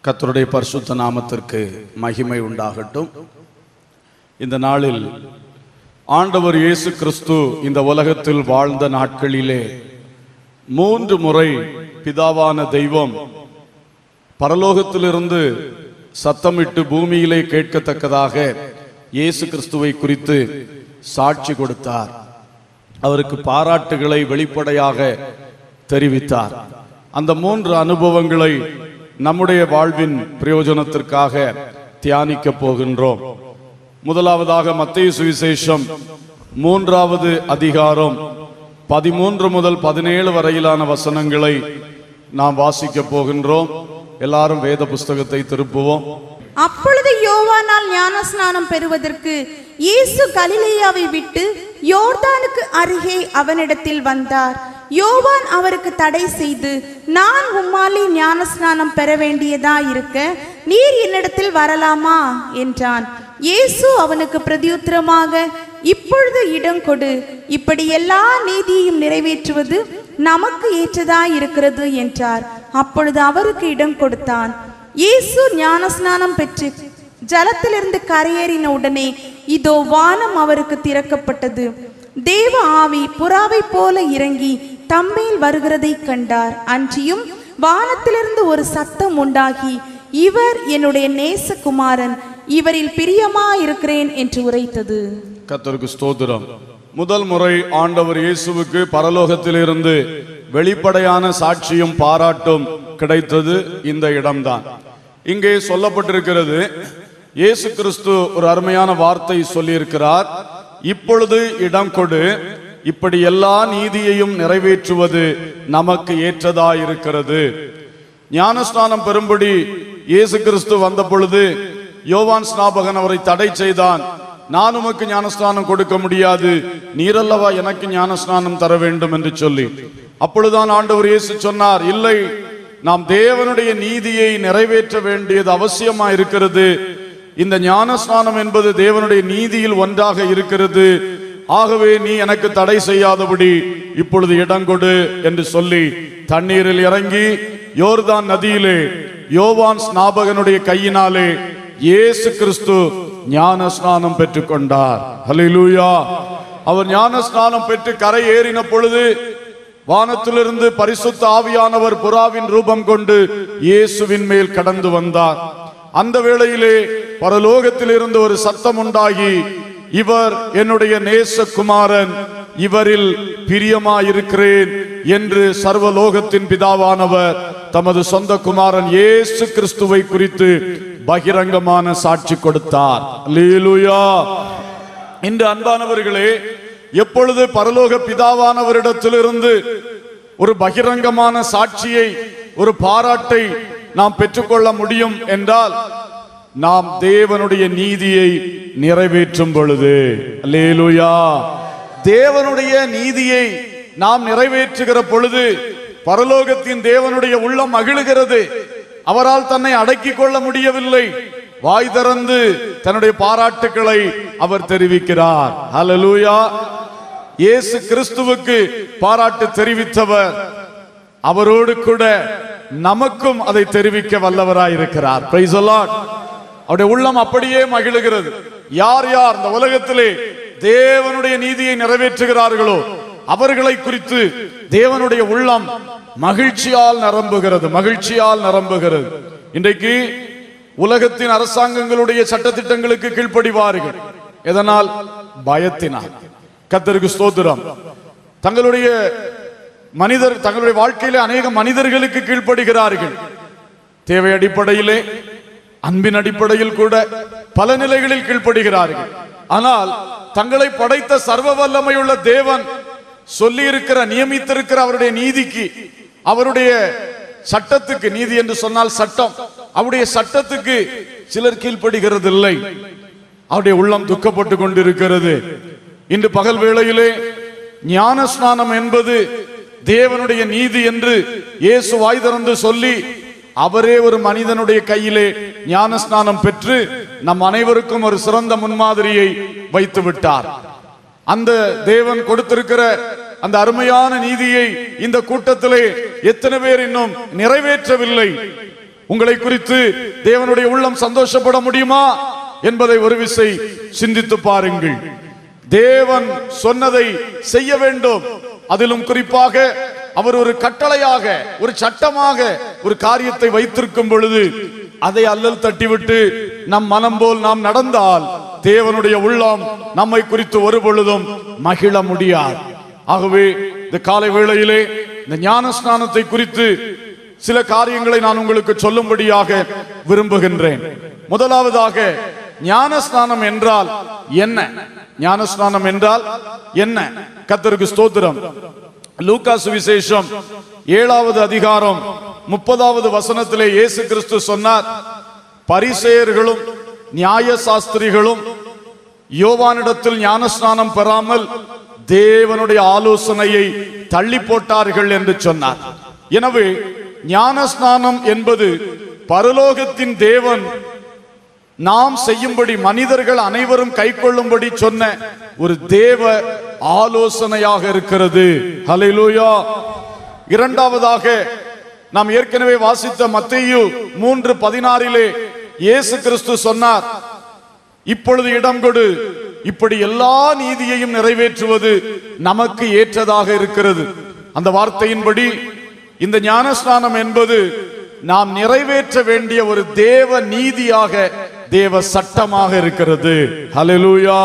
கர்த்தருடைய பரிசுத்த நாமத்திற்கு மகிமை உண்டாகட்டும் இந்த நாளில் ஆண்டவர் இயேசு கிறிஸ்து இந்த உலகத்தில் வாழ்ந்த நாட்களிலே மூன்று முறை பிதாவான தெய்வம் பரலோகத்திலிருந்து சத்தமிட்டு பூமியிலே கேட்கத்தக்கதாக இயேசு கிறிஸ்துவை குறித்து சாட்சி கொடுத்தார் அவருக்கு பாராட்டுகளை வெளிப்படையாக தெரிவித்தார் அந்த மூன்று அனுபவங்களை நம்முடைய வாழ்வின் பிரயோஜனத்திற்காக தியானிக்க போகின்றோம் முதலாவதாக மத்திய சுவிசேஷம் மூன்றாவது அதிகாரம் பதிமூன்று முதல் பதினேழு வரையிலான வசனங்களை நாம் வாசிக்க போகின்றோம் எல்லாரும் வேத புஸ்தகத்தை திருப்புவோம் அப்பொழுது யோவானால் ஞானஸ்நானம் பெறுவதற்கு இயேசு கலிலேயாவை விட்டு யோர்தானுக்கு அருகே அவனிடத்தில் வந்தார் யோவான் அவருக்கு தடை செய்து நான் உம்மாலே ஞானஸ்நானம் பெற வேண்டியதா இருக்க நீர் என்னிடத்தில் வரலாமா என்றான் இயேசு அவனுக்கு பிரதியுத்தரமாக இப்பொழுது இடம் கொடு இப்படி எல்லா நீதியையும் நிறைவேற்றுவது நமக்கு ஏற்றதா இருக்கிறது என்றார் அப்பொழுது அவருக்கு இடம் கொடுத்தான் இயேசு ஞானஸ்நானம் பெற்று ஜலத்திலிருந்து கரையேறின உடனே இதோ வானம் அவருக்கு திறக்கப்பட்டது தேவ ஆவி புறாவைப் போல இறங்கி தம்மேல் வருகிறதை கண்டார் அன்றியும் வானத்திலிருந்து ஒரு சத்தம் உண்டாகி இவர் என்னுடைய நேசகுமாரன் இவரில் பிரியமா இருக்கிறேன் என்று உரைத்தது கர்த்தருக்கு ஸ்தோத்திரம் முதல் முறை ஆண்டவர் இயேசுவுக்கு பரலோகத்திலிருந்து வெளிப்படையான சாட்சியும் பாராட்டும் கிடைத்தது இந்த இடம்தான் இங்கே சொல்லப்பட்டிருக்கிறது இயேசு கிறிஸ்து ஒரு அருமையான வார்த்தை சொல்லியிருக்கிறார் இப்பொழுது இடம் கொடு இப்படி எல்லா நீதியையும் நிறைவேற்றுவது நமக்கு ஏற்றதா இருக்கிறது ஞானஸ்நானம் பெறும்படி இயேசு கிறிஸ்து வந்த பொழுது யோவான் ஸ்நாபகன் அவரை தடை செய்தான் நான் உமக்கு ஞானஸ்நானம் கொடுக்க முடியாது நீரல்லவா எனக்கு ஞானஸ்நானம் தர வேண்டும் என்று சொல்லி அப்பொழுதுதான் ஆண்டவர் இயேசு சொன்னார் இல்லை நாம் தேவனுடைய நீதியை நிறைவேற்ற வேண்டியது அவசியமா இருக்கிறது இந்த ஞானஸ்நானம் என்பது தேவனுடைய நீதியில் ஒன்றாக இருக்கிறது ஆகவே நீ எனக்கு தடை செய்யாதபடி இப்பொழுது இடம் கொடு என்று சொல்லி தண்ணீரில் இறங்கி யோர்தான் நதியிலே யோவான் ஸ்நாபகனுடைய கையினாலே இயேசு கிறிஸ்து ஞான ஸ்நானம் பெற்றுக்கொண்டார் ஹalleluya அவர் ஞான ஸ்நானம் பெற்று கரை ஏறின பொழுது வானத்திலிருந்து பரிசுத்த ஆவியானவர் புறாவின் ரூபம் கொண்டு இயேசுவின் மேல் கடந்து வந்தார் அந்த வேளையிலே பரலோகத்தில் இருந்து ஒரு சத்தம் உண்டாகி இவர் என்னுடைய நேசகுமாரன் இவரில் பிரியமாயிருக்கிறேன் என்று சர்வலோகத்தின் பிதாவானவர் தமது சொந்த குமாரன் இயேசு கிறிஸ்துவை குறித்து பகிரங்கமான சாட்சி கொடுத்தார் அல்லேலூயா இன்று அன்பானவர்களே எப்பொழுது பரலோக பிதாவானவரிடத்திலிருந்து ஒரு பகிரங்கமான சாட்சியை ஒரு பாராட்டை நாம் பெற்றுக்கொள்ள முடியும் என்றால் நாம் தேவனுடைய நீதியை நிறைவேற்றும் பொழுது அல்லேலூயா தேவனுடைய நீதியை நாம் நிறைவேற்றுகிற பொழுது பரலோகத்தின் தேவனுடைய உள்ளம் மகிழுகிறது அவரால் தன்னை அடக்கிக் கொள்ள முடியவில்லை வாய் திறந்து தன்னுடைய பாராட்டுக்களை அவர் தெரிவிக்கிறார் ஹalleluya இயேசு கிறிஸ்துவுக்கு பாராட்டு தெரிவித்தவர் அவரோடு கூட நமக்கும் அதை தெரிவிக்க வல்லவராய் இருக்கிறார் Praise the Lord. அவருடைய உள்ளம் அப்படியே மகிழுகிறது யார் யார் இந்த உலகத்திலே தேவனுடைய நீதியை நிறைவேற்றுகிறார்களோ அவர்களை குறித்து தேவனுடைய உள்ளம் மகிழ்ச்சியால் நிரம்புகிறது மகிழ்ச்சியால் நிரம்புகிறது இன்றைக்கு உலகத்தின் அரசாங்கங்களுடைய சட்டத்திட்டங்களுக்கு கீழ்ப்படிவார்கள் எதனால் பயத்தினால் கத்தருக்கு ஸ்தோத்திரம் தங்களுடைய மனிதர் தங்களுடைய வாழ்க்கையிலே அநேக மனிதர்களுக்கு கீழ்ப்படுகிறார்கள் தேவை அடிப்படையிலே அன்பின் அடிப்படையில் கூட பல நிலைகளில் கீழ்ப்படுகிறார்கள் ஆனால் தங்களை படைத்த சர்வ வல்லமையுள்ள தேவன் சொல்லி இருக்கிற நியமித்திருக்கிற அவருடைய நீதிக்கு அவருடைய சட்டத்துக்கு நீதி என்று சொன்னால் சட்டம் அவருடைய சட்டத்துக்கு சிலர் கீழ்ப்படுகிறது இல்லை அவருடைய உள்ளம் துக்கப்பட்டு கொண்டிருக்கிறது இன்று பகல் வேளையிலே ஞான ஸ்நானம் என்பது தேவனுடைய நீதி என்று இயேசு வாய் திறந்து சொல்லி அவரே ஒரு மனிதனுடைய கையிலே ஞான ஸ்நானம் பெற்று நம் அனைவருக்கும் ஒரு சிறந்த முன்மாதிரியை வைத்து விட்டார் அந்த தேவன் கொடுத்திருக்கிற அந்த அருமையான நீதியை இந்த கூட்டத்திலே எத்தனை பேர் இன்னும் நிறைவேற்றவில்லை உங்களை குறித்து தேவனுடைய உள்ளம் சந்தோஷப்பட முடியுமா என்பதை ஒரு விசை சிந்தித்து பாருங்கள் தேவன் சொன்னதை செய்ய வேண்டும் அதிலும் குறிப்பாக அவர் ஒரு கட்டளையாக ஒரு சட்டமாக ஒரு காரியத்தை வைத்திருக்கும் பொழுது அதை அல்லல் தட்டிவிட்டு நம் மனம் போல் நாம் நடந்தால் தேவனுடைய உள்ளம் நம்மை குறித்து ஒரு பொழுதும் மகிழ முடியாது ஆகவே இந்த காலை வேளையிலே இந்த ஞான ஸ்நானத்தை குறித்து சில காரியங்களை நான் உங்களுக்கு சொல்லும்படியாக விரும்புகின்றேன் முதலாவதாக ஞான ஸ்நானம் என்றால் என்ன ஞான ஸ்நானம் என்றால் என்ன கத்தருக்கு ஸ்தோத்திரம் லூக்கா சுவிசேஷம் ஏழாவது அதிகாரம் முப்பதாவது வசனத்திலே இயேசு கிறிஸ்து சொன்னார் பரிசேயர்களும் நியாய சாஸ்திரிகளும் யோவானிடத்தில் ஞானஸ்நானம் பெறாமல் தேவனுடைய ஆலோசனையை தள்ளி போட்டார்கள் என்று சொன்னார் எனவே ஞானஸ்நானம் என்பது பரலோகத்தின் தேவன் நாம் செய்யும்படி மனிதர்கள் அனைவரும் கைக்கொள்ளும்படி சொன்ன ஒரு தேவ ஆலோசனையாக இருக்கிறது ஹalleluya இரண்டாவதாக நாம் ஏற்கனவே வாசித்த மத்தேயு மூன்று பதினாறிலே இயேசு கிறிஸ்து சொன்னார் இப்பொழுது இடம் கொடு இப்படி எல்லா நீதியையும் நிறைவேற்றுவது நமக்கு ஏற்றதாக இருக்கிறது அந்த வார்த்தையின்படி இந்த ஞானஸ்நானம் என்பது நாம் நிறைவேற்ற வேண்டிய ஒரு தேவ நீதியாக தேவ சட்டமாக இருக்கிறது ஹalleluya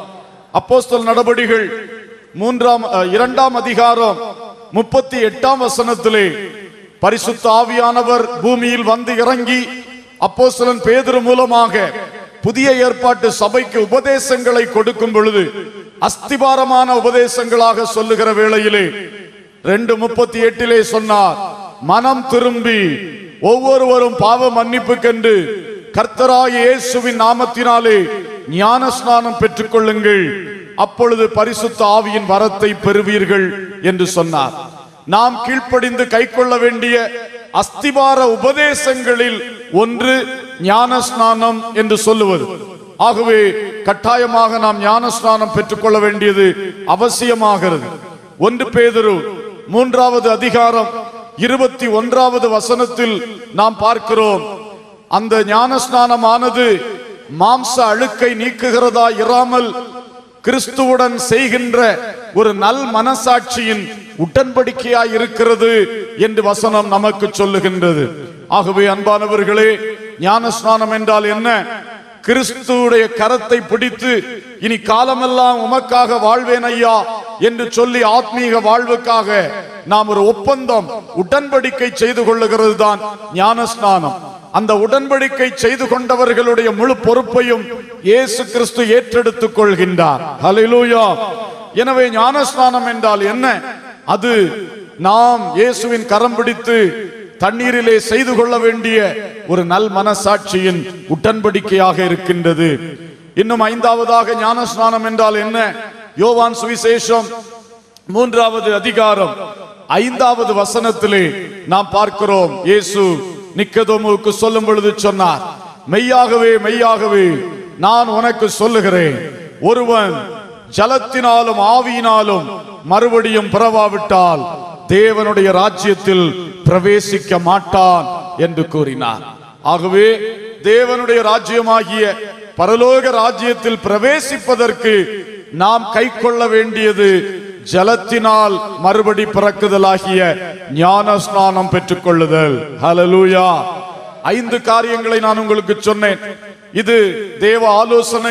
அப்போஸ்தல நடபடிகள் மூன்றாம் அஹ், இரண்டாம் அதிகாரம் முப்பத்தி எட்டாம் வசனத்திலே பரிசுத்த ஆவியானவர் பூமியில் வந்து இறங்கி அப்போஸ்தலன் பேதுரு மூலமாக புதிய ஏற்பாட்டு சபைக்கு உபதேசங்களை கொடுக்கும் பொழுது அஸ்திபாரமான உபதேசங்களாக சொல்லுகிற வேளையிலே ரெண்டு முப்பத்தி எட்டிலே சொன்னார் மனம் திரும்பி ஒவ்வொருவரும் பாவ மன்னிப்பு கண்டு கர்த்தராய இயேசுவின் நாமத்தினாலே ஞான ஸ்நானம் பெற்றுக் கொள்ளுங்கள் அப்பொழுது பரிசுத்த ஆவியின் வரத்தை பெறுவீர்கள் என்று சொன்னார் நாம் கீழ்ப்படிந்து கைக்கொள்ள வேண்டிய அஸ்திபார உபதேசங்களில் ஒன்று ஞான ஸ்நானம் என்று சொல்லுவது ஆகவே கட்டாயமாக நாம் ஞான ஸ்நானம் பெற்றுக்கொள்ள வேண்டியது அவசியமாகிறது ஒன்று பேதுரு மூன்றாவது அதிகாரம் இருபத்தி ஒன்றாவது வசனத்தில் நாம் பார்க்கிறோம் அந்த ஞானஸ்நானமானது மாம்ச அழுக்கை நீக்குகிறதா இராமல் கிறிஸ்துவுடன் செய்கின்ற ஒரு நல் மனசாட்சியின் உடன்படிக்கையாய் இருக்கிறது என்று வசனம் நமக்கு சொல்லுகின்றது ஆகவே அன்பானவர்களே ஞானஸ்நானம் என்றால் என்ன கிறிஸ்துவுடைய கரத்தை பிடித்து இனி காலமெல்லாம் உமக்காக வாழ்வேன் ஐயா என்று சொல்லி ஆத்மீக வாழ்வுக்காக நாம் ஒரு ஒப்பந்தம் உடன்படிக்கை செய்து கொள்ளுகிறது தான் ஞானஸ்நானம் அந்த உடன்படிக்கை செய்து கொண்டவர்களுடைய முழு பொறுப்பையும் இயேசு கிறிஸ்து ஏற்றெடுத்துக் கொள்கின்றார் ஹalleluya எனவே ஞானஸ்நானம் என்றால் என்ன அது நாம் இயேசுவின் கரம் பிடித்து தண்ணீரிலே செய்து கொள்ள வேண்டிய ஒரு நல் மனசாட்சியின் உடன்படிக்கையாக இருக்கின்றது இன்னும் ஐந்தாவதாக ஞானஸ்நானம் என்றால் என்ன யோவான் சுவிசேஷம் மூன்றாவது அதிகாரம் ஐந்தாவது வசனத்திலே நாம் பார்க்கிறோம் இயேசு நிக்கதோமுவுக்கு சொல்லும் பொழுது சொன்னார் மெய்யாகவே மெய்யாகவே நான் உனக்கு சொல்லுகிறேன் ஒருவன் ஜலத்தினாலும் ஆவியினாலும் மறுபடியும் பிறவாவிட்டால் தேவனுடைய ராஜ்யத்தில் பிரவேசிக்க மாட்டான் என்று கூறினார் ஆகவே தேவனுடைய ராஜ்யமாகிய பரலோக ராஜ்யத்தில் பிரவேசிப்பதற்கு நாம் கைக்கொள்ள வேண்டியது ஜலத்தினால் மறுபடி பிறக்குதலாகிய ஞான ஸ்நானம் பெற்றுக் கொள்ளுதல் ஹalleluya ஐந்து காரியங்களை நான் உங்களுக்கு சொன்னேன் இது தேவ ஆலோசனை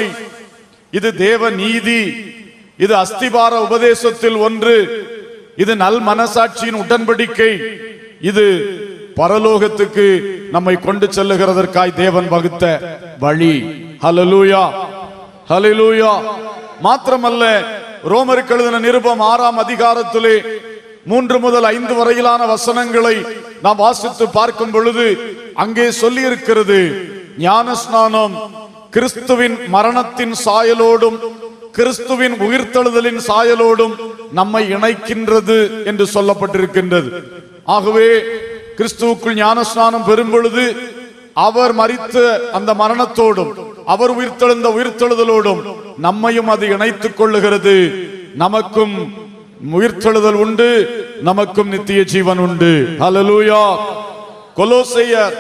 இது தேவ நீதி இது அஸ்திபார உபதேசத்தில் ஒன்று இது நல் மனசாட்சியின் உடன்படிக்கை இது பரலோகத்துக்கு நம்மை கொண்டு செல்லுகிறதற்காய் தேவன் வகுத்த வழி ஹalleluya ஹalleluya மாத்திரமல்ல ரோமருக்கு எழுதின நிருபம் ஆறாம் அதிகாரத்திலே மூன்று முதல் ஐந்து வரையிலான வசனங்களை நாம் வாசித்து பார்க்கும் பொழுது அங்கே சொல்லி இருக்கிறது ஞானஸ்நானம் கிறிஸ்துவின் மரணத்தின் சாயலோடும் கிறிஸ்துவின் உயிர்த்தெழுதலின் சாயலோடும் நம்மை இணைக்கின்றது என்று சொல்லப்பட்டிருக்கின்றது ஆகவே கிறிஸ்துவுக்குள் ஞானஸ்நானம் பெறும் பொழுது அவர் மரித்த அந்த மரணத்தோடும் அவர் உயிர்த்தெழுந்த உயிர்த்தெழுதலோடும் நம்மையும் அது இணைத்துக் கொள்ளுகிறது நமக்கும் உயிர்த்தெழுதல் உண்டு நமக்கும் நித்திய ஜீவன் உண்டு ஹalleluya கொலோசையர்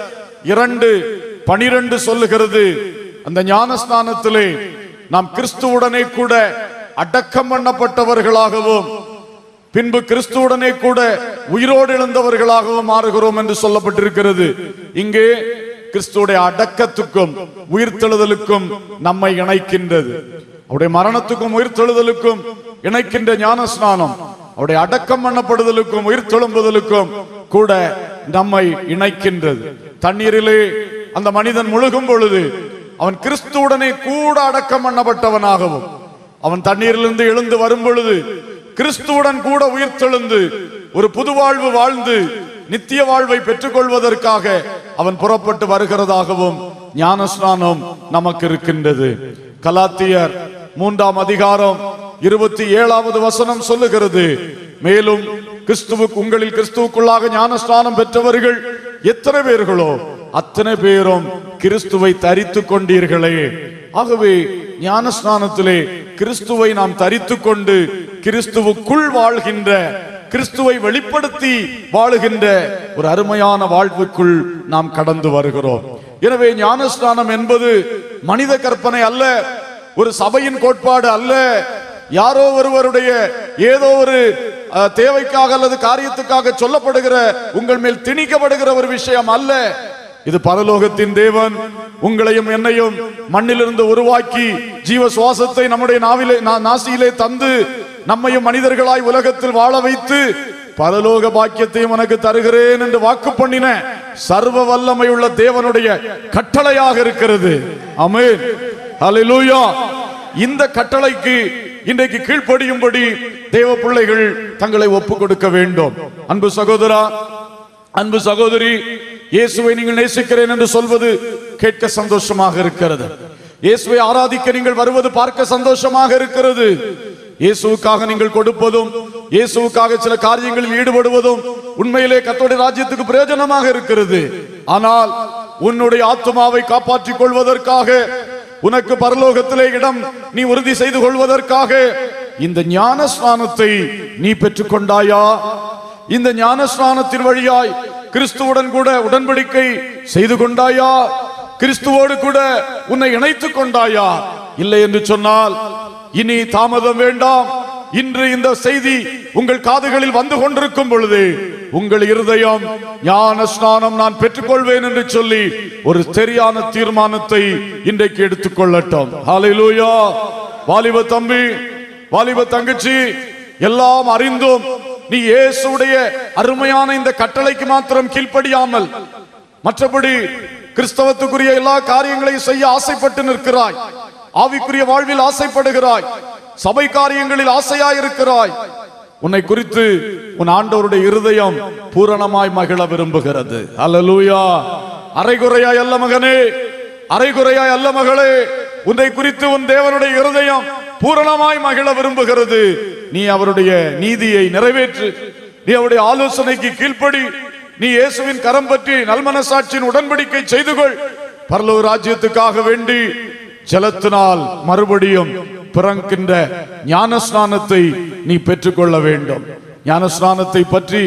இரண்டு பனிரெண்டு சொல்லுகிறது அந்த ஞானஸ்நானத்திலே நாம் கிறிஸ்துவுடனே கூட அடக்கம் பண்ணப்பட்டவர்களாகவும் பின்பு கிறிஸ்துவுடனே கூட உயிரோடு எழுந்தவர்களாகவும் மாறுகிறோம் என்று சொல்லப்பட்டிருக்கிறது இங்கே கிறிஸ்துவுடைய அடக்கத்துக்கும் உயிர்த்தெழுதலுக்கும் நம்மை இணைக்கின்றது அவருடைய மரணத்துக்கும் உயிர்த்தெழுதலுக்கும் இணைக்கின்ற ஞான ஸ்நானம் அவருடைய அடக்கம் பண்ணப்படுதலுக்கும் உயிர்த்தெழும்புதலுக்கும் கூட நம்மை இணைக்கின்றது தண்ணீரிலே அந்த மனிதன் முழுகும் பொழுது அவன் கிறிஸ்துவுடனே கூட அடக்கம் பண்ணப்பட்டவனாகவும் அவன் தண்ணீரிலிருந்து எழுந்து வரும் பொழுது கிறிஸ்துவுடன் கூட உயிர்த்தெழுந்து ஒரு புது வாழ்வு வாழ்ந்து நித்திய வாழ்வை பெற்றுக் கொள்வதற்காக அவன் புறப்பட்டு வருகிறதாகவும் ஞானஸ்நானம் நமக்கு இருக்கின்றது கலாத்தியர் மூன்றாம் அதிகாரம் இருபத்தி ஏழாவது வசனம் சொல்லுகிறது மேலும் கிறிஸ்துவுக்கு உங்களில் கிறிஸ்துவுக்குள்ளாக ஞானஸ்நானம் பெற்றவர்கள் எத்தனை பேர்களோ அத்தனை பேரும் கிறிஸ்துவை தரித்து கொண்டீர்களே ஆகவே ஞானஸ்நானத்திலே கிறிஸ்துவை நாம் தரித்து கொண்டு கிறிஸ்துவுக்குள் வாழ்கின்ற கிறிஸ்துவை வெளிப்படுத்தி வாழுகின்ற ஒரு அருமையான வாழ்வுக்குள் நாம் கடந்து வருகிறோம் எனவே ஞானஸ்நானம் என்பது மனித கற்பனை அல்ல ஒரு சபையின் கோட்பாடு அல்ல யாரோ ஒருவருடைய ஏதோ ஒரு அஹ், தேவைக்காக அல்லது காரியத்துக்காக சொல்லப்படுகிற உங்கள் மேல் திணிக்கப்படுகிற ஒரு விஷயம் அல்ல இது பரலோகத்தின் தேவன் உங்களையும் என்னையும் மண்ணிலிருந்து உருவாக்கி ஜீவ சுவாசத்தை நம்முடைய நாவிலே நா- நாசியிலே தந்து நம்மையும் மனிதர்களாய் உலகத்தில் வாழ வைத்து பரலோக பாக்கியத்தையும் உனக்கு தருகிறேன் என்று வாக்கு பண்ணின சர்வ வல்லமையுள்ள தேவனுடைய கட்டளையாக இருக்கிறது ஆமென் ஹalleluya இந்த கட்டளைக்கு இன்றைக்கு கீழ்ப்படியும்படி தேவ பிள்ளைகள் தங்களை ஒப்பு கொடுக்க வேண்டும் அன்பு சகோதரா அன்பு சகோதரி இயேசுவை நீங்கள் நேசிக்கிறேன் என்று சொல்வது கேட்க சந்தோஷமாக இருக்கிறது இயேசுவை ஆராதிக்க நீங்கள் வருவது பார்க்க சந்தோஷமாக இருக்கிறது இயேசுவுக்காக நீங்கள் கொடுப்பதும் இயேசுவுக்காக சில காரியங்களில் ஈடுபடுவதும் உண்மையிலே கத்தோடைய ராஜ்யத்துக்கு பிரயோஜனமாக இருக்கிறது ஆனால் உன்னுடைய ஆத்மாவை காப்பாற்றிக் கொள்வதற்காக உனக்கு பரலோகத்திலே இடம் நீ உறுதி செய்து கொள்வதற்காக இந்த ஞான ஸ்நானத்தை நீ பெற்றுக்கொண்டாயா இந்த ஞானஸ்நானத்தின் வழியாய் கிறிஸ்துவுடன் கூட உடன்படிக்கை செய்து கொண்டாயா கிறிஸ்துவோடு கூட உன்னை இணைத்துக் கொண்டாயா இல்லை என்று சொன்னால் இனி தாமதம் வேண்டாம் இன்று இந்த செய்தி உங்கள் காதுகளில் வந்து கொண்டிருக்கும் பொழுது உங்கள் இருதயம் ஞான ஸ்நானம் நான் பெற்றுக்கொள்வேன் என்று சொல்லி ஒரு சரியான தீர்மானத்தை இன்றைக்கு எடுத்துக்கொள்ளட்டும் ஹalleluya வாலிப தம்பி வாலிப தங்கச்சி எல்லாம் அறிந்தும் நீ இயேசுடைய அருமையான இந்த கட்டளைக்கு மாத்திரம் கீழ்ப்படியாமல் மற்றபடி கிறிஸ்தவத்துக்குரிய எல்லா காரியங்களையும் செய்ய ஆசைப்பட்டு நிற்கிறாய் ஆவிக்குரிய வாழ்வில் ஆசைப்படுகிறாய் சபை காரியங்களில் ஆசையாயிருக்கிறாய் உன்னை குறித்து உன் ஆண்டவருடைய இருதயம் பூரணமாய் மகிழ விரும்புகிறது அல்லேலூயா அரைகுறையாய் அல்ல மகனே அரைகுறையாய் அல்ல மகளே உன்னை குறித்து உன் தேவனுடைய இருதயம் பூரணமாய் மகிழ விரும்புகிறது நீ அவருடைய நீதியை நிறைவேற்று நீ அவருடைய ஆலோசனைக்கு கீழ்ப்படி நீ இயேசுவின் கரம் பற்றி நல்மனசாட்சியின் உடன்படிக்கை செய்து கொள் பரலோக ராஜ்யத்துக்காக வேண்டி ஜலத்தினால் மறுபடியும் பிறக்கின்ற ஞானஸ்நானத்தை நீ பெற்றுக்கொள்ள வேண்டும் ஞானஸ்நானத்தை பற்றி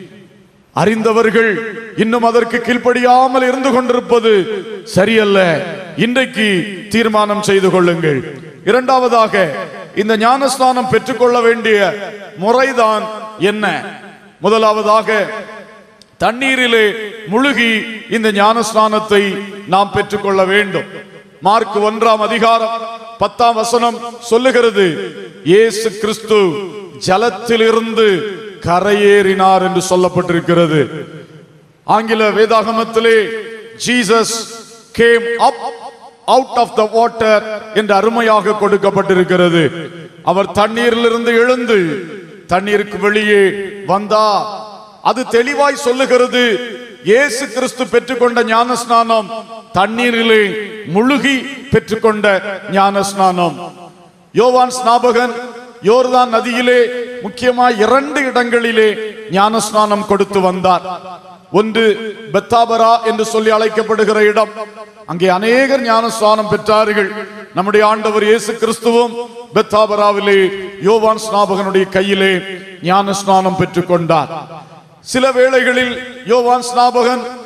அறிந்தவர்கள் இன்னும் அதற்கு கீழ்ப்படியாமல் இருந்து கொண்டிருப்பது சரியல்ல இன்றைக்கு தீர்மானம் செய்து கொள்ளுங்கள் இரண்டாவதாக இந்த ஞானஸ்நானம் பெற்றுக்கொள்ள வேண்டிய முறைதான் என்ன முதலாவதாக தண்ணீரிலே முழுகி இந்த ஞானஸ்நானத்தை நாம் பெற்றுக்கொள்ள வேண்டும் மார்க் ஒன்றாம் அதிகாரம் பத்தாம் வசனம் சொல்லுகிறது இயேசு கிறிஸ்து ஜலத்திலிருந்து கரையேறினார் என்று சொல்லப்பட்டிருக்கிறது ஆங்கில வேதாகமத்திலே Jesus came up out of the water என்று அருமையாக கொடுக்கப்பட்டிருக்கிறது அவர் தண்ணீரிலிருந்து எழுந்து தண்ணீருக்கு வெளியே வந்தா அது தெளிவாய் சொல்லுகிறது இயேசு கிறிஸ்து பெற்றுக்கொண்ட ஞானஸ்நானம் தண்ணீரிலே முழுகி பெற்றுக்கொண்ட ஞானஸ்நானம் யோவான் ஸ்நாபகன் யோர்தான் நதியிலே முக்கியமாய் இரண்டு இடங்களிலே ஞானஸ்நானம் கொடுத்து வந்தார் ஒன்று பெத்தாபரா என்று சொல்லி அழைக்கப்படுகிற இடம் அங்கே அநேகர் ஞானஸ்நானம் பெற்றார்கள் நம்முடைய ஆண்டவர் இயேசு கிறிஸ்துவும் பெத்தாபராவிலே யோவான் ஸ்நாபகனுடைய கையிலே ஞானஸ்நானம் பெற்றுக் கொண்டார் சில வேளைகளில் யோவான் ஸ்நாபகன்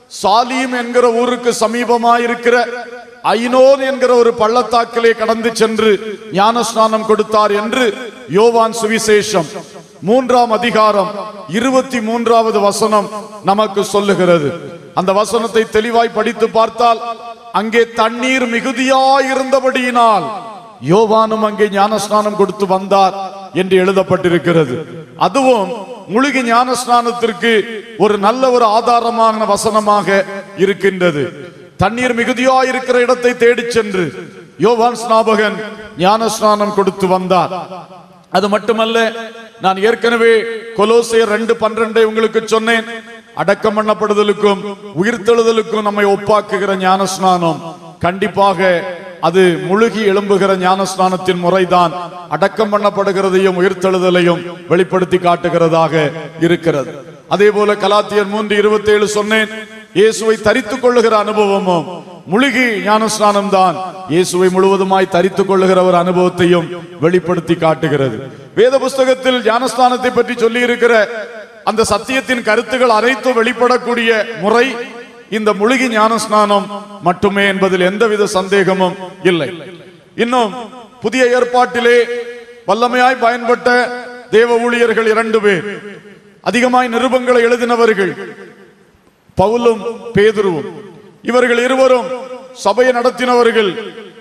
சாலீம் என்கிற ஊருக்கு சமீபமாயிருக்கிற ஐனோன் என்கிற ஒரு பள்ளத்தாக்கிலே கடந்து சென்று ஞானஸ்நானம் கொடுத்தார் என்று யோவான் சுவிசேஷம் மூன்றாம் அதிகாரம் இருபத்தி மூன்றாவது வசனம் நமக்கு சொல்லுகிறது அந்த வசனத்தை தெளிவாய் படித்து பார்த்தால் அங்கே தண்ணீர் மிகுதியாய் இருந்தபடியினால் யோவானும் அங்கே ஞானஸ்நானம் கொடுத்து வந்தார் என்று எழுதப்பட்டிருக்கிறது அதுவும் முழுகி ஞானஸ்நானத்திற்கு ஒரு நல்ல ஒரு ஆதாரமான வசனமாக இருக்கின்றது தண்ணீர் மிகுதியா இருக்கிற இடத்தை தேடிச் சென்று யோவான் ஸ்நாபகன் ஞானஸ்நானம் கொடுத்து வந்தார் அது மட்டுமல்ல நான் ஏற்கனவே கொலோசியர் ரெண்டு பன்னிரண்டை உங்களுக்கு சொன்னேன் அடக்கம் பண்ணப்படுதலுக்கும் உயிர்த்தெழுதலுக்கும் நம்மை ஒப்பாக்குகிற ஞானஸ்நானம் கண்டிப்பாக அது முழுகி எழும்புகிற ஞானஸ்நானத்தின் முறைதான் அடக்கம் பண்ணப்படுகிறதையும் உயிர்த்தெழுதலையும் வெளிப்படுத்தி காட்டுகிறதாக இருக்கிறது அதே போல கலாத்தியர் மூன்று இருபத்தி ஏழு சொன்னேன் இயேசுவை தரித்துக் கொள்ளுகிற அனுபவமும் முழுகி ஞானஸ்நானம் தான் இயேசுவை முழுவதுமாய் தரித்துக் கொள்ளுகிற ஒரு அனுபவத்தையும் வெளிப்படுத்தி காட்டுகிறது வேத புஸ்தகத்தில் ஞானஸ்நானத்தை பற்றி சொல்லி இருக்கிற அந்த சத்தியத்தின் கருத்துகள் அனைத்தும் வெளிப்படக்கூடிய முறை இந்த முழுகி ஞானஸ்நானம் மட்டுமே என்பதில் எந்தவித சந்தேகமும் இல்லை இன்னும் புதிய ஏற்பாட்டிலே வல்லமையாய் பயன்பட்ட தேவ ஊழியர்கள் இரண்டு பேர் அதிகமாய் நிருபங்களை எழுதினவர்கள் பவுலும் பேதுருவும் இவர்கள் இருவரும் சபையை நடத்தினவர்கள்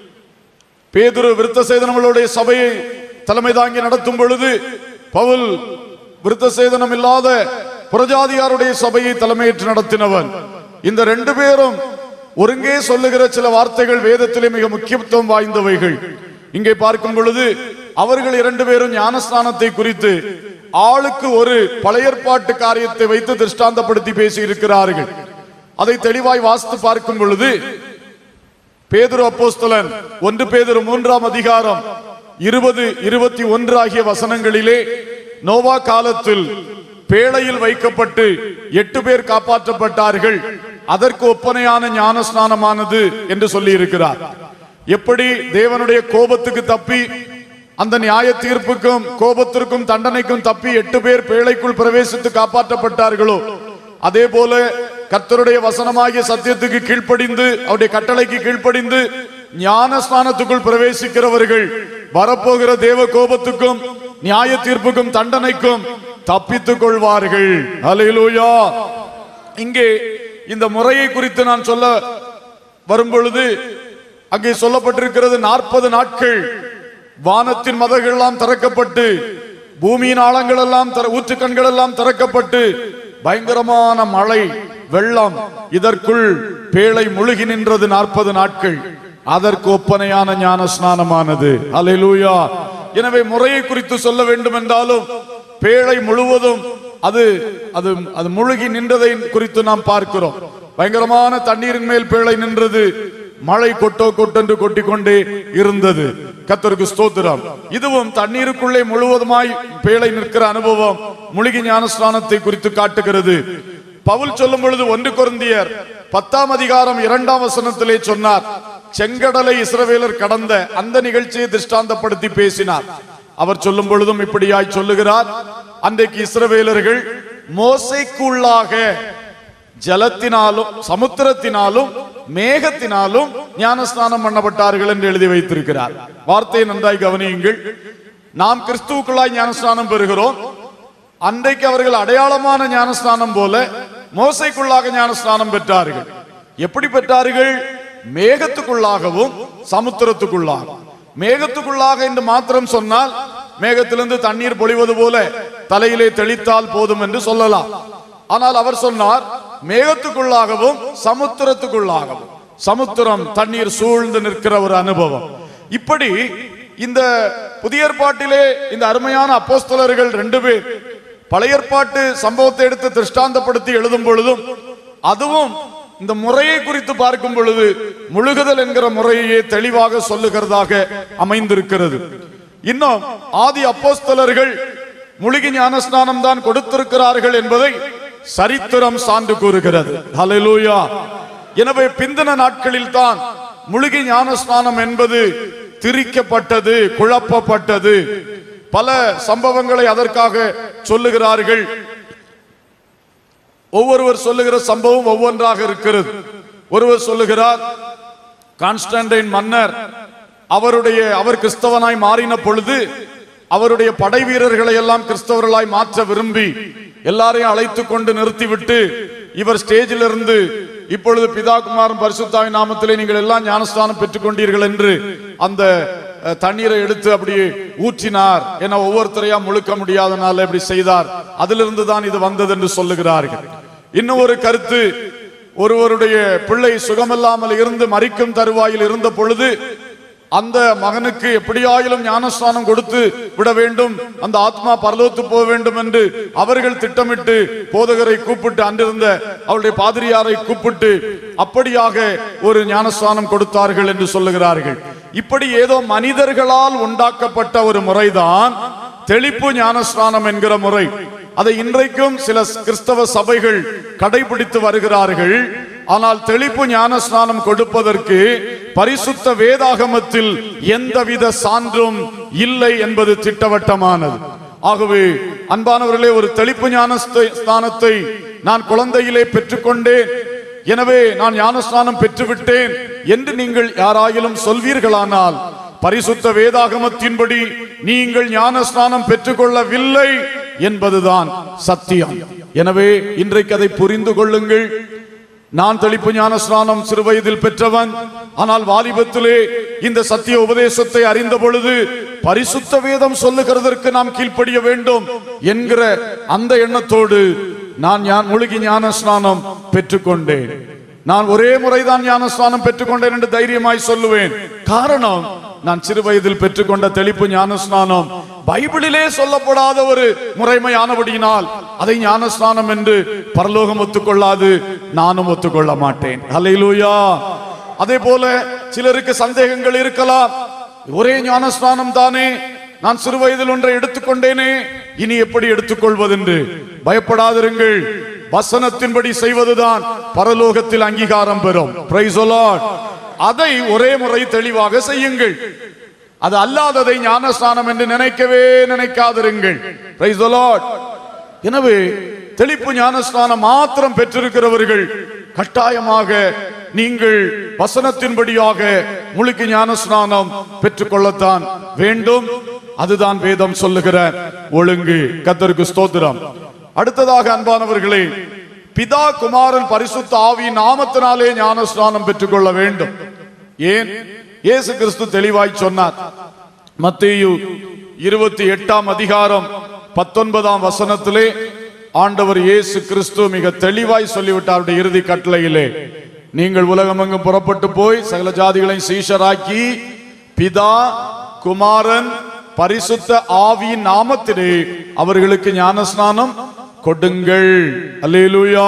பேதுரு விருத்த சேதனங்களுடைய சபையை தலைமை தாங்கி நடத்தும் பொழுது பவுல் விருத்த சேதனம் இல்லாத புரஜாதியாருடைய சபையை தலைமையேற்று நடத்தினவன் இந்த ரெண்டு பேரும் ஒருங்கே சொல்லுகிற சில வார்த்தைகள் வேதத்திலே மிக முக்கியத்துவம் வாய்ந்தவைகள் இங்கே பார்க்கும் பொழுது அவர்கள் இரண்டு பேரும் ஞானஸ்நானத்தை குறித்து ஆளுக்கு ஒரு பழையற்பாட்டு காரியத்தை வைத்து திருஷ்டாந்தப்படுத்தி பேசி இருக்கிறார்கள் அதை தெளிவாய் வாசித்து பார்க்கும் பொழுது பேதுரு அப்போஸ்தலன் ஒன்று பேதுரு மூன்றாம் அதிகாரம் இருபது இருபத்தி ஒன்று ஆகிய வசனங்களிலே நோவா காலத்தில் பேழையில் வைக்கப்பட்டு எட்டு பேர் காப்பாற்றப்பட்டார்கள் அதற்கு ஒப்பனையான ஞான ஸ்நானமானது என்று சொல்லி இருக்கிறார் எப்படி தேவனுடைய கோபத்துக்கு தப்பி அந்த நியாய தீர்ப்புக்கும் கோபத்திற்கும் தண்டனைக்கும் தப்பி எட்டு பேர் பேழைக்குள் பிரவேசித்து காப்பாற்றப்பட்டார்களோ அதே போல கர்த்தருடைய வசனமாகிய சத்தியத்துக்கு கீழ்ப்படிந்து அவருடைய கட்டளைக்கு கீழ்ப்படிந்து ஞான ஸ்நானத்துக்குள் பிரவேசிக்கிறவர்கள் வரப்போகிற தேவ கோபத்துக்கும் நியாய தீர்ப்புக்கும் தண்டனைக்கும் தப்பித்துக் கொள்வார்கள் அலையிலூயா இங்கே இந்த முறையை குறித்து நான் சொல்ல வரும் பொழுது அங்கே சொல்லப்பட்டிருக்கிறது நாற்பது நாட்கள் வானத்தின் மதர்கள் எல்லாம் திறக்கப்பட்டு பூமியின் ஆழங்கள் எல்லாம் திற- ஊற்றுக்கண்கள் எல்லாம் திறக்கப்பட்டு பயங்கரமான மழை வெள்ளம் இதற்குள் பேழை முழுகி நின்றது நாற்பது நாட்கள் அதற்கு ஒப்பனையான ஞான ஸ்நானமானது அல்லேலூயா எனவே முறையை குறித்து சொல்ல வேண்டும் என்றாலும் பேழை முழுவதும் அது அது அது முழுகி நின்றதை குறித்து நாம் பார்க்கிறோம் பயங்கரமான தண்ணீரின் மேல் பேழை நின்றது மழை கொட்டோ கொட்டென்று கொட்டிக்கொண்டே இருந்தது கத்தருக்கு ஸ்தோத்திரம் இதுவும் தண்ணீருக்குள்ளே முழுவதுமாய் பேழை நிற்கிற அனுபவம் முழுகி ஞானஸ்நானத்தை குறித்து காட்டுகிறது பவுல் சொல்லும் பொழுது ஒன்று கொருந்தியர் பத்தாம் அதிகாரம் இரண்டாம் வசனத்திலே சொன்னார் செங்கடலை இஸ்ரவேலர் கடந்த அந்த நிகழ்ச்சியை திருஷ்டாந்தப்படுத்தி பேசினார் அவர் சொல்லும் பொழுதும் இப்படியாய் சொல்லுகிறார் அன்றைக்கு இஸ்ரவேலர்கள் மோசைக்குள்ளாக ஜலத்தினாலும் சமுத்திரத்தினாலும் மேகத்தினாலும் ஞானஸ்நானம் பண்ணப்பட்டார்கள் என்று எழுதி வைத்திருக்கிறார் வார்த்தையை நன்றாய் கவனியுங்கள் நாம் கிறிஸ்துவுக்குள்ளாய் ஞானஸ்நானம் பெறுகிறோம் அன்றைக்கு அவர்கள் அடையாளமான ஞானஸ்நானம் போல மோசைக்குள்ளாக ஞானஸ்நானம் பெற்றார்கள் எப்படி பெற்றார்கள் மேகத்துக்குள்ளாகவும் சமுத்திரத்துக்குள்ளாகவும் மேகத்துக்குள்ளாக என்று மாத்திரம் சொன்னால் மேகத்திலிருந்து தண்ணீர் பொழிவது போல தலையிலே தெளித்தால் போதும் என்று சொல்லலாம் ஆனால் அவர் சொன்னார் மேகத்துக்குள்ளாகவும் சமுத்திரத்துக்குள்ளாகவும் சமுத்திரம் தண்ணீர் சூழ்ந்து நிற்கிற ஒரு அனுபவம் இப்படி இந்த புதிய ஏற்பாட்டிலே இந்த அருமையான அப்போஸ்தலர்கள் ரெண்டு பேர் பழைய ஏற்பாட்டு சம்பவத்தை எடுத்து திருஷ்டாந்தப்படுத்தி எழுதும் பொழுதும் அதுவும் இந்த முறையை குறித்து பார்க்கும் பொழுது முழுகுதல் என்கிற முறையே தெளிவாக சொல்லுகிறதாக அமைந்திருக்கிறது இன்னும் ஆதி அப்போஸ்தலர்கள் முழுகி ஞானஸ்நானம் தான் கொடுத்திருக்கிறார்கள் என்பதை சரித்திரம் சான்று கூறுகிறது ஹalleluya எனவே பிந்தின நாட்களில் தான் முழுகி ஞானஸ்நானம் என்பது திரிக்கப்பட்டது குழப்பப்பட்டது பல சம்பவங்களை அதற்காக சொல்லுகிறார்கள் ஒவ்வொருவர் சொல்லுகிற சம்பவம் ஒவ்வொன்றாக இருக்கிறது ஒருவர் சொல்லுகிறார் கான்ஸ்டன்டைன் மன்னர் அவருடைய அவர் கிறிஸ்தவனாய் மாறின பொழுது அவருடைய படை வீரர்களை எல்லாம் கிறிஸ்தவர்களாய் மாற்ற விரும்பி எல்லாரையும் அழைத்து கொண்டு நிறுத்திவிட்டு இவர் ஸ்டேஜில் இருந்து இப்பொழுது பிதா குமாரன் பரிசுத்தாவின் நாமத்திலே நீங்கள் எல்லாம் ஞானஸ்தானம் பெற்றுக் கொண்டீர்கள் என்று அந்த அஹ், தண்ணீரை எடுத்து அப்படியே ஊற்றினார் என ஒவ்வொருத்தரையா முழுக்க முடியாதனால இப்படி செய்தார் அதிலிருந்து தான் இது வந்தது என்று சொல்லுகிறார்கள் இன்னும் ஒரு கருத்து ஒருவருடைய பிள்ளை சுகமில்லாமல் இருந்து மறிக்கும் தருவாயில் இருந்த பொழுது அந்த மகனுக்கு எப்படியாயிலும் ஞானஸ்தானம் கொடுத்து விட வேண்டும் அந்த ஆத்மா பரலோத்து போக வேண்டும் என்று அவர்கள் திட்டமிட்டு போதகரை கூப்பிட்டு அன்றிருந்த அவருடைய பாதிரியாரை கூப்பிட்டு அப்படியாக ஒரு ஞானஸ்தானம் கொடுத்தார்கள் என்று சொல்லுகிறார்கள் இப்படி ஏதோ மனிதர்களால் உண்டாக்கப்பட்ட ஒரு முறைதான் தெளிப்பு ஞானஸ்நானம் என்கிற முறை அதை இன்றைக்கும் சில கிறிஸ்தவ சபைகள் கடைபிடித்து வருகிறார்கள் ஆனால் தெளிப்பு ஞானஸ்நானம் கொடுப்பதற்கு பரிசுத்த வேதாகமத்தில் எந்தவித சான்றும் இல்லை என்பது திட்டவட்டமானது ஆகவே அன்பானவர்களே ஒரு தெளிப்பு ஞான ஸ்நானத்தை நான் குழந்தையிலே பெற்றுக்கொண்டேன் எனவே நான் ஞானஸ்நானம் பெற்றுவிட்டேன் என்று நீங்கள் யாராயிலும் சொல்வீர்களானால் பரிசுத்த வேதாகமத்தின்படி நீங்கள் ஞானஸ்நானம் பெற்றுக்கொள்ளவில்லை என்பதுதான் சத்தியம் எனவே இன்றைக்கு அதை புரிந்து கொள்ளுங்கள் நான் தெளிப்பு ஞானஸ்நானம் சிறு வயதில் பெற்றவன் ஆனால் வாலிபத்திலே இந்த சத்திய உபதேசத்தை அறிந்த பொழுது பரிசுத்த வேதம் சொல்லுகிறதற்கு நாம் கீழ்ப்படிய வேண்டும் என்கிற அந்த எண்ணத்தோடு நான் ஞான- முழுகி ஞானஸ்நானம் பெற்றுக்கொண்டேன் நான் ஒரே முறைதான் ஞானஸ்நானம் பெற்றுக்கொண்டேன் என்று தைரியமாய் சொல்லுவேன் காரணம் நான் சிறு வயதில் பெற்றுக்கொண்ட தெளிப்பு ஞானஸ்நானம் பைபிளிலே சொல்லப்படாத ஒரு முறைமையானபடியினால் அதை ஞானஸ்நானம் என்று பரலோகம் ஒத்துக்கொள்ளாது நானும் ஒத்துக்கொள்ள மாட்டேன் ஹalleluya அதே போல சிலருக்கு சந்தேகங்கள் இருக்கலாம் ஒரே ஞானஸ்நானம் தானே நான் சிறு வயதில் ஒன்றை எடுத்துக்கொண்டேனே இனி எப்படி எடுத்துக்கொள்வதென்று பயப்படாதிருங்கள் வசனத்தின்படி செய்வதுதான் பரலோகத்தில் அங்கீகாரம் பெறும் Praise the Lord. அதை ஒரே முறை தெளிவாக செய்யுங்கள் அது அல்லாததை ஞானஸ்நானம் என்று நினைக்கவே நினைக்காதிருங்கள் Praise the Lord. எனவே தெளிப்பு ஞானஸ்நானம் மாத்திரம் பெற்றிருக்கிறவர்கள் கட்டாயமாக நீங்கள் வசனத்தின்படியாக முழுக்கு ஞானஸ்நானம் பெற்றுக்கொள்ளத்தான் வேண்டும் அதுதான் வேதம் சொல்லுகிற ஒழுங்கு கத்தருக்கு ஸ்தோத்திரம் அடுத்ததாக அன்பானவர்களே பிதா குமாரன் பரிசுத்த ஆவி நாமத்தினாலே ஞானஸ்நானம் பெற்றுக்கொள்ள வேண்டும் ஏன் இயேசு கிறிஸ்து தெளிவாய் சொன்னார் மத்தேயு இருபத்தி எட்டாம் அதிகாரம் பத்தொன்பதாம் வசனத்திலே ஆண்டவர் இயேசு கிறிஸ்து மிக தெளிவாய் சொல்லிவிட்டார் அவருடைய இறுதி கட்டளையிலே நீங்கள் உலகமெங்கும் புறப்பட்டு போய் சகல ஜாதிகளையும் சீஷராக்கி பிதா குமாரன் பரிசுத்த ஆவியின் நாமத்திலே அவர்களுக்கு ஞானஸ்நானம் கொடுங்கள் அல்லேலூயா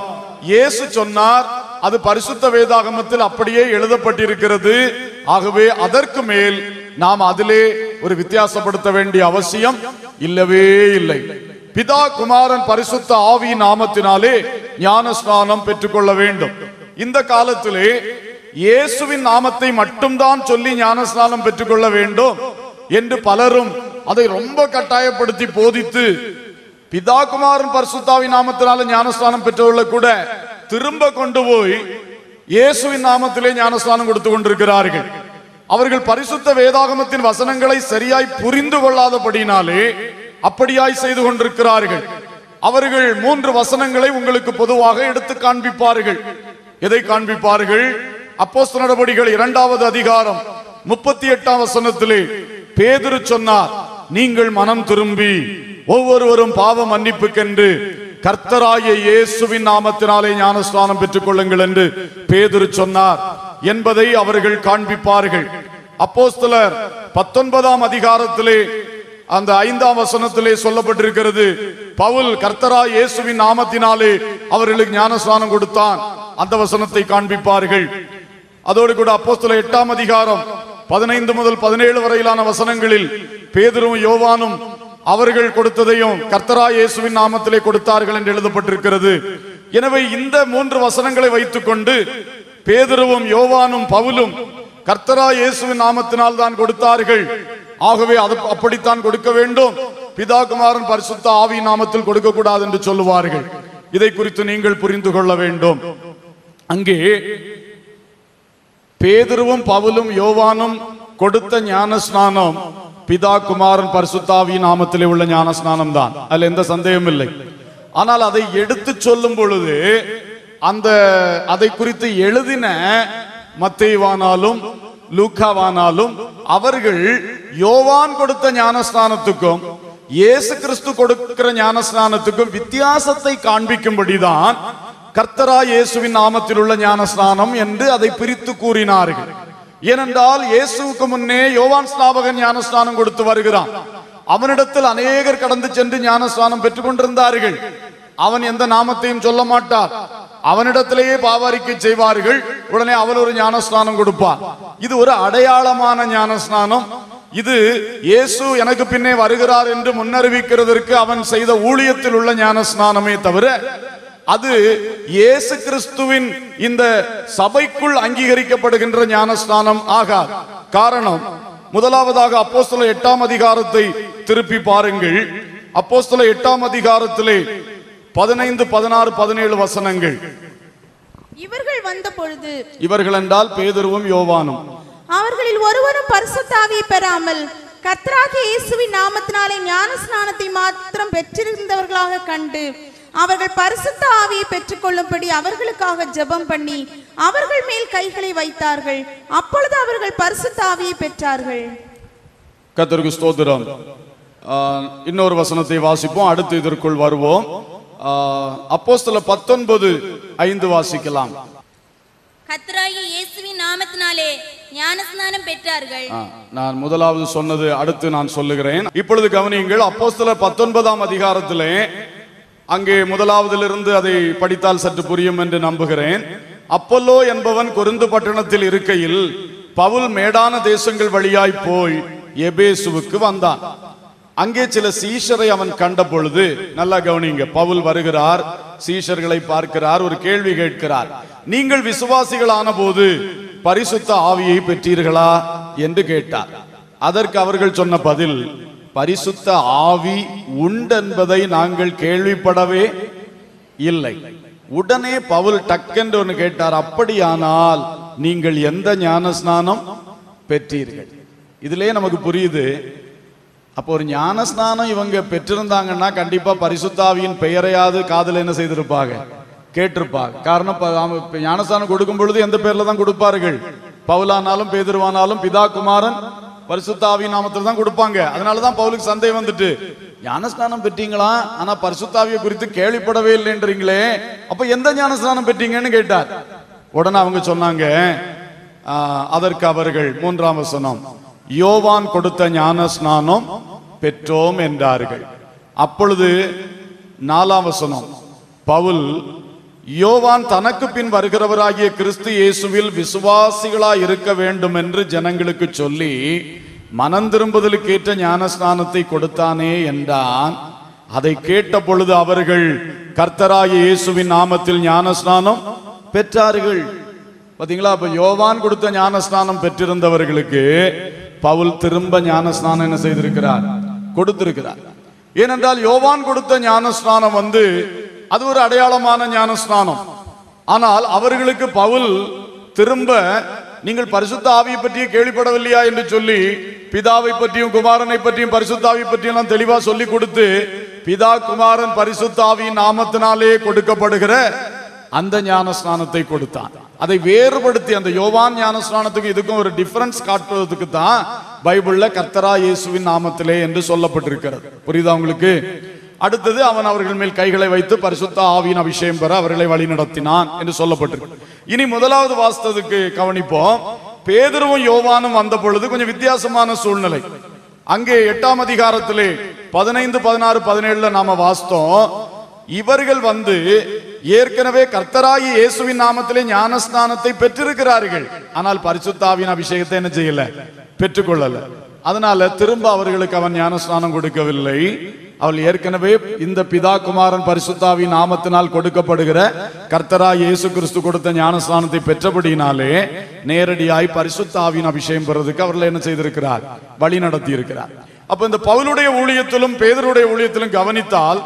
இயேசு சொன்னார் அது பரிசுத்த வேதாகமத்தில் அப்படியே எழுதப்பட்டிருக்கிறது ஆகவே அதற்கு மேல் நாம் அதிலே ஒரு வித்தியாசப்படுத்த வேண்டிய அவசியம் இல்லவே இல்லை பிதா குமாரன் பரிசுத்த ஆவி நாமத்தினாலே ஞானஸ்நானம் பெற்றுக்கொள்ள வேண்டும் இந்த காலத்திலே இயேசுவின் நாமத்தை மட்டும்தான் சொல்லி ஞானஸ்நானம் பெற்றுக்கொள்ள வேண்டும் என்று பலரும் அதை ரொம்ப கட்டாயப்படுத்தி போதித்து பிதா குமாரன் பரிசுத்தாவின் நாமத்தினால ஞானஸ்தானம் பெற்றவர்களை கூட திரும்ப கொண்டு போய் இயேசுவின் நாமத்திலே ஞானஸ்தானம் கொடுத்து கொண்டிருக்கிறார்கள் அவர்கள் பரிசுத்த வேதாகமத்தின் வசனங்களை சரியாய் புரிந்து கொள்ளாதபடினாலே அப்படியாய் செய்து கொண்டிருக்கிறார்கள் அவர்கள் மூன்று வசனங்களை உங்களுக்கு பொதுவாக எடுத்து காண்பிப்பார்கள் எதை காண்பிப்பார்கள் அப்போஸ்தல நடவடிக்கைகள் இரண்டாவது அதிகாரம் முப்பத்தி எட்டாம் வசனத்திலே பேதுரு சொன்னார் நீங்கள் மனம் திரும்பி ஒவ்வொருவரும் பாவ மன்னிப்புக்கென்று கர்த்தராகிய இயேசுவின் நாமத்தினாலே ஞானஸ்நானம் பெற்றுக் கொள்ளுங்கள் என்று பேதுரு சொன்னார் என்பதை அவர்கள் காண்பிப்பார்கள் அப்போஸ்தலர் பத்தொன்பதாம் அதிகாரத்திலே அந்த ஐந்தாம் வசனத்திலே சொல்லப்பட்டிருக்கிறது பவுல் கர்த்தரா இயேசுவின் நாமத்தினாலே அவர்களுக்கு ஞானஸ்நானம் கொடுத்தான் அந்த வசனத்தை காண்பிப்பார்கள் அதோடு கூட அப்போஸ்தலர் எட்டாம் அதிகாரம் பதினைந்து முதல் பதினேழு வரையிலான வசனங்களில் பேதுரும் யோவானும் அவர்கள் கொடுத்ததையும் கர்த்தரா இயேசுவின் நாமத்திலே கொடுத்தார்கள் என்று எழுதப்பட்டிருக்கிறது எனவே இந்த மூன்று வசனங்களை வைத்துக்கொண்டு பேதுருவும் யோவானும் பவுலும் கர்த்தரா இயேசுவின் நாமத்தினால் தான் கொடுத்தார்கள் ஆகவே அது அப்படித்தான் கொடுக்க வேண்டும் பிதா குமாரன் பரிசுத்த ஆவி நாமத்தில் கொடுக்க கூடாது என்று சொல்லுவார்கள் இதை குறித்து நீங்கள் புரிந்து கொள்ள வேண்டும் அங்கே பேதுருவும் பவுலும் யோவானும் கொடுத்த ஞானஸ்நானம் பிதா குமாரன் பரிசுத்தாவி நாமத்திலே உள்ள ஞானஸ்நானம் தான் அதுல எந்த சந்தேகமும் இல்லை ஆனால் அதை எடுத்து சொல்லும் பொழுது அந்த அதை குறித்து எழுதின மத்தேவானாலும் லூக்காவானாலும் அவர்கள் யோவான் கொடுத்த ஞானஸ்நானத்துக்கும் இயேசு கிறிஸ்து கொடுக்கிற ஞானஸ்நானத்துக்கும் வித்தியாசத்தை காண்பிக்கும்படிதான் கர்த்தரா இயேசுவின் நாமத்தில் உள்ள ஞானஸ்நானம் என்று அதை பிரித்து கூறினார்கள் ஏனென்றால் இயேசுவுக்கு முன்னே யோவான் ஸ்நாபகன் ஞானஸ்நானம் கொடுத்து வருகிறான் அவனிடத்தில் அநேகர் கடந்து சென்று ஞானஸ்நானம் பெற்றுக் கொண்டிருந்தார்கள் அவன் எந்த நாமத்தையும் சொல்ல மாட்டார் அவனிடத்திலேயே பாவாரிக்கை செய்வார்கள் உடனே அவன் ஒரு ஞானஸ்நானம் கொடுப்பான் இது ஒரு அடையாளமான ஞானஸ்நானம் இது இயேசு எனக்கு பின்னே வருகிறார் என்று முன்னறிவிக்கிறதற்கு அவன் செய்த ஊழியத்தில் உள்ள ஞானஸ்நானமே தவிர அது இயேசு கிறிஸ்துவின் இந்த சபைக்குள் அங்கீகரிக்கப்படுகின்ற ஞானஸ்நானம் ஆகாது காரணம் முதலாவதாக அப்போஸ்தல எட்டாம் அதிகாரத்தை திருப்பி பாருங்கள் அப்போஸ்தல எட்டாம் அதிகாரத்திலே பதினைந்து பதினாறு பதினேழு வசனங்கள் இவர்கள் வந்த பொழுது இவர்கள் என்றால் பேதுருவும் யோவானும் அவர்களில் ஒருவரும் பரிசுத்தாவியை பெறாமல் கர்த்தராகிய இயேசுவின் நாமத்தினாலே ஞான ஸ்நானத்தை மாத்திரம் பெற்றிருந்தவர்களாக கண்டு அவர்கள் பரிசுத்த ஆவியை பெற்றுக்கொள்ளும்படி அவர்களுக்காக ஜெபம் பண்ணி அவர்கள் மேல் கைகளை வைத்தார்கள் அப்பொழுது அவர்கள் பரிசுத்த ஆவியை பெற்றார்கள் கர்த்தருக்கு ஸ்தோத்திரம் ஆஹ், இன்னொரு வசனத்தை வாசிப்போம் அடுத்து இதற்குள் வருவோம் ஆஹ், அப்போஸ்தல பத்தொன்பது ஐந்து வாசிக்கலாம் கர்த்தராகிய இயேசுவின் நாமத்தினாலே ஞானஸ்நானம் பெற்றார்கள் ஆ, நான் முதலாவது சொன்னது அடுத்து நான் சொல்லுகிறேன் இப்பொழுது கவனியுங்கள் அப்போஸ்தலர் பத்தொன்பதாம் அதிகாரத்திலே அங்கே முதலாவதிலிருந்து அதை படித்தால் சற்று புரியும் என்று நம்புகிறேன் அப்பல்லோ என்பவன் கொருந்து பட்டணத்தில் இருக்கையில் பவுல் மேடான தேசங்கள் வழியாய் போய் எபேசுவுக்கு வந்தான் அங்கே சில சீஷரை அவன் கண்ட பொழுது நல்லா கவனிங்க பவுல் வருகிறார் சீஷர்களை பார்க்கிறார் ஒரு கேள்வி கேட்கிறார் நீங்கள் விசுவாசிகளான போது பரிசுத்த ஆவியை பெற்றீர்களா என்று கேட்டார் அதற்கு அவர்கள் சொன்ன பதில் பரிசுத்த ஆவி உண்டென்பதை நாங்கள் கேள்விப்படவே இல்லை உடனே பவுல் டக்கென்று ஒன்று கேட்டார் அப்படியானால் நீங்கள் எந்த ஞானஸ்நானம் பெற்றீர்கள் இதிலே நமக்கு புரியுது அப்போ ஒரு ஞானஸ்நானம் இவங்க பெற்றிருந்தாங்கன்னா கண்டிப்பா பரிசுத்தாவியின் பெயரையாவது காதல் என்ன செய்திருப்பாங்க கேட்டிருப்பாங்க காரணம் ப- அவங்க இப்ப ஞானஸ்நானம் கொடுக்கும் பொழுது எந்த பேர்ல தான் கொடுப்பார்கள் பவுலானாலும் பேதுருவானாலும் பிதா குமாரன் பரிசுத்தாவி நாமத்தில் தான் கொடுப்பாங்க அதனாலதான் பவுலுக்கு சந்தேகம் வந்துட்டு ஞானஸ்நானம் பெற்றீங்களா ஆனா பரிசுத்தாவியை குறித்து கேள்விப்படவே இல்லைன்றீங்களே அப்ப எந்த ஞானஸ்நானம் பெற்றீங்கன்னு கேட்டார் உடனே அவங்க சொன்னாங்க ஆ, அதற்கு அவர்கள் மூன்றாம் வசனம் யோவான் கொடுத்த ஞான ஸ்நானம் பெற்றோம் என்றார்கள் அப்பொழுது நாலாம் வசனம் பவுல் யோவான் தனக்கு பின் வருகிறவராகிய கிறிஸ்து இயேசுவில் விசுவாசிகளாய் இருக்க வேண்டும் என்று ஜனங்களுக்கு சொல்லி மனம் திரும்புதலுக்கு ஏற்ற ஞான ஸ்நானத்தை கொடுத்தானே என்றான் அதை கேட்ட பொழுது அவர்கள் கர்த்தராகிய இயேசுவின் நாமத்தில் ஞான ஸ்நானம் பெற்றார்கள் பாத்தீங்களா அப்ப யோவான் கொடுத்த ஞானஸ்நானம் பெற்றிருந்தவர்களுக்கு பவுல் திரும்ப ஞானஸ்நானம் என்ன செய்திருக்கிறார் கொடுத்திருக்கிறார் ஏனென்றால் யோவான் கொடுத்த ஞானஸ்நானம் வந்து அது ஒரு அடையாளமான ஞானஸ்நானம் ஆனால் அவர்களுக்கு பவுல் திரும்ப நீங்கள் பரிசுத்த ஆவியை பற்றிய கேள்விப்படவில்லையா என்று சொல்லி பிதாவை பற்றியும் குமாரனை பற்றியும் பரிசுத்த ஆவியை பற்றியும் எல்லாம் தெளிவா சொல்லி கொடுத்து பிதா குமாரன் பரிசுத்த ஆவியின் நாமத்தினாலே கொடுக்கப்படுகிற அந்த ஞானஸ்நானத்தை கொடுத்தான் அதை வேறுபடுத்தி அந்த யோவான் ஞானஸ்நானத்துக்கும் இதுக்கும் ஒரு டிஃபரன்ஸ் காட்டுவதற்கு தான் பைபிள்ல கர்த்தரா இயேசுவின் நாமத்திலே என்று சொல்லப்பட்டிருக்கிறது புரியுதா உங்களுக்கு அடுத்தது அவன் அவர்கள் மேல் கைகளை வைத்து பரிசுத்த ஆவியின் அபிஷேகம் பெற அவர்களை வழி நடத்தினான் என்று சொல்லப்பட்டிருக்கு இனி முதலாவது வாஸ்ததுக்கு கவனிப்போம் பேதுருவும் யோவானும் வந்த பொழுது கொஞ்சம் வித்தியாசமான சூழ்நிலை அங்கே எட்டாம் அதிகாரத்திலே பதினைந்து பதினாறு பதினேழுல நாம வாஸ்தோம் இவர்கள் வந்து ஏற்கனவே கர்த்தராகி இயேசுவின் நாமத்திலே ஞானஸ்நானத்தை பெற்றிருக்கிறார்கள் ஆனால் பரிசுத்தாவின் அபிஷேகத்தை என்ன செய்யல பெற்றுக்கொள்ளல அதனால திரும்ப அவர்களுக்கு அவன் ஞானஸ்நானம் கொடுக்கவில்லை அவள் ஏற்கனவே இந்த பிதா குமாரன் பரிசுத்தாவின் நாமத்தினால் கொடுக்கப்படுகிற கர்த்தரா இயேசு கிறிஸ்து கொடுத்த ஞானஸ்நானத்தை பெற்றபடியினாலே நேரடியாய் பரிசுத்தாவின் அபிஷேகம் பெறதுக்கு அவர்கள் என்ன செய்திருக்கிறார் வழி நடத்தி இருக்கிறார் அப்ப இந்த பவுலுடைய ஊழியத்திலும் பேதருடைய ஊழியத்திலும் கவனித்தால்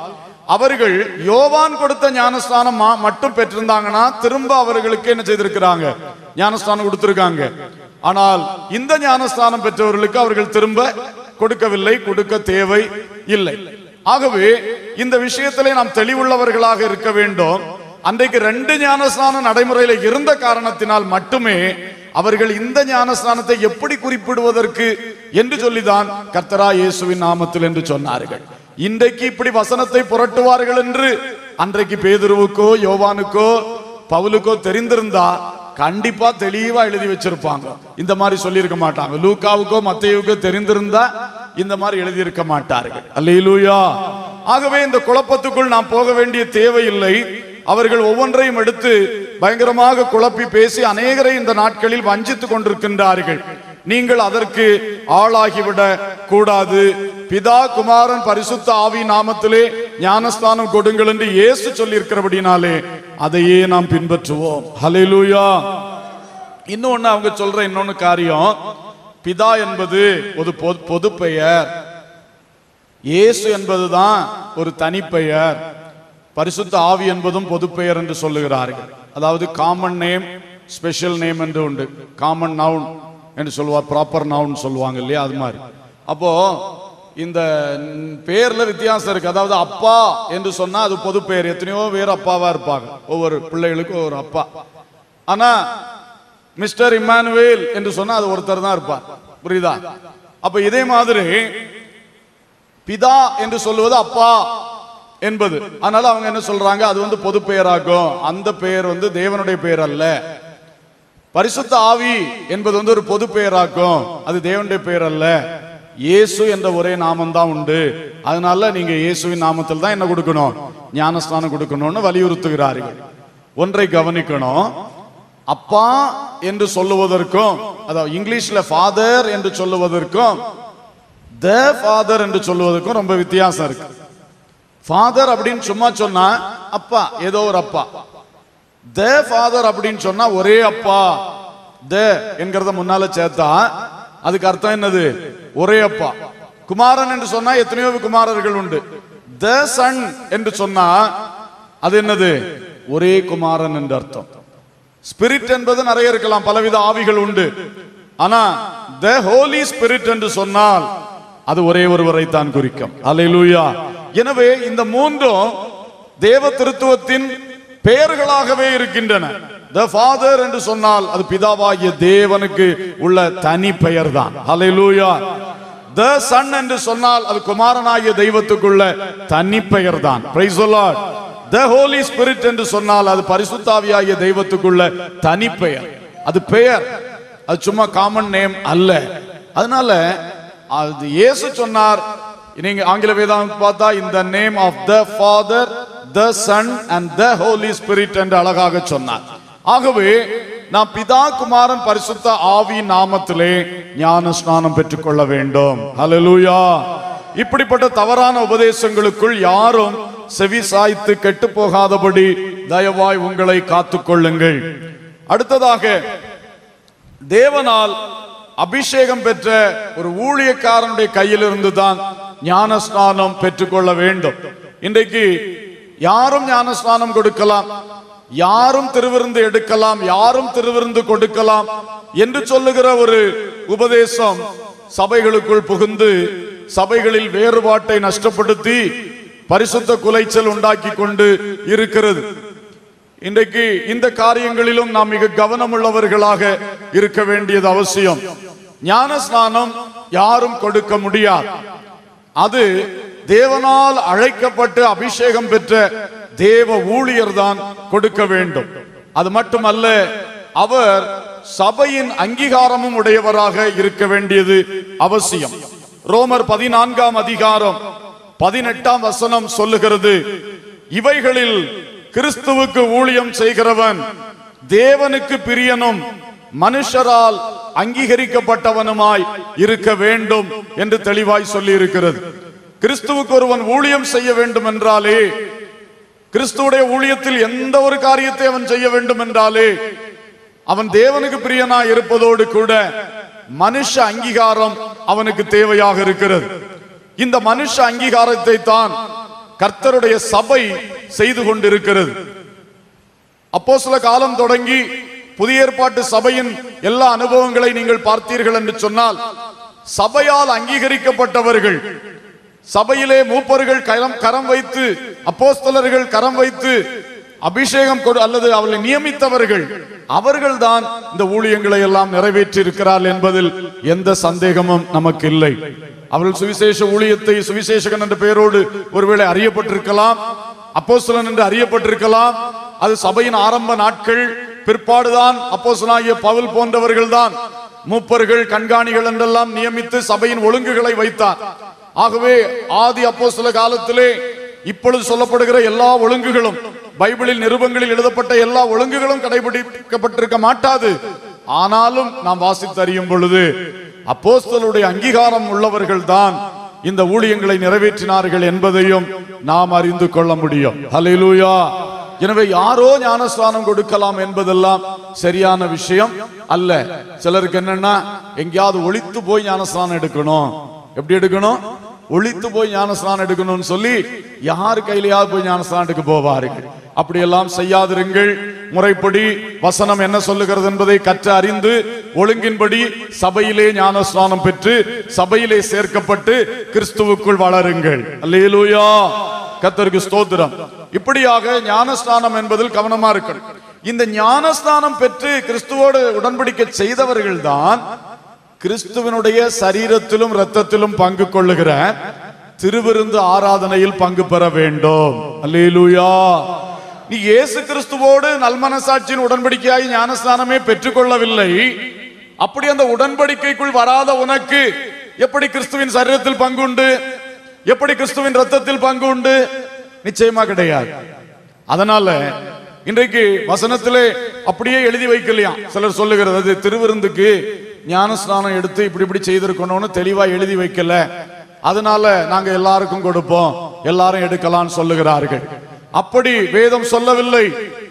அவர்கள் யோவான் கொடுத்த ஞானஸ்தானம் மா- மட்டும் பெற்றிருந்தாங்கன்னா திரும்ப அவர்களுக்கு என்ன செய்திருக்கிறாங்க ஞானஸ்தானம் கொடுத்திருக்காங்க ஆனால் இந்த ஞானஸ்தானம் பெற்றவர்களுக்கு அவர்கள் திரும்ப கொடுக்கவில்லை கொடுக்க தேவை இல்லை ஆகவே இந்த விஷயத்திலே நாம் தெளிவுள்ளவர்களாக இருக்க வேண்டும் அன்றைக்கு ரெண்டு ஞானஸ்தானம் நடைமுறையில இருந்த காரணத்தினால் மட்டுமே அவர்கள் இந்த ஞானஸ்தானத்தை எப்படி குறிப்பிடுவதற்கு என்று சொல்லிதான் கர்த்தரா இயேசுவின் நாமத்தில் என்று சொன்னார்கள் இன்றைக்கு இப்படி வசனத்தை புரட்டுவார்கள் என்று அன்றைக்கு பேதுருவுக்கோ யோவானுக்கோ பவுலுக்கோ தெரிந்திருந்தா கண்டிப்பா தெளிவா எழுதி வச்சிருப்பாங்க இந்த மாதிரி சொல்லியிருக்க மாட்டாங்க லூக்காவுக்கோ மத்தேயுக்கோ தெரிந்திருந்தா இந்த மாதிரி எழுதியிருக்க மாட்டார்கள் அல்லேலூயா ஆகவே இந்த குழப்பத்துக்குள் நாம் போக வேண்டிய தேவையில்லை அவர்கள் ஒவ்வொன்றையும் எடுத்து பயங்கரமாக குழப்பி பேசி அநேகரை இந்த நாட்களில் வஞ்சித்துக் கொண்டிருக்கின்றார்கள் நீங்கள் அதற்கு ஆளாகிவிட கூடாது பிதா குமாரன் பரிசுத்த ஆவி நாமத்திலே ஞானஸ்தானம் கொடுங்கள் என்று இயேசு சொல்லியிருக்கிறபடினாலே அதையே நாம் பின்பற்றுவோம் ஹalleluya இன்னொன்னு அவங்க சொல்ற இன்னொன்னு காரியம் பிதா என்பது ஒரு பொது- பொது பெயர் இயேசு என்பதுதான் ஒரு தனிப்பெயர் பரிசுத்த ஆவி என்பதும் பொது பெயர் என்று சொல்லுகிறார்கள் அதாவது காமன் நேம் ஸ்பெஷல் நேம் என்று உண்டு காமன் நவுன் என்று சொல்லுவார் ப்ராப்பர் நவுன் சொல்லுவாங்க இல்லையா அது மாதிரி அப்போ இந்த ம், பேர்ல வித்தியாசம் இருக்கு அதாவது அப்பா என்று சொன்னா அது பொது பெயர் எத்தனையோ பேர் அப்பாவா இருப்பாங்க ஒவ்வொரு பிள்ளைகளுக்கும் ஒவ்வொரு அப்பா ஆனா மிஸ்டர் இம்மானுவேல் என்று சொன்னா அது ஒருத்தர் தான் இருப்பார் புரியுதா அப்ப இதே மாதிரி பிதா என்று சொல்லுவது அப்பா என்பது அதனால அவங்க என்ன சொல்றாங்க அது வந்து பொது பெயராகும் அந்த பெயர் வந்து தேவனுடைய பெயர் அல்ல பரிசுத்த ஆவி என்பது வந்து ஒரு பொது பெயராக்கும் அது தேவனுடைய பெயர் அல்ல இயேசு என்ற ஒரே நாமம் தான் உண்டு அதனால நீங்க இயேசுவின் நாமத்தில் தான் என்ன கொடுக்கணும் ஞானஸ்தானம் கொடுக்கணும்னு வலியுறுத்துகிறார்கள் ஒன்றை கவனிக்கணும் அப்பா என்று சொல்லுவதற்கும் அதாவது இங்கிலீஷ்ல ஃபாதர் என்று சொல்லுவதற்கும் த ஃபாதர் என்று சொல்லுவதற்கும் ரொம்ப வித்தியாசம் இருக்கு ஃபாதர் அப்படின்னு சும்மா சொன்னா அப்பா ஏதோ ஒரு அப்பா த ஃபாதர் அப்படின்னு சொன்னா ஒரே அப்பா த என்கிறத முன்னால சேர்த்தா அதுக்கு அர்த்தம் என்னது ஒரே அப்பா குமாரன் என்று சொன்னா எத்தனையோ குமாரர்கள் உண்டு த சன் என்று சொன்னா அது என்னது ஒரே குமாரன் என்று அர்த்தம் ஸ்பிரிட் என்பது நிறைய இருக்கலாம் பலவித ஆவிகள் உண்டு ஆனா த ஹோலி ஸ்பிரிட் என்று சொன்னால் அது ஒரே ஒருவரை தான் குறிக்கும் அல்லேலூயா எனவே இந்த மூன்றும் தேவ திருத்துவத்தின் பெயர்களாகவே இருக்கின்றன த ஃபாதர் என்று சொன்னால் அது பிதாவாகிய தேவனுக்கு உள்ள தனி பெயர் தான் அல்லேலூயா த சன் என்று சொன்னால் அது குமாரனாகிய தெய்வத்துக்குள்ள தனி பெயர் தான் பிரைஸ் த ஹோலி ஸ்பிரிட் என்று சொன்னால் அது பரிசுத்தாவியாகிய தெய்வத்துக்குள்ள தனி பெயர் அது பெயர் அது சும்மா காமன் நேம் அல்ல அதனால அது இயேசு சொன்னார் நீங்க ஆங்கில வேதாகம் பார்த்தா இந்த name of the Father the Son and the Holy Spirit என்று அழகாக சொன்னார் ஆகவே நாம் பிதா குமாரன் பரிசுத்த ஆவி நாமத்திலே ஞான ஸ்நானம் பெற்றுக்கொள்ள வேண்டும் ஹalleluya இப்படிப்பட்ட தவறான உபதேசங்களுக்குள் யாரும் செவி சாய்த்து கெட்டு போகாதபடி தயவாய் உங்களை காத்துக்கொள்ளுங்கள் அடுத்ததாக தேவனால் அபிஷேகம் பெற்ற ஒரு ஊழியக்காரனுடைய கையிலிருந்து தான் ஞானஸ்நானம் பெற்றுக்கொள்ள வேண்டும் இன்றைக்கு யாரும் ஞானஸ்நானம் கொடுக்கலாம் யாரும் திருவிருந்து எடுக்கலாம் யாரும் திருவிருந்து கொடுக்கலாம் என்று சொல்லுகிற ஒரு உபதேசம் சபைகளுக்குள் புகுந்து சபைகளில் வேறுபாட்டை நஷ்டப்படுத்தி பரிசுத்த குலைச்சல் உண்டாக்கி கொண்டு இருக்கிறது இன்றைக்கு இந்த காரியங்களிலும் நாம் மிக கவனமுள்ளவர்களாக இருக்க வேண்டியது அவசியம் ஞான ஸ்நானம் யாரும் கொடுக்க முடியாது அது தேவனால் அழைக்கப்பட்டு அபிஷேகம் பெற்ற தேவ ஊழியர் தான் கொடுக்க வேண்டும் அது மட்டுமல்ல அவர் சபையின் அங்கீகாரமும் உடையவராக இருக்க வேண்டியது அவசியம் ரோமர் பதினான்காம் அதிகாரம் பதினெட்டாம் வசனம் சொல்லுகிறது இவைகளில் கிறிஸ்துவுக்கு ஊழியம் செய்கிறவன் தேவனுக்கு பிரியனும் மனுஷரால் அங்கீகரிக்கப்பட்டவனுமாய் இருக்க வேண்டும் என்று தெளிவாய் சொல்லி இருக்கிறது கிறிஸ்துவுக்கு ஒருவன் ஊழியம் செய்ய வேண்டும் என்றாலே கிறிஸ்துவுடைய ஊழியத்தில் எந்த ஒரு காரியத்தை அவன் செய்ய வேண்டும் என்றாலே அவன் தேவனுக்கு பிரியனாய் இருப்பதோடு கூட மனுஷ அங்கீகாரம் அவனுக்கு தேவையாக இருக்கிறது இந்த மனுஷ அங்கீகாரத்தை தான் கர்த்தருடைய சபை செய்து கொண்டிருக்கிறது அப்போ சில காலம் தொடங்கி புதிய ஏற்பாட்டு சபையின் எல்லா அனுபவங்களை நீங்கள் பார்த்தீர்கள் என்று சொன்னால் சபையால் அங்கீகரிக்கப்பட்டவர்கள் சபையிலே மூப்பர்கள் கரம் கரம் வைத்து அப்போஸ்தலர்கள் கரம் வைத்து அபிஷேகம் கொடு அல்லது அவர்களை நியமித்தவர்கள் அவர்கள்தான் இந்த ஊழியங்களை எல்லாம் நிறைவேற்றி இருக்கிறார்கள் என்பதில் எந்த சந்தேகமும் நமக்கு இல்லை அவர்கள் சுவிசேஷ ஊழியத்தை சுவிசேஷகன் என்ற பெயரோடு ஒருவேளை அறியப்பட்டிருக்கலாம் அப்போஸ்தலன் என்று அறியப்பட்டிருக்கலாம் அது சபையின் ஆரம்ப நாட்கள் பிற்பாடுதான் அப்போஸ்தலனாகிய பவுல் போன்றவர்கள் தான் மூப்பர்கள் கண்காணிகள் என்றெல்லாம் நியமித்து சபையின் ஒழுங்குகளை வைத்தார் ஆகவே ஆதி அப்போஸ்தல காலத்திலே இப்பொழுது சொல்லப்படுகிற எல்லா ஒழுங்குகளும் பைபிளில் நிருபங்களில் எழுதப்பட்ட எல்லா ஒழுங்குகளும் கடைபிடிக்கப்பட்டிருக்க மாட்டாது ஆனாலும் நாம் வாசித்து அறியும் பொழுது அப்போஸ்தலருடைய அங்கீகாரம் உள்ளவர்கள் தான் இந்த ஊழியங்களை நிறைவேற்றினார்கள் என்பதையும் நாம் அறிந்து கொள்ள முடியும் ஹalleluya எனவே யாரோ ஞானஸ்தானம் கொடுக்கலாம் என்பதெல்லாம் சரியான விஷயம் அல்ல சிலருக்கு என்னன்னா எங்கேயாவது ஒளித்து போய் ஞானஸ்தானம் எடுக்கணும் எப்படி எடுக்கணும் ஒளித்து போய் ஞானஸ்தானம் எடுக்கணும்னு சொல்லி யார் கையிலயாவது போய் ஞானஸ்தானம் எடுக்க போவார்கள் அப்படியெல்லாம் செய்யாதிருங்கள் முறைப்படி வசனம் என்ன சொல்லுகிறது என்பதை கற்று அறிந்து ஒழுங்கின்படி சபையிலே ஞானஸ்நானம் பெற்று சபையிலே சேர்க்கப்பட்டு கிறிஸ்துவுக்குள் வளருங்கள் அல்லேலூயா கத்தருக்கு ஸ்தோத்திரம் இப்படியாக ஞானஸ்நானம் என்பதில் கவனமா இருக்கணும் இந்த ஞானஸ்நானம் பெற்று கிறிஸ்துவோடு உடன்படிக்கை செய்தவர்கள் தான் கிறிஸ்துவனுடைய சரீரத்திலும் இரத்தத்திலும் பங்கு கொள்ளுகிற திருவிருந்து ஆராதனையில் பங்கு பெற வேண்டும் அல்லேலூயா நீ இயேசு கிறிஸ்துவோடு நல்மனசாட்சியின் உடன்படிக்கையாகி ஞானஸ்நானமே பெற்றுக்கொள்ளவில்லை அப்படி அந்த உடன்படிக்கைக்குள் வராத உனக்கு எப்படி கிறிஸ்துவின் சரீரத்தில் பங்கு உண்டு எப்படி கிறிஸ்துவின் ரத்தத்தில் பங்கு உண்டு நிச்சயமா கிடையாது அதனால இன்றைக்கு வசனத்திலே அப்படியே எழுதி வைக்கலையாம் சிலர் சொல்லுகிறது அது திருவிருந்துக்கு ஞானஸ்நானம் எடுத்து இப்படி இப்படி செய்திருக்கணும்னு தெளிவா எழுதி வைக்கல அதனால நாங்க எல்லாருக்கும் கொடுப்போம் எல்லாரும் எடுக்கலாம்னு சொல்லுகிறார்கள் அப்படி வேதம் சொல்லவில்லை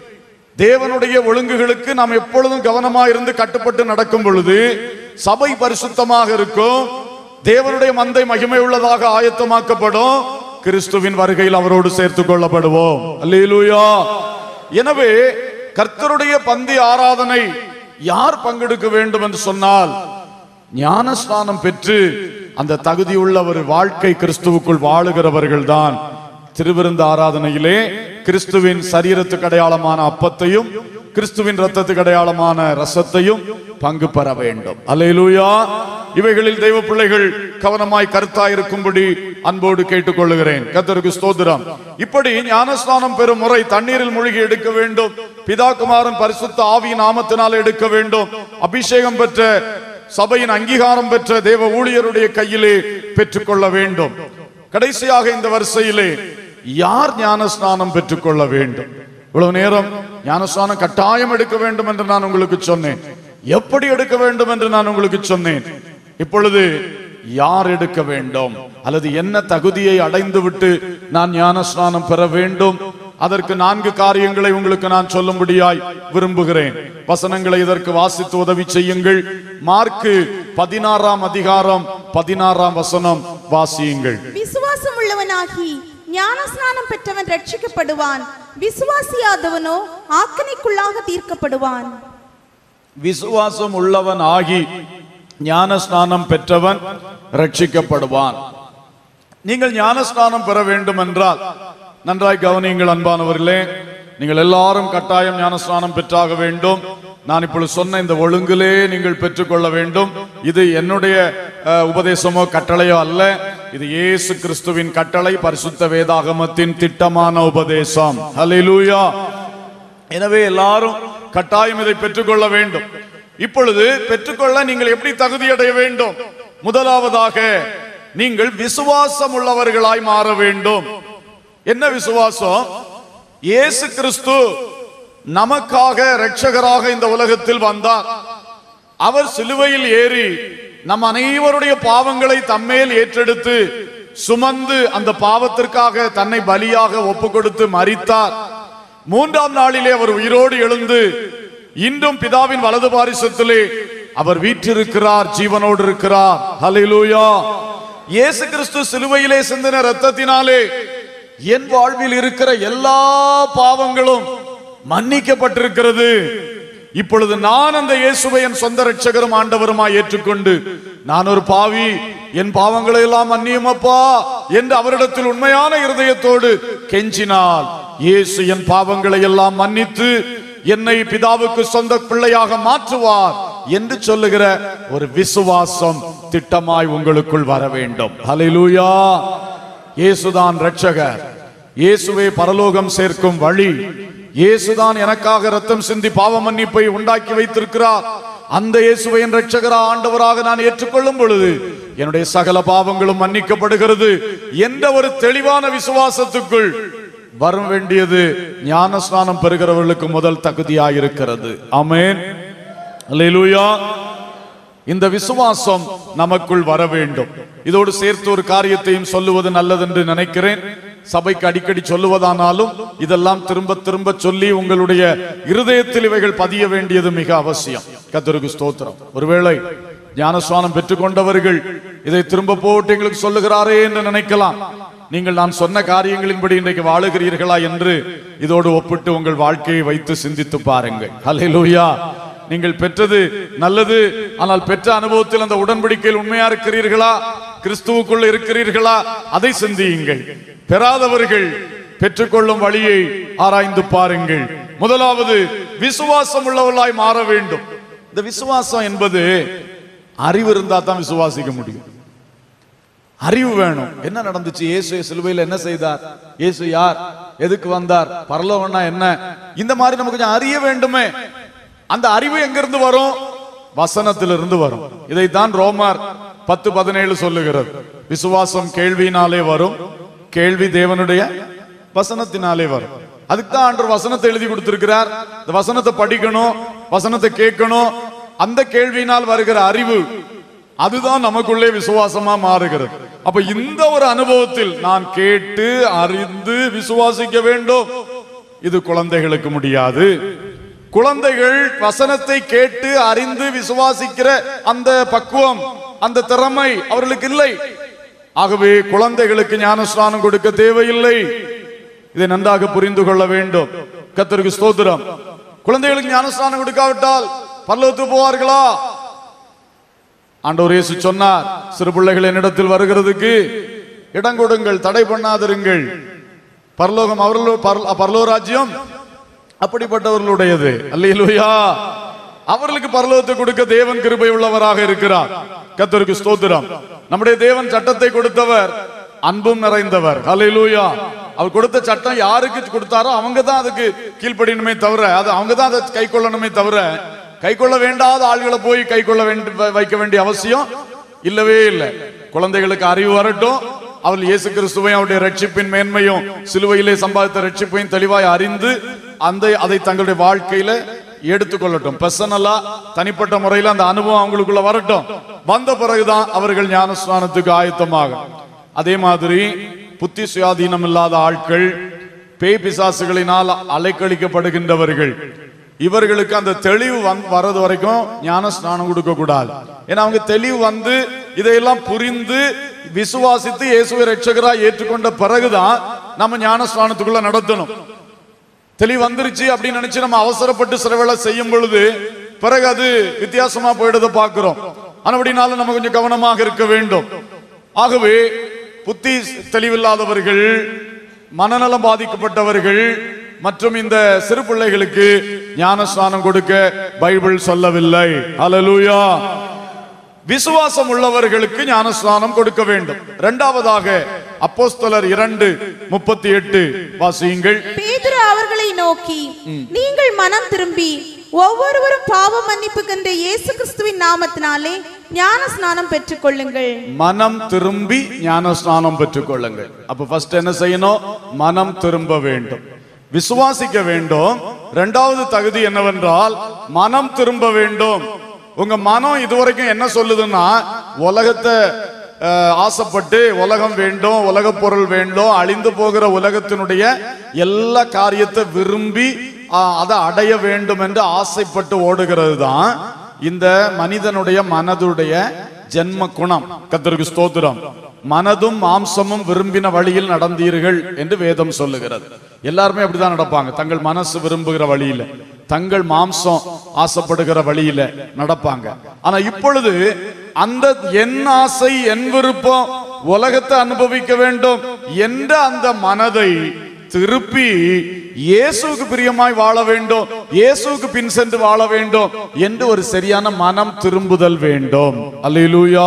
தேவனுடைய ஒழுங்குகளுக்கு நாம் எப்பொழுதும் கவனமா இருந்து கட்டுப்பட்டு நடக்கும் பொழுது சபை பரிசுத்தமாக இருக்கும் தேவனுடைய மந்தை மகிமை உள்ளதாக ஆயத்தமாக்கப்படும் கிறிஸ்துவின் வருகையில் அவரோடு சேர்த்துக் கொள்ளப்படுவோம் அல்லேலூயா எனவே கர்த்தருடைய பந்தி ஆராதனை யார் பங்கெடுக்க வேண்டும் என்று சொன்னால் ஞானஸ்நானம் பெற்று அந்த தகுதியுள்ள ஒரு வாழ்க்கை கிறிஸ்துவுக்குள் வாழுகிறவர்கள் தான் திருவிருந்து ஆராதனையிலே கிறிஸ்துவின் சரீரத்துக்கு அடையாளமான அப்பத்தையும் கிறிஸ்துவின் ரத்தத்துக்கு அடையாளமான ரசத்தையும் பங்கு பெற வேண்டும் அல்லேலூயா இவைகளில் தெய்வ பிள்ளைகள் கவனமாய் கருத்தாய் இருக்கும்படி அன்போடு கேட்டுக்கொள்ளுகிறேன் கத்தருக்கு ஸ்தோத்திரம் இப்படி ஞானஸ்நானம் பெறும் முறை தண்ணீரில் மூழ்கி எடுக்க வேண்டும் பிதா குமாரன் பரிசுத்த ஆவியின் நாமத்தினால் எடுக்க வேண்டும் அபிஷேகம் பெற்ற சபையின் அங்கீகாரம் பெற்ற தேவ ஊழியருடைய கையிலே பெற்றுக்கொள்ள வேண்டும் கடைசியாக இந்த வரிசையிலே யார் ஞானஸ்நானம் பெற்றுக்கொள்ள வேண்டும் இவ்வளவு நேரம் ஞானஸ்நானம் கட்டாயம் எடுக்க வேண்டும் என்று நான் உங்களுக்கு சொன்னேன் எப்படி எடுக்க வேண்டும் என்று நான் உங்களுக்கு சொன்னேன் இப்பொழுது யார் எடுக்க வேண்டும் அல்லது என்ன தகுதியை அடைந்து விட்டு நான் ஞானஸ்நானம் பெற வேண்டும் அதற்கு நான்கு காரியங்களை உங்களுக்கு நான் சொல்லும்படியாய் விரும்புகிறேன் வசனங்களை இதற்கு வாசித்து உதவி செய்யுங்கள் மார்க்கு பதினாறாம் அதிகாரம் பதினாறாம் வசனம் வாசியுங்கள் விசுவாசம் உள்ளவனாகி ஞானஸ்நானம் பெற்றவன் ரட்சிக்கப்படுவான் விசுவாசியாதவனோ ஆக்கனைக்குள்ளாக தீர்க்கப்படுவான் விசுவாசம் உள்ளவன் ஆகி ஞானஸ்நானம் பெற்றவன் ரட்சிக்கப்படுவான் நீங்கள் ஞானஸ்நானம் பெற வேண்டும் என்றால் நன்றாய் கவனியுங்கள் அன்பானவர்களே நீங்கள் எல்லாரும் கட்டாயம் ஞானஸ்நானம் பெற்றாக வேண்டும் நான் இப்பொழுது சொன்ன இந்த ஒழுங்கிலே நீங்கள் பெற்றுக்கொள்ள வேண்டும் இது என்னுடைய அஹ், உபதேசமோ கட்டளையோ அல்ல இது இயேசு கிறிஸ்துவின் கட்டளை பரிசுத்த வேதாகமத்தின் திட்டமான உபதேசம் ஹalleluya எனவே எல்லாரும் கட்டாயம் இதை பெற்றுக்கொள்ள வேண்டும் இப்பொழுது பெற்றுக்கொள்ள நீங்கள் எப்படி தகுதி அடைய வேண்டும் முதலாவதாக நீங்கள் விசுவாசம் உள்ளவர்களாய் மாற வேண்டும் என்ன விசுவாசம் இயேசு கிறிஸ்து நமக்காக இரட்சகராக இந்த உலகத்தில் வந்தார் அவர் சிலுவையில் ஏறி நம் அனைவருடைய பாவங்களை தம்மேல் ஏற்றெடுத்து சுமந்து அந்த பாவத்திற்காக தன்னை பலியாக ஒப்பு கொடுத்து மரித்தார் மூன்றாம் நாளிலே அவர் உயிரோடு எழுந்து இன்றும் பிதாவின் வலது பாரிசத்திலே அவர் வீற்றிருக்கிறார் ஜீவனோடு இருக்கிறார் ஹalleluya இயேசு கிறிஸ்து சிலுவையிலே சிந்தின ரத்தத்தினாலே என் வாழ்வில் இருக்கிற எல்லா பாவங்களும் மன்னிக்கப்பட்டிருக்கிறது இப்பொழுது நான் அந்த இயேசுவை என் சொந்த ரட்சகரும் ஆண்டவருமாய் ஏற்றுக்கொண்டு நான் ஒரு பாவி என் பாவங்களை எல்லாம் மன்னியுமப்பா என்று அவரிடத்தில் உண்மையான இருதயத்தோடு கெஞ்சினால் இயேசு என் பாவங்களை எல்லாம் மன்னித்து என்னை பிதாவுக்கு சொந்த பிள்ளையாக மாற்றுவார் என்று சொல்லுகிற ஒரு விசுவாசம் திட்டமாய் உங்களுக்குள் வர வேண்டும் ஹalleluya இயேசுதான் ரட்சகர் இயேசுவே பரலோகம் சேர்க்கும் வழி இயேசுதான் எனக்காக ரத்தம் சிந்தி பாவ மன்னிப்பை உண்டாக்கி வைத்திருக்கிறார் அந்த இயேசுவை என் ரட்சகரா ஆண்டவராக நான் ஏற்றுக்கொள்ளும் பொழுது என்னுடைய சகல பாவங்களும் மன்னிக்கப்படுகிறது என்ற ஒரு தெளிவான விசுவாசத்துக்குள் வர வேண்டியது ஞான ஸ்நானம் பெறுகிறவர்களுக்கு முதல் தகுதியாயிருக்கிறது ஆமென் அல்லேலூயா இந்த விசுவாசம் நமக்குள் வர வேண்டும் இதோடு சேர்த்து ஒரு காரியத்தையும் சொல்லுவது நல்லதென்று நினைக்கிறேன் சபைக்கு அடிக்கடி சொல்லுவதானாலும் இதெல்லாம் திரும்ப திரும்ப சொல்லி உங்களுடைய இருதயத்தில் இவைகள் பதிய வேண்டியது மிக அவசியம் கத்தருக்கு ஸ்தோத்திரம் ஒருவேளை ஞானஸ்வானம் பெற்றுக்கொண்டவர்கள் இதை திரும்ப போட்டு எங்களுக்கு சொல்லுகிறாரே என்று நினைக்கலாம் நீங்கள் நான் சொன்ன காரியங்களின்படி இன்றைக்கு வாழுகிறீர்களா என்று இதோடு ஒப்பிட்டு உங்கள் வாழ்க்கையை வைத்து சிந்தித்து பாருங்கள் ஹalleluya நீங்கள் பெற்றது நல்லது ஆனால் பெற்ற அனுபவத்தில் அந்த உடன்படிக்கையில் உண்மையா இருக்கிறீர்களா கிறிஸ்துவுக்குள்ள இருக்கிறீர்களா அதை சிந்தியுங்கள் பெறாதவர்கள் பெற்றுக்கொள்ளும் வழியை ஆராய்ந்து பாருங்கள் முதலாவது விசுவாசம் உள்ளவர்களாய் மாற வேண்டும் இந்த விசுவாசம் என்பது அறிவு இருந்தா தான் விசுவாசிக்க முடியும் அறிவு வேணும் என்ன நடந்துச்சு இயேசு சிலுவையில் என்ன செய்தார் இயேசு யார் எதுக்கு வந்தார் பரலோகம்னா என்ன இந்த மாதிரி நமக்கு கொஞ்சம் அறிய வேண்டுமே அந்த அறிவு எங்கிருந்து வரும் வசனத்திலிருந்து வரும் இதைத்தான் ரோமர் பத்து பதினேழு சொல்லுகிறது விசுவாசம் கேள்வியினாலே வரும் கேள்வி தேவனுடைய வசனத்தினாலே வரும் அதுக்கு தான் ஆண்டவர் வசனத்தை எழுதி கொடுத்திருக்கிறார் இந்த வசனத்தை படிக்கணும் வசனத்தை கேட்கணும் அந்த கேள்வியினால் வருகிற அறிவு அதுதான் நமக்குள்ளே விசுவாசமா மாறுகிறது அப்ப இந்த ஒரு அனுபவத்தில் நான் கேட்டு அறிந்து விசுவாசிக்க வேண்டும் இது குழந்தைகளுக்கு முடியாது குழந்தைகள் வசனத்தை கேட்டு அறிந்து விசுவாசிக்கிற அந்த பக்குவம் அந்த திறமை அவர்களுக்கு இல்லை ஆகவே குழந்தைகளுக்கு ஞானஸ்நானம் கொடுக்க தேவையில்லை இதை நன்றாக புரிந்து கொள்ள வேண்டும் கத்தருக்கு ஸ்தோத்திரம் குழந்தைகளுக்கு ஞானஸ்நானம் கொடுக்காவிட்டால் பல்லவத்துக்கு போவார்களா ஆண்டவர் இயேசு சொன்னார் சிறு பிள்ளைகள் என்னிடத்தில் வருகிறதுக்கு இடம் கொடுங்கள் தடை பண்ணாதிருங்கள் பரலோகம் அவர்களோ பரல- பரலோக ராஜ்யம் அப்படிப்பட்டவர்களுடையது அல்லேலூயா அவர்களுக்கு பரலோகத்தை கொடுக்க தேவன் கிருபை உள்ளவராக இருக்கிறார் கர்த்தருக்கு ஸ்தோத்திரம் நம்முடைய தேவன் சட்டத்தை கொடுத்தவர் அன்பும் நிறைந்தவர் அல்லேலூயா அவர் கொடுத்த சட்டம் யாருக்கு கொடுத்தாரோ அவங்க தான் அதுக்கு கீழ்ப்படியணுமே தவிர அது அவங்க தான் அதை கை கொள்ளணுமே தவிர கை கொள்ள வேண்டாத ஆள்களை போய் கை கொள்ள வேண்டி வைக்க வேண்டிய அவசியம் இல்லவே இல்லை குழந்தைகளுக்கு அறிவு வரட்டும் அவள் இயேசு கிறிஸ்துவையும் அவருடைய ரட்சிப்பின் மேன்மையும் சிலுவையிலே சம்பாதித்த ரட்சிப்பையும் தெளிவாய் அறிந்து அந்த அதை தங்களுடைய வாழ்க்கையில எடுத்துக்கொள்ளட்டும் பர்சனலா தனிப்பட்ட முறையில் அந்த அனுபவம் அவங்களுக்குள்ள வரட்டும் வந்த பிறகுதான் அவர்கள் ஞானஸ்நானத்துக்கு ஆயத்தமாகும் அதே மாதிரி புத்தி சுயாதீனம் இல்லாத ஆட்கள் பேய் பிசாசுகளினால் அலைக்கழிக்கப்படுகின்றவர்கள் இவர்களுக்கு அந்த தெளிவு வந்து வர்றது வரைக்கும் ஞான ஸ்நானம் கொடுக்க கூடாது ஏன்னா அவங்க தெளிவு வந்து இதையெல்லாம் புரிந்து விசுவாசித்து இயேசுவை ரட்சகரா ஏற்றுக்கொண்ட பிறகுதான் நம்ம ஞான ஸ்நானத்துக்குள்ள நடத்தணும் தெளிவு வந்துருச்சு அப்படின்னு நினைச்சு நம்ம அவசரப்பட்டு சில வேளை செய்யும் பொழுது பிறகு அது வித்தியாசமா போயிடுறத பார்க்கிறோம் ஆனபடினால நம்ம கொஞ்சம் கவனமாக இருக்க வேண்டும் ஆகவே புத்தி தெளிவில்லாதவர்கள் மனநலம் பாதிக்கப்பட்டவர்கள் மற்றும் இந்த சிறு பிள்ளைகளுக்கு ஞானஸ்நானம் கொடுக்க பைபிள் சொல்லவில்லை ஹalleluya விசுவாசம் உள்ளவர்களுக்கு ஞானஸ்நானம் கொடுக்க வேண்டும் இரண்டாவதாக அப்போஸ்தலர் இரண்டு முப்பத்தி எட்டு வாசியுங்கள் பேதுரு அவர்களை நோக்கி நீங்கள் மனம் திரும்பி ஒவ்வொருவரும் பாவ மன்னிப்புக்கென்ற இயேசு கிறிஸ்துவின் நாமத்தினாலே ஞான ஸ்நானம் பெற்றுக்கொள்ளுங்கள் மனம் திரும்பி ஞானஸ்நானம் பெற்றுக்கொள்ளுங்கள் அப்ப ஃபர்ஸ்ட் என்ன செய்யணும் மனம் திரும்ப வேண்டும் விசுவாசிக்க வேண்டும் இரண்டாவது தகுதி என்னவென்றால் மனம் திரும்ப வேண்டும் உங்க மனம் இதுவரைக்கும் என்ன சொல்லுதுன்னா உலகத்தை அஹ், ஆசைப்பட்டு உலகம் வேண்டும் உலக பொருள் வேண்டும் அழிந்து போகிற உலகத்தினுடைய எல்லா காரியத்தை விரும்பி அஹ், அதை அடைய வேண்டும் என்று ஆசைப்பட்டு ஓடுகிறது தான் இந்த மனிதனுடைய மனதுடைய ஜென்ம குணம் கத்தருக்கு ஸ்தோத்திரம் மனதும் மாம்சமும் விரும்பின வழியில் நடந்தீர்கள் என்று வேதம் சொல்லுகிறது எல்லாருமே அப்படிதான் நடப்பாங்க தங்கள் மனசு விரும்புகிற வழியில தங்கள் மாம்சம் ஆசைப்படுகிற வழியில நடப்பாங்க ஆனா இப்பொழுது அந்த என் ஆசை என் விருப்பம் உலகத்தை அனுபவிக்க வேண்டும் என்ற அந்த மனதை திருப்பி இயேசுவுக்கு பிரியமாய் வாழ வேண்டும் இயேசுவுக்கு பின் சென்று வாழ வேண்டும் என்று ஒரு சரியான மனம் திரும்புதல் வேண்டும் அல்லேலூயா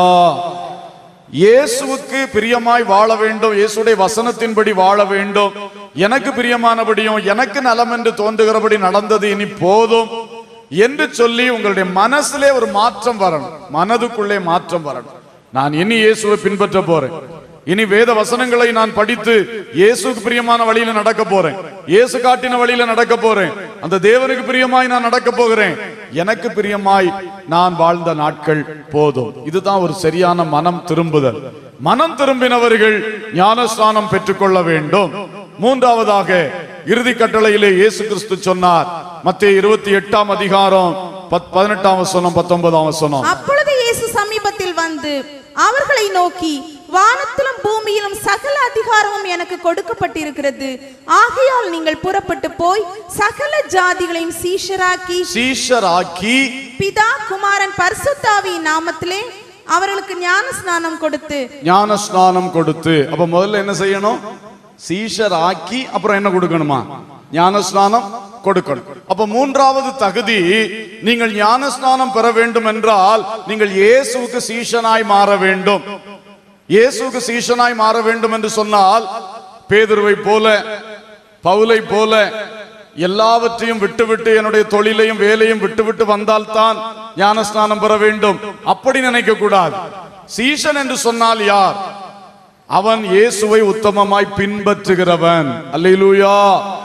இயேசுவுக்கு பிரியமாய் வாழ வேண்டும் இயேசுடைய வசனத்தின்படி வாழ வேண்டும் எனக்கு பிரியமானபடியும் எனக்கு நலம் என்று தோன்றுகிறபடி நடந்தது இனி போதும் என்று சொல்லி உங்களுடைய மனசிலே ஒரு மாற்றம் வரணும் மனதுக்குள்ளே மாற்றம் வரணும் நான் இனி இயேசுவை பின்பற்ற போறேன் இனி வேத வசனங்களை நான் படித்து இயேசுக்கு பிரியமான வழியில நடக்க போறேன் இயேசு காட்டின வழியில நடக்க போறேன் அந்த தேவனுக்கு பிரியமாய் நான் நடக்க போகிறேன் எனக்கு பிரியமாய் நான் வாழ்ந்த நாட்கள் போதும் இதுதான் ஒரு சரியான மனம் திரும்புதல் மனம் திரும்பினவர்கள் ஞானஸ்நானம் பெற்றுக்கொள்ள வேண்டும் மூன்றாவதாக இறுதி கட்டளையிலே இயேசு கிறிஸ்து சொன்னார் மத்திய இருபத்தி எட்டாம் அதிகாரம் பத்- பதினெட்டாம் வசனம் பத்தொன்பதாம் வசனம் அப்பொழுது இயேசு சமீபத்தில் வந்து அவர்களை நோக்கி வானத்திலும் பூமியிலும் சகல அதிகாரமும் எனக்கு கொடுக்கப்பட்டிருக்கிறது ஆகையால் நீங்கள் புறப்பட்டு போய் சகல ஜாதிகளையும் சீஷராக்கி சீஷராக்கி பிதா குமாரன் பரிசுத்தாவி நாமத்திலே அவர்களுக்கு ஞான ஸ்நானம் கொடுத்து ஞான ஸ்நானம் கொடுத்து அப்ப முதல்ல என்ன செய்யணும் சீஷர் ஆக்கி அப்புறம் என்ன கொடுக்கணுமா ஞான ஸ்நானம் கொடுக்கணும் அப்ப மூன்றாவது தகுதி நீங்கள் ஞான ஸ்நானம் பெற வேண்டும் என்றால் நீங்கள் இயேசுவுக்கு சீஷனாய் மாற வேண்டும் இயேசுவுக்கு சீஷனாய் மாற வேண்டும் என்று சொன்னால் பேதுருவை போல பவுலை போல எல்லாவற்றையும் விட்டுவிட்டு என்னுடைய தொழிலையும் வேலையும் விட்டுவிட்டு வந்தால்தான் ஞானஸ்நானம் பெற வேண்டும் அப்படி நினைக்க கூடாது சீஷன் என்று சொன்னால் யார் அவன் இயேசுவை உத்தமமாய் பின்பற்றுகிறவன் அல்லேலூயா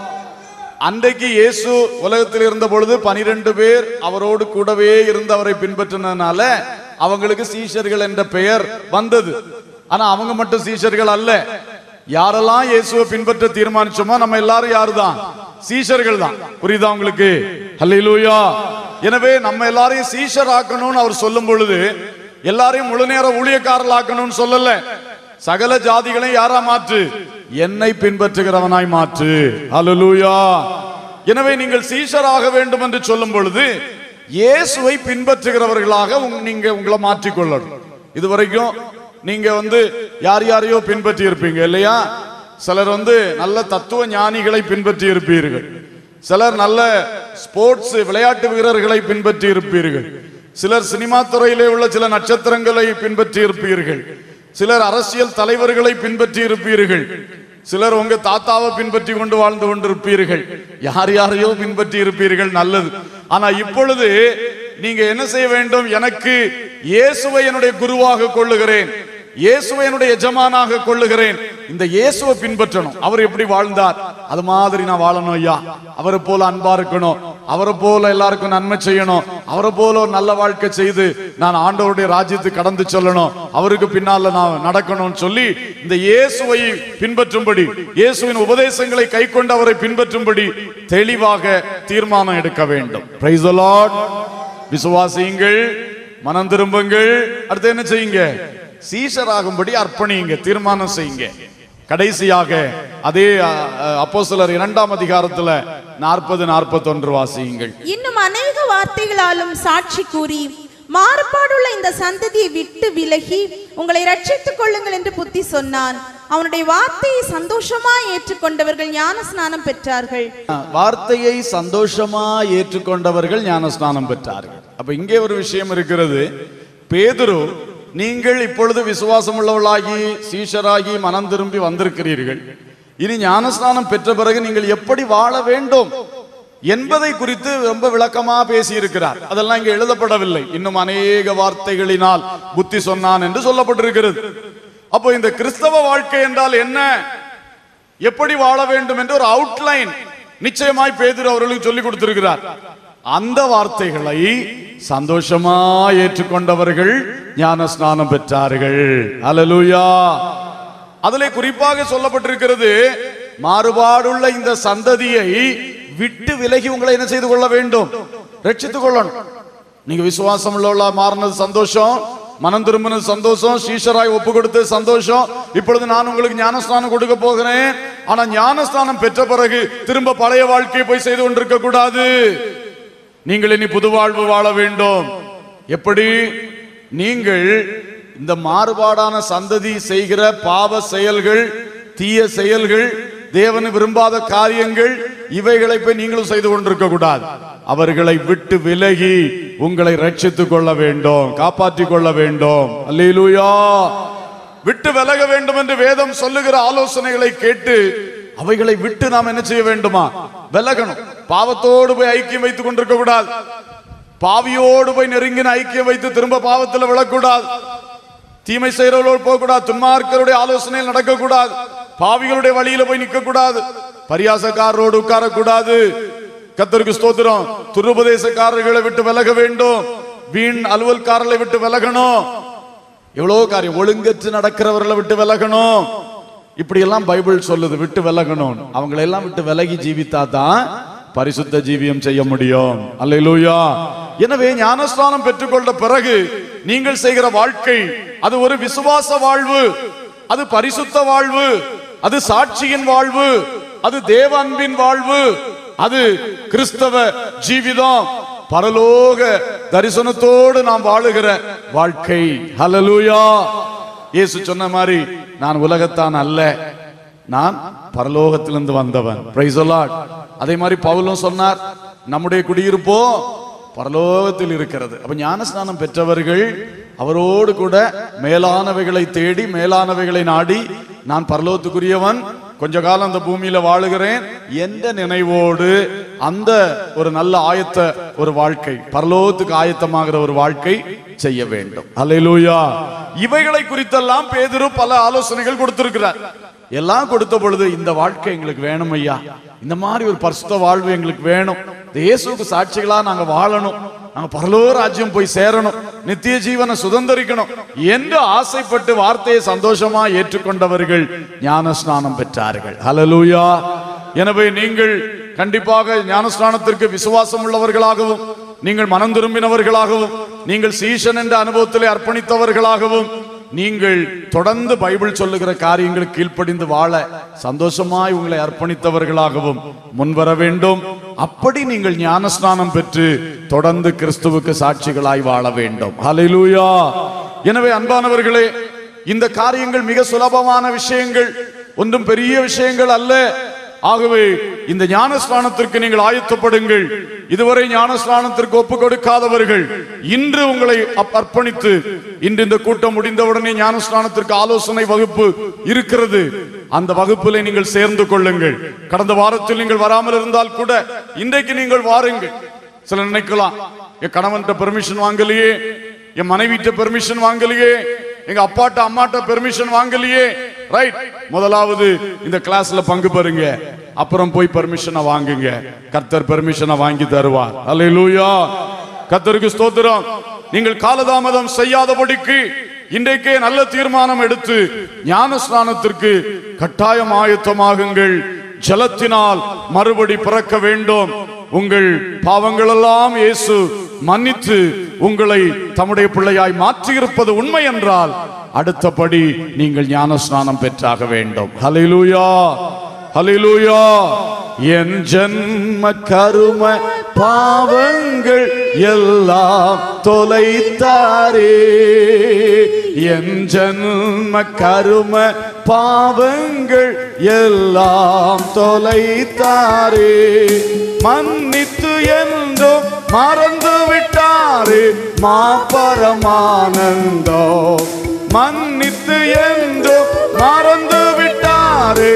அன்றைக்கு இயேசு உலகத்தில் இருந்த பொழுது பனிரெண்டு பேர் அவரோடு கூடவே இருந்து அவரை பின்பற்றினதுனால அவங்களுக்கு சீஷர்கள் என்ற பெயர் வந்தது ஆனா அவங்க மட்டும் சீஷர்கள் அல்ல யாரெல்லாம் இயேசுவை பின்பற்ற தீர்மானிச்சோமோ நம்ம எல்லாரும் யாருதான் சீஷர்கள் தான் புரியுதா உங்களுக்கு அல்லேலூயா எனவே நம்ம எல்லாரையும் சீஷர் ஆக்கணும்னு அவர் சொல்லும் பொழுது எல்லாரையும் முழு நேர ஊழியக்காரர்கள் ஆக்கணும்னு சொல்லல சகல ஜாதிகளையும் யாரா மாற்று என்னை பின்பற்றுகிறவனாய் மாற்று அல்லேலூயா எனவே நீங்கள் சீஷராக வேண்டும் என்று சொல்லும் பொழுது இயேசுவை பின்பற்றுகிறவர்களாக உங்க- நீங்க உங்களை மாற்றிக்கொள்ளணும் இதுவரைக்கும் நீங்க வந்து யார் யாரையோ பின்பற்றி இருப்பீங்க இல்லையா சிலர் வந்து நல்ல தத்துவ ஞானிகளை பின்பற்றி இருப்பீர்கள் சிலர் நல்ல ஸ்போர்ட்ஸ் விளையாட்டு வீரர்களை பின்பற்றி இருப்பீர்கள் சிலர் சினிமா துறையிலே உள்ள சில நட்சத்திரங்களை பின்பற்றி இருப்பீர்கள் சிலர் அரசியல் தலைவர்களை பின்பற்றி இருப்பீர்கள் சிலர் உங்க தாத்தாவை பின்பற்றி கொண்டு வாழ்ந்து கொண்டிருப்பீர்கள் யார் யாரையோ பின்பற்றி இருப்பீர்கள் நல்லது ஆனா இப்பொழுது நீங்க என்ன செய்ய வேண்டும் எனக்கு இயேசுவை என்னுடைய குருவாக கொள்ளுகிறேன் இயேசுவை என்னுடைய எஜமானாக கொள்ளுகிறேன் இந்த இயேசுவை பின்பற்றணும் அவர் எப்படி வாழ்ந்தார் அது மாதிரி நான் வாழணும் ஐயா அவரை போல அன்பா இருக்கணும் அவரை போல எல்லாருக்கும் நன்மை செய்யணும் அவரை போல ஒரு நல்ல வாழ்க்கை செய்து நான் ஆண்டவருடைய ராஜ்யத்துக்கு கடந்து செல்லணும் அவருக்கு பின்னால நான் நடக்கணும்னு சொல்லி இந்த இயேசுவை பின்பற்றும்படி இயேசுவின் உபதேசங்களை கை கொண்டு அவரை பின்பற்றும்படி தெளிவாக தீர்மானம் எடுக்க வேண்டும் Praise the Lord. விசுவாசியுங்கள் மனம் திரும்புங்கள் அடுத்து என்ன செய்யுங்க சீஷராகும்படி அர்ப்பணியுங்க தீர்மானம் செய்யுங்க கடைசியாக அதே அப்போ சிலர் இரண்டாம் அதிகாரத்துல நாற்பது நாற்பத்தொன்று வாசியுங்கள் இன்னும் அநேக வார்த்தைகளாலும் சாட்சி கூறி மாறுபாடுள்ள இந்த சந்ததியை விட்டு விலகி உங்களை ரட்சித்துக் கொள்ளுங்கள் என்று புத்தி சொன்னான் அவனுடைய வார்த்தையை சந்தோஷமாய் ஏற்றுக்கொண்டவர்கள் ஞான ஸ்நானம் பெற்றார்கள் வார்த்தையை சந்தோஷமா ஏற்றுக்கொண்டவர்கள் ஞானஸ்நானம் பெற்றார்கள் அப்ப இங்கே ஒரு விஷயம் இருக்கிறது பேதுரு நீங்கள் இப்பொழுது விசுவாசம் உள்ளவர்களாகி சீஷராகி மனம் திரும்பி வந்திருக்கிறீர்கள் இனி ஞானஸ்நானம் பெற்ற பிறகு நீங்கள் எப்படி வாழ வேண்டும் என்பதை குறித்து ரொம்ப விளக்கமா பேசி இருக்கிறார் அதெல்லாம் இங்க எழுதப்படவில்லை இன்னும் அநேக வார்த்தைகளினால் புத்தி சொன்னான் என்று சொல்லப்பட்டிருக்கிறது அப்போ இந்த கிறிஸ்தவ வாழ்க்கை என்றால் என்ன எப்படி வாழ வேண்டும் என்று ஒரு அவுட்லைன் நிச்சயமாய் பேதுரு அவர்களுக்கு சொல்லி கொடுத்திருக்கிறார் அந்த வார்த்தைகளை சந்தோஷமா ஏற்றுக்கொண்டவர்கள் ஞான ஸ்நானம் பெற்றார்கள் அல்லேலூயா அதிலே குறிப்பாக சொல்லப்பட்டிருக்கிறது மாறுபாடுள்ள இந்த சந்ததியை விட்டு விலகி உங்களை என்ன செய்து கொள்ள வேண்டும் ரட்சித்துக் கொள்ளணும் நீங்க விசுவாசம் உள்ளவளா மாறினது சந்தோஷம் மனம் திரும்பினது சந்தோஷம் சீஷராய் ஒப்பு கொடுத்தது சந்தோஷம் இப்பொழுது நான் உங்களுக்கு ஞானஸ்தானம் கொடுக்க போகிறேன் ஆனா ஞானஸ்தானம் பெற்ற பிறகு திரும்ப பழைய வாழ்க்கையை போய் செய்து கொண்டிருக்க கூடாது நீங்கள் இனி புது வாழ்வு வாழ வேண்டும் எப்படி நீங்கள் இந்த மாறுபாடான சந்ததி செய்கிற பாவ செயல்கள் தீய செயல்கள் தேவனை விரும்பாத காரியங்கள் இவைகளை போய் நீங்களும் செய்து கொண்டிருக்க கூடாது அவர்களை விட்டு விலகி உங்களை ரட்சித்துக் கொள்ள வேண்டும் காப்பாற்றிக் கொள்ள வேண்டும் அல்லேலூயா விட்டு விலக வேண்டும் என்று வேதம் சொல்லுகிற ஆலோசனைகளை கேட்டு அவைகளை விட்டு நாம் என்ன செய்ய வேண்டுமா விலகணும் பாவத்தோடு போய் ஐக்கியம் வைத்துக் கொண்டிருக்க கூடாது பாவியோடு போய் நெருங்கின ஐக்கியம் வைத்து திரும்ப பாவத்தில் விழக்கூடாது தீமை செய்கிறவர்களோடு போகக்கூடாது துன்மார்க்கருடைய ஆலோசனையில் நடக்கக்கூடாது பாவிகளுடைய வழியில போய் நிற்க கூடாது பரியாசக்காரரோடு உட்காரக்கூடாது கத்தருக்கு ஸ்தோத்திரம் துருபதேசக்காரர்களை விட்டு விலக வேண்டும் வீண் அலுவல்காரர்களை விட்டு விலகணும் எவ்வளவு காரியம் ஒழுங்கற்று நடக்கிறவர்களை விட்டு விலகணும் இப்படி எல்லாம் பைபிள் சொல்லுது விட்டு விலகணும் அவங்களை எல்லாம் விட்டு விலகி ஜீவித்தா தான் பரிசுத்த ஜீவியம் செய்ய முடியும் அல்லேலூயா எனவே ஞானஸ்தானம் பெற்றுக்கொண்ட பிறகு நீங்கள் செய்கிற வாழ்க்கை அது ஒரு விசுவாச வாழ்வு அது பரிசுத்த வாழ்வு அது சாட்சியின் வாழ்வு அது தேவ அன்பின் வாழ்வு அது கிறிஸ்தவ ஜீவிதம் பரலோக தரிசனத்தோடு நாம் வாழுகிற வாழ்க்கை ஹalleluya இயேசு சொன்ன மாதிரி நான் உலகத்தான் அல்ல நான் பரலோகத்திலிருந்து வந்தவன் பிரைஸ் அதே மாதிரி பவுலும் சொன்னார் நம்முடைய குடியிருப்போ பரலோகத்தில் இருக்கிறது அப்ப ஞானஸ்நானம் பெற்றவர்கள் அவரோடு கூட மேலானவைகளை தேடி மேலானவைகளை நாடி நான் பரலோகத்துக்குரியவன் கொஞ்ச காலம் அந்த பூமியில வாழுகிறேன் எந்த நினைவோடு அந்த ஒரு நல்ல ஆயத்த ஒரு வாழ்க்கை பரலோகத்துக்கு ஆயத்தமாகிற ஒரு வாழ்க்கை செய்ய வேண்டும் அல்லேலூயா இவைகளை குறித்தெல்லாம் பேதுரு பல ஆலோசனைகள் கொடுத்திருக்கிறார் எல்லாம் கொடுத்த பொழுது இந்த வாழ்க்கை எங்களுக்கு வேணும் ஐயா இந்த மாதிரி ஒரு பரிசுத்த வாழ்வு எங்களுக்கு வேணும் இந்த இயேசுவுக்கு சாட்சிகளா நாங்க வாழணும் நாங்க பரலோக ராஜ்யம் போய் சேரணும் நித்திய ஜீவனை சுதந்திரிக்கணும் என்று ஆசைப்பட்டு வார்த்தையை சந்தோஷமா ஏற்றுக்கொண்டவர்கள் ஞான ஸ்நானம் பெற்றார்கள் ஹalleluya எனவே நீங்கள் கண்டிப்பாக ஞானஸ்நானத்திற்கு விசுவாசம் உள்ளவர்களாகவும் நீங்கள் மனம் திரும்பினவர்களாகவும் நீங்கள் சீசன் என்ற அனுபவத்திலே அர்ப்பணித்தவர்களாகவும் நீங்கள் தொடர்ந்து பைபிள் சொல்லுகிற காரியங்களுக்கு கீழ்ப்படிந்து வாழ சந்தோஷமாய் உங்களை அர்ப்பணித்தவர்களாகவும் முன்வர வேண்டும் அப்படி நீங்கள் ஞானஸ்நானம் பெற்று தொடர்ந்து கிறிஸ்துவுக்கு சாட்சிகளாய் வாழ வேண்டும் ஹalleluya எனவே அன்பானவர்களே இந்த காரியங்கள் மிக சுலபமான விஷயங்கள் ஒன்றும் பெரிய விஷயங்கள் அல்ல ஆகவே இந்த ஞானஸ்நானத்திற்கு நீங்கள் ஆயத்தப்படுங்கள் இதுவரை ஞானஸ்நானத்திற்கு ஒப்பு கொடுக்காதவர்கள் இன்று உங்களை அப்- அர்ப்பணித்து இன்று இந்த கூட்டம் முடிந்தவுடனே ஞானஸ்நானத்திற்கு ஆலோசனை வகுப்பு இருக்கிறது அந்த வகுப்பிலே நீங்கள் சேர்ந்து கொள்ளுங்கள் கடந்த வாரத்தில் நீங்கள் வராமல் இருந்தால் கூட இன்றைக்கு நீங்கள் வாருங்கள் சில நினைக்கலாம் என் கணவன்கிட்ட பெர்மிஷன் வாங்கலையே என் மனைவிட்ட பெர்மிஷன் வாங்கலையே எங்க அப்பாட்ட அம்மாட்ட பெர்மிஷன் வாங்கலையே ரைட் முதலாவது இந்த கிளாஸ்ல பங்கு பெறுங்க அப்புறம் போய் பெர்மிஷனை வாங்குங்க கர்த்தர் பெர்மிஷனை வாங்கி தருவார் அல்லேலூயா கர்த்தருக்கு ஸ்தோத்திரம் நீங்கள் காலதாமதம் செய்யாதபடிக்கு இன்றைக்கே நல்ல தீர்மானம் எடுத்து ஞான ஸ்நானத்திற்கு கட்டாயம் ஆயத்தமாகுங்கள் ஜலத்தினால் மறுபடி பிறக்க வேண்டும் உங்கள் பாவங்களெல்லாம் இயேசு மன்னித்து உங்களை தம்முடைய பிள்ளையாய் மாற்றியிருப்பது உண்மை என்றால் அடுத்தபடி நீங்கள் ஞான ஸ்நானம் பெற்றாக வேண்டும் ஹalleluya ஹalleluya என் ஜன்ம கரும பாவங்கள் எல்லாம் தொலைத்தாரே என் ஜன்ம கரும பாவங்கள் எல்லாம் தொலைத்தாரே மன்னித்து என்றும் மறந்து விட்டாரே மாபரமானந்தோ மன்னித்து என்றும் மறந்து விட்டாரே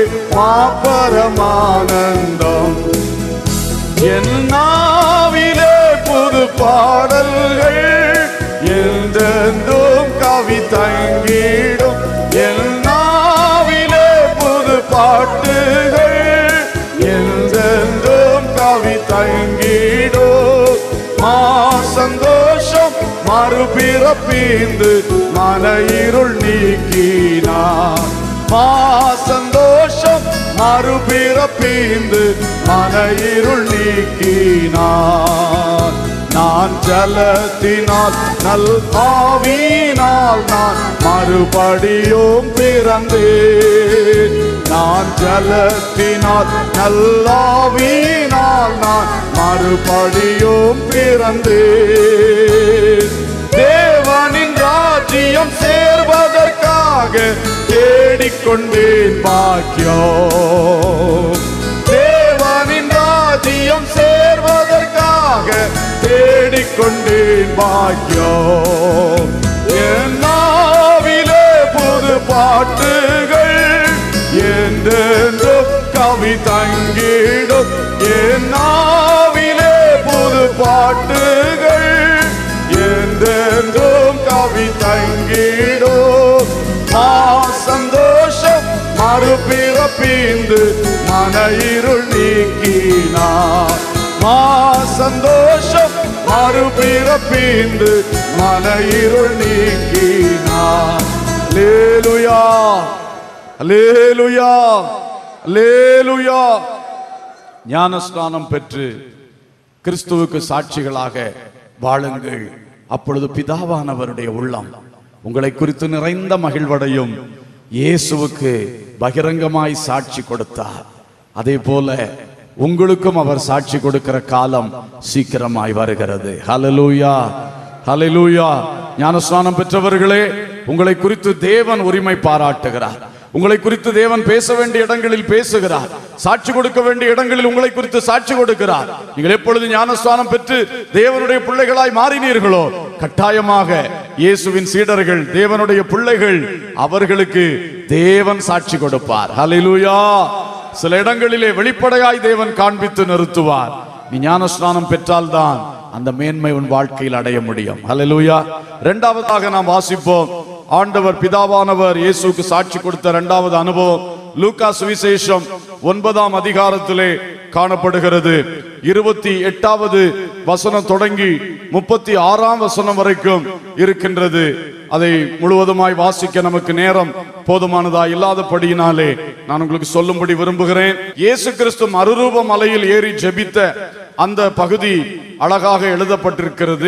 மாபரமானந்தம் என் நாவிலே புது பாடல்கள் என்றென்றும் கவி தங்கிடும் என் நாவிலே புது பாட்டுகள் என்றென்றும் கவி தங்கிடும் மா சந்தோஷம் மறுபிறப்பீந்து மன இருள் நீக்கினார் மா சந்தோஷம் மறுபிறப்பீந்து மன இருள் நீக்கினார் நான் ஜலத்தினால் நல் ஆவியினால் நான் மறுபடியும் பிறந்தேன் நான் ஜலத்தினால் நல்லாவியினால் நான் மறுபடியும் பிறந்தேன் தேவனின் ராஜ்யம் சேர்வதற்காக தேடிக்கொண்டேன் பாக்கியம் தேவனின் ராஜ்யம் சேர்வதற்காக தேடிக்கொண்டேன் பாக்கியம் என் நாவிலே புது பாட்டுகள் என்றென்றும் கவி தங்கிடும் என் நாவிலே புது பாட்டுகள் என்றென்றும் கவி தங்கிடும் ஆ சந்தோஷம் மறுபிறப்பீந்து மன இருள் நீக்கினார் மா சந்தோஷம் மறுபிறப்பீந்து மன இருள் நீக்கினார் லேலுயா லேலுயா லேலுயா ஞானஸ்நானம் பெற்று கிறிஸ்துவுக்கு சாட்சிகளாக வாழுங்கள் அப்பொழுது பிதாவானவருடைய உள்ளம் உங்களை குறித்து நிறைந்த மகிழ்வடையும் இயேசுவுக்கு பகிரங்கமாய் சாட்சி கொடுத்தார் அதே போல உங்களுக்கும் அவர் சாட்சி கொடுக்கிற காலம் சீக்கிரமாய் வருகிறது ஹalleluya ஹalleluya ஞானஸ்நானம் பெற்றவர்களே உங்களை குறித்து தேவன் உரிமை பாராட்டுகிறார் உங்களை குறித்து தேவன் பேச வேண்டிய இடங்களில் பேசுகிறார் சாட்சி கொடுக்க வேண்டிய இடங்களில் உங்களை குறித்து சாட்சி கொடுக்கிறார் நீங்கள் எப்பொழுது ஞானஸ்தானம் பெற்று தேவனுடைய பிள்ளைகளாய் மாறினீர்களோ கட்டாயமாக இயேசுவின் சீடர்கள் தேவனுடைய பிள்ளைகள் அவர்களுக்கு தேவன் சாட்சி கொடுப்பார் ஹalleluya சில இடங்களிலே வெளிப்படையாய் தேவன் காண்பித்து நிறுத்துவார் நீ ஞானஸ்நானம் பெற்றால்தான் அந்த மேன்மை உன் வாழ்க்கையில் அடைய முடியும் ஹalleluya இரண்டாவதாக நாம் வாசிப்போம் ஆண்டவர் பிதாவானவர் இயேசுக்கு சாட்சி கொடுத்த இரண்டாவது அனுபவம் லூக்கா சுவிசேஷம் ஒன்பதாம் அதிகாரத்திலே காணப்படுகிறது இருபத்தி எட்டாவது வசனம் தொடங்கி முப்பத்தி ஆறாம் வசனம் வரைக்கும் இருக்கின்றது அதை முழுவதுமாய் வாசிக்க நமக்கு நேரம் போதுமானதா இல்லாதபடியினாலே நான் உங்களுக்கு சொல்லும்படி விரும்புகிறேன் இயேசு கிறிஸ்து மறுரூப மலையில் ஏறி ஜெபித்த அந்த பகுதி அழகாக எழுதப்பட்டிருக்கிறது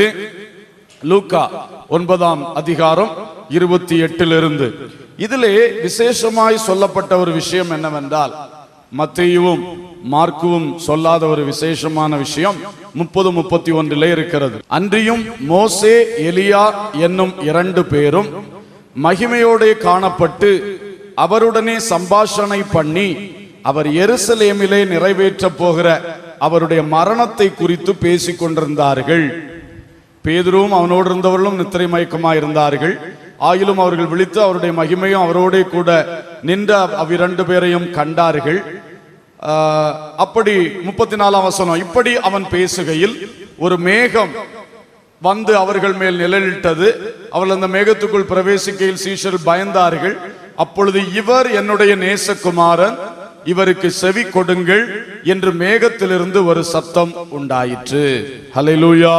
லூக்கா ஒன்பதாம் அதிகாரம் இருபத்தி எட்டிலிருந்து இதிலே விசேஷமாய் சொல்லப்பட்ட ஒரு விஷயம் என்னவென்றால் மத்தேயுவும் மார்க்குவும் சொல்லாத ஒரு விசேஷமான விஷயம் முப்பது முப்பத்தி ஒன்றிலே இருக்கிறது அன்றியும் மோசே எலியா என்னும் இரண்டு பேரும் மகிமையோடே காணப்பட்டு அவருடனே சம்பாஷணை பண்ணி அவர் எருசலேமிலே நிறைவேற்ற போகிற அவருடைய மரணத்தை குறித்து பேசிக் கொண்டிருந்தார்கள் பேதுருவும் அவனோடு இருந்தவர்களும் நித்திரை மயக்கமாக இருந்தார்கள் ஆயிலும் அவர்கள் விழித்து அவருடைய மகிமையும் அவரோடே கூட நின்ற அவ்விரண்டு பேரையும் கண்டார்கள் ஆஹ், அப்படி முப்பத்தி நாலாம் வசனம் இப்படி அவன் பேசுகையில் ஒரு மேகம் வந்து அவர்கள் மேல் நிழலிட்டது அவர்கள் அந்த மேகத்துக்குள் பிரவேசிக்கையில் சீஷர் பயந்தார்கள் அப்பொழுது இவர் என்னுடைய நேசகுமாரன் இவருக்கு செவி கொடுங்கள் என்று மேகத்திலிருந்து ஒரு சத்தம் உண்டாயிற்று ஹalleluya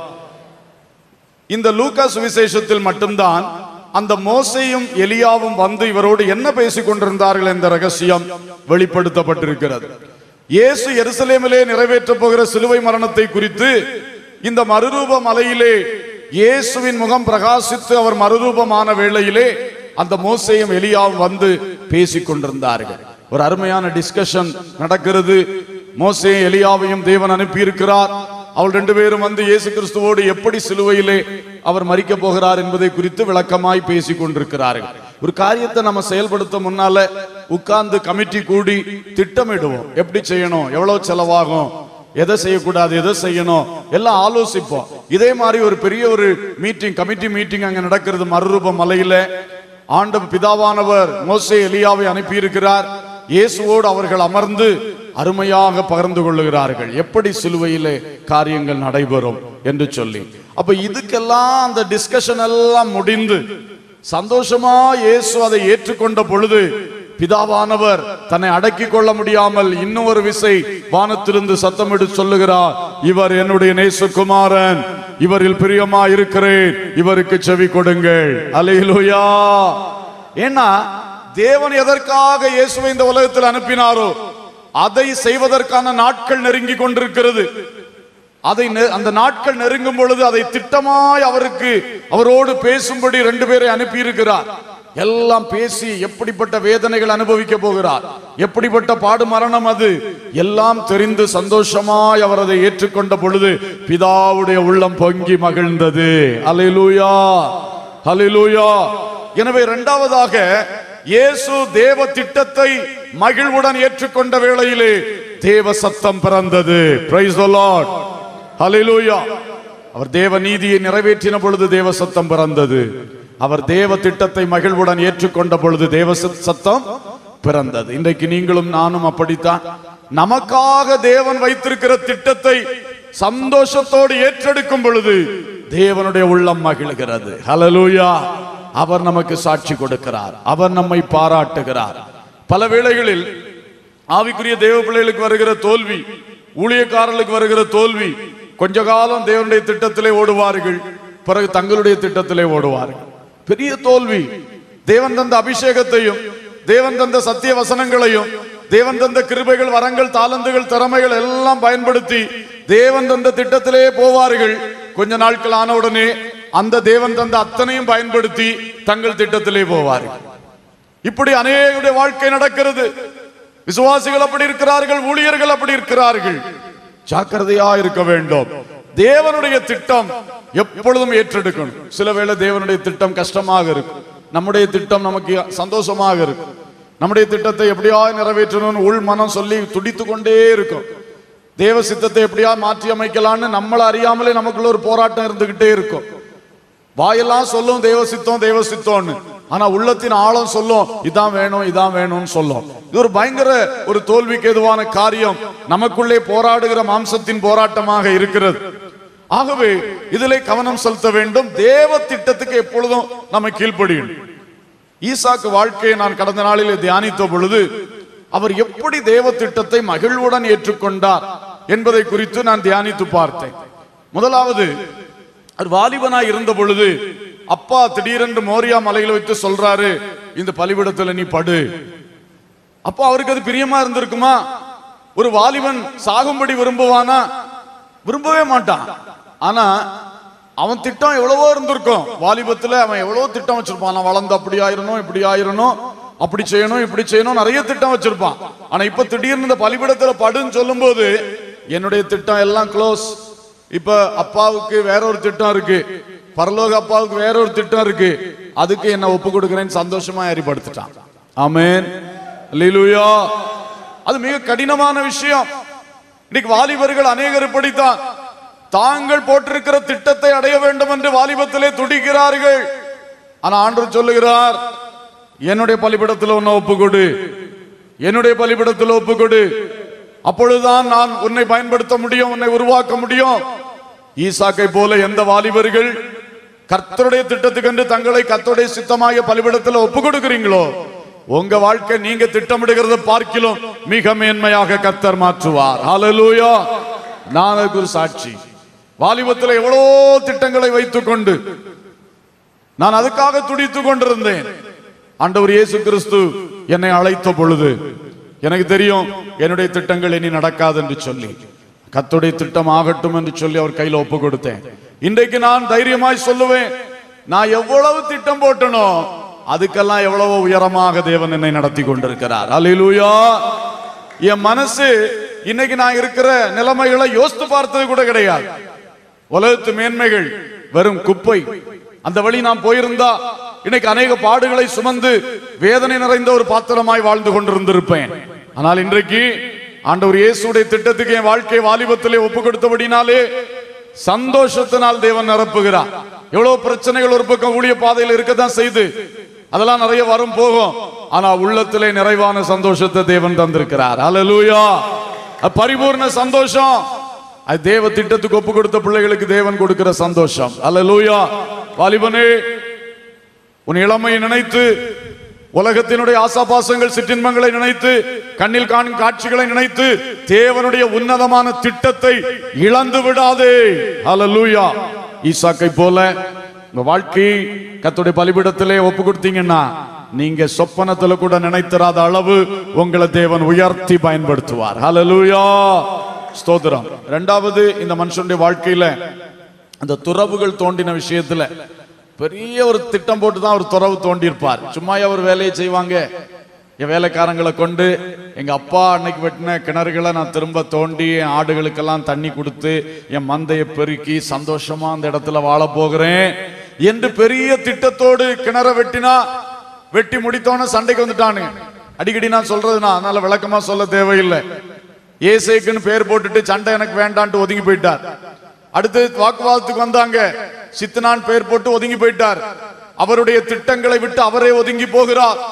இந்த லூக்கா சுவிசேஷத்தில் மட்டும்தான் அந்த மோசையும் எலியாவும் வந்து இவரோடு என்ன பேசிக் கொண்டிருந்தார்கள் என்ற ரகசியம் வெளிப்படுத்தப்பட்டிருக்கிறது இயேசு எருசலேமிலே நிறைவேற்ற போகிற சிலுவை மரணத்தை குறித்து இந்த மறுரூப மலையிலே இயேசுவின் முகம் பிரகாசித்து அவர் மறுரூபமான வேளையிலே அந்த மோசையும் எலியாவும் வந்து பேசிக் கொண்டிருந்தார்கள் ஒரு அருமையான டிஸ்கஷன் நடக்கிறது மோசே எலியாவையும் தேவன் அனுப்பி இருக்கிறார் அவள் ரெண்டு பேரும் வந்து இயேசு கிறிஸ்துவோடு எப்படி சிலுவையிலே அவர் மறிக்க போகிறார் என்பதை குறித்து விளக்கமாய் பேசிக் கொண்டிருக்கிறார்கள் ஒரு காரியத்தை நம்ம செயல்படுத்த முன்னால உட்கார்ந்து கமிட்டி கூடி திட்டமிடுவோம் எப்படி செய்யணும் எவ்வளவு செலவாகும் எதை செய்யக்கூடாது எதை செய்யணும் எல்லாம் ஆலோசிப்போம் இதே மாதிரி ஒரு பெரிய ஒரு மீட்டிங் கமிட்டி மீட்டிங் அங்க நடக்கிறது மறுரூப மலையில ஆண்ட பிதாவானவர் மோசே எலியாவை அனுப்பியிருக்கிறார் இயேசுவோடு அவர்கள் அமர்ந்து அருமையாக பகிர்ந்து கொள்ளுகிறார்கள் எப்படி சிலுவையிலே காரியங்கள் நடைபெறும் என்று சொல்லி அப்ப இதுக்கெல்லாம் அந்த டிஸ்கஷன் எல்லாம் முடிந்து சந்தோஷமா இயேசு அதை ஏற்றுக்கொண்ட பொழுது பிதாவானவர் தன்னை அடக்கிக் கொள்ள முடியாமல் இன்னும் ஒரு விசை வானத்திலிருந்து சத்தமிட்டு சொல்லுகிறார் இவர் என்னுடைய நேசகுமாரன் இவரில் பிரியமா இருக்கிறேன் இவருக்கு செவி கொடுங்கள் அலையிலுயா ஏன்னா தேவன் எதற்காக இயேசுவை இந்த உலகத்தில் அனுப்பினாரோ அதை செய்வதற்கான நாட்கள் நெருங்கி கொண்டிருக்கிறது அதை நெ- அந்த நாட்கள் நெருங்கும் பொழுது அதை திட்டமாய் அவருக்கு அவரோடு பேசும்படி ரெண்டு பேரை அனுப்பியிருக்கிறார் எல்லாம் பேசி எப்படிப்பட்ட வேதனைகள் அனுபவிக்க போகிறார் எப்படிப்பட்ட பாடு மரணம் அது எல்லாம் தெரிந்து சந்தோஷமாய் அவர் அதை ஏற்றுக்கொண்ட பொழுது பிதாவுடைய உள்ளம் பொங்கி மகிழ்ந்தது அல்லேலூயா அல்லேலூயா எனவே இரண்டாவதாக இயேசு தேவ திட்டத்தை மகிழ்வுடன் ஏற்றுக்கொண்ட வேளையிலே தேவ சத்தம் பிறந்தது பிரைஸ் தி லார்ட் ஹalleluya அவர் தேவ நீதியை நிறைவேற்றின பொழுது தேவ சத்தம் பிறந்தது அவர் தேவ திட்டத்தை மகிழ்வுடன் ஏற்றுக்கொண்ட பொழுது தேவ சத்- சத்தம் பிறந்தது இன்றைக்கு நீங்களும் நானும் அப்படித்தான் நமக்காக தேவன் வைத்திருக்கிற திட்டத்தை சந்தோஷத்தோடு ஏற்றெடுக்கும் பொழுது தேவனுடைய உள்ளம் மகிழ்கிறது ஹalleluya அவர் நமக்கு சாட்சி கொடுக்கிறார் அவர் நம்மை பாராட்டுகிறார் பல வேளைகளில் ஆவிக்குரிய தேவ பிள்ளைகளுக்கு வருகிற தோல்வி ஊழியக்காரர்களுக்கு வருகிற தோல்வி கொஞ்ச காலம் தேவனுடைய திட்டத்திலே ஓடுவார்கள் பிறகு தங்களுடைய திட்டத்திலே ஓடுவார்கள் பெரிய தோல்வி தேவன் தந்த அபிஷேகத்தையும் தேவன் தந்த சத்திய வசனங்களையும் தேவன் தந்த கிருபைகள் வரங்கள் தாளந்துகள் திறமைகள் எல்லாம் பயன்படுத்தி தேவன் தந்த திட்டத்திலே போவார்கள் கொஞ்ச நாட்கள் ஆன உடனே அந்த தேவன் தந்த அத்தனையும் பயன்படுத்தி தங்கள் திட்டத்திலே போவார்கள் இப்படி அநேகருடைய வாழ்க்கை நடக்கிறது விசுவாசிகள் அப்படி இருக்கிறார்கள் ஊழியர்கள் அப்படி இருக்கிறார்கள் ஜாக்கிரதையா இருக்க வேண்டும் தேவனுடைய திட்டம் எப்பொழுதும் ஏற்றெடுக்கணும் சில வேளை தேவனுடைய திட்டம் கஷ்டமாக இருக்கும் நம்முடைய திட்டம் நமக்கு சந்தோஷமாக இருக்கும் நம்முடைய திட்டத்தை எப்படியா நிறைவேற்றணும்னு உள் மனம் சொல்லி துடித்து கொண்டே இருக்கும் தேவ சித்தத்தை எப்படியா மாற்றி அமைக்கலாம்னு நம்மள அறியாமலே நமக்குள்ள ஒரு போராட்டம் இருந்துகிட்டே இருக்கும் வாயெல்லாம் சொல்லும் தேவ சித்தம் தேவ சித்தம்னு ஆனா உள்ளத்தின் ஆழம் சொல்லும் இதான் வேணும் இதான் வேணும்னு சொல்லும் இது ஒரு பயங்கர ஒரு தோல்விக்கு எதுவான காரியம் நமக்குள்ளே போராடுகிற மாம்சத்தின் போராட்டமாக இருக்கிறது ஆகவே இதிலே கவனம் செலுத்த வேண்டும் தேவ திட்டத்துக்கு எப்பொழுதும் நம்ம கீழ்ப்படியணும் ஈசாக்கு வாழ்க்கையை நான் கடந்த நாளிலே தியானித்த பொழுது அவர் எப்படி தேவ திட்டத்தை மகிழ்வுடன் ஏற்றுக்கொண்டார் என்பதை குறித்து நான் தியானித்து பார்த்தேன் முதலாவது அவர் வாலிபனாய் இருந்த பொழுது அப்பா திடீரென்று மோரியா மலையில வைத்து சொல்றாரு இந்த பலிபிடத்துல நீ படு அப்போ அவருக்கு அது பிரியமா இருந்திருக்குமா ஒரு வாலிபன் சாகும்படி விரும்புவானா விரும்பவே மாட்டான் ஆனா அவன் திட்டம் எவ்வளவோ இருந்திருக்கும் வாலிபத்துல அவன் எவ்வளவோ திட்டம் வச்சிருப்பான் நான் வளர்ந்து அப்படி ஆயிரணும் இப்படி ஆயிரணும் அப்படி செய்யணும் இப்படி செய்யணும் நிறைய திட்டம் வச்சிருப்பான் ஆனா இப்ப திடீர்னு இந்த பலிபிடத்துல படுன்னு சொல்லும்போது என்னுடைய திட்டம் எல்லாம் க்ளோஸ் இப்ப அப்பாவுக்கு வேற ஒரு திட்டம் இருக்கு பரலோக அப்பாவுக்கு வேற ஒரு திட்டம் இருக்கு அதுக்கு என்ன ஒப்பு கொடுக்கிறேன்னு சந்தோஷமா ஏறிப்படுத்திட்டான் ஆமென் அல்லேலூயா அது மிக கடினமான விஷயம் இன்னைக்கு வாலிபர்கள் அநேகர் இப்படித்தான் தாங்கள் போட்டிருக்கிற திட்டத்தை அடைய வேண்டும் என்று வாலிபத்திலே துடிக்கிறார்கள் ஆனா ஆண்டவர் சொல்லுகிறார் என்னுடைய பலிபிடத்தில் உன்னை ஒப்பு கொடு என்னுடைய பலிபிடத்தில் ஒப்பு கொடு அப்பொழுதுதான் நான் உன்னை பயன்படுத்த முடியும் உன்னை உருவாக்க முடியும் ஈசாக்கை போல எந்த வாலிபர்கள் கர்த்தருடைய திட்டத்துக்கென்று தங்களை கர்த்தருடைய சித்தமாக பலிபிடத்தில் ஒப்பு கொடுக்கிறீங்களோ உங்க வாழ்க்கை நீங்க திட்டமிடுகிறத பார்க்கிலும் மிக மேன்மையாக கர்த்தர் மாற்றுவார் ஹalleluya நான் அதுக்கு ஒரு சாட்சி வாலிபத்தில் எவ்வளோ திட்டங்களை வைத்துக் கொண்டு நான் அதுக்காக துடித்துக் கொண்டிருந்தேன் ஆண்டவர் இயேசு கிறிஸ்து என்னை அழைத்த பொழுது எனக்கு தெரியும் என்னுடைய திட்டங்கள் இனி நடக்காது என்று சொல்லி கத்துடைய திட்டம் ஆகட்டும் என்று சொல்லி அவர் கையில ஒப்பு கொடுத்தேன் இன்றைக்கு நான் தைரியமாய் சொல்லுவேன் நான் எவ்வளவு திட்டம் போட்டனோ அதுக்கெல்லாம் எவ்வளவு உயரமாக தேவன் என்னை நடத்தி கொண்டிருக்கிறார் அல்லேலூயா என் மனசு இன்னைக்கு நான் இருக்கிற நிலைமைகளை யோசித்து பார்த்தது கூட கிடையாது உலகத்து மேன்மைகள் வெறும் குப்பை அந்த வழி நான் போயிருந்தா இன்னைக்கு அநேக பாடுகளை சுமந்து வேதனை நிறைந்த ஒரு பாத்திரமாய் வாழ்ந்து கொண்டிருந்திருப்பேன் ஆனால் இன்றைக்கு ஆண்டவர் இயேசுடைய திட்டத்துக்கு என் வாழ்க்கை வாலிபத்திலே ஒப்பு கொடுத்தபடினாலே சந்தோஷத்தினால் தேவன் நிரப்புகிறார் எவ்வளவு பிரச்சனைகள் ஒரு பக்கம் ஊழிய பாதையில் இருக்கத்தான் செய்து அதெல்லாம் நிறைய வரும் போகும் ஆனா உள்ளத்திலே நிறைவான சந்தோஷத்தை தேவன் தந்திருக்கிறார் அல்லேலூயா அது பரிபூர்ண சந்தோஷம் அது தேவ திட்டத்துக்கு ஒப்பு கொடுத்த பிள்ளைகளுக்கு தேவன் கொடுக்கிற சந்தோஷம் அல்லேலூயா வாலிபனே உன் இளமையை நினைத்து உலகத்தினுடைய ஆசாபாசங்கள் சிற்றின்பங்களை நினைத்து கண்ணில் காணும் காட்சிகளை நினைத்து தேவனுடைய உன்னதமான திட்டத்தை இழந்து விடாதே அல்லேலூயா ஈசாக்கை போல உங்க வாழ்க்கையை கத்துடைய பலிபீடத்திலே ஒப்பு கொடுத்தீங்கன்னா நீங்க சொப்பனத்துல கூட நினைத்திராத அளவு உங்களை தேவன் உயர்த்தி பயன்படுத்துவார் ஹalleluya ஸ்தோத்திரம் ரெண்டாவது இந்த மனுஷனுடைய வாழ்க்கையில அந்த துறவுகள் தோண்டின விஷயத்துல பெரிய ஒரு திட்டம் போட்டு தான் ஒரு துறவு தோண்டியிருப்பார் சும்மா அவர் வேலையை செய்வாங்க என் வேலைக்காரங்களை கொண்டு எங்க அப்பா அன்னைக்கு வெட்டின கிணறுகளை நான் திரும்ப தோண்டி என் ஆடுகளுக்கெல்லாம் தண்ணி கொடுத்து என் மந்தையை பெருக்கி சந்தோஷமா அந்த இடத்துல வாழ போகிறேன் என்று பெரிய திட்டத்தோடு கிணற வெட்டினா வெட்டி முடித்தோன்னு சண்டைக்கு வந்துட்டானுங்க அடிக்கடி நான் சொல்றதுனா அதனால விளக்கமா சொல்ல தேவையில்லை ஏசேக்குன்னு பேர் போட்டுட்டு சண்டை எனக்கு வேண்டான்ட்டு ஒதுங்கி போயிட்டார் அடுத்து வாக்குவாதத்துக்கு வந்தாங்க சித்தனான் பேர் போட்டு ஒதுங்கி போயிட்டார் அவருடைய திட்டங்களை விட்டு அவரே ஒதுங்கி போகிறார்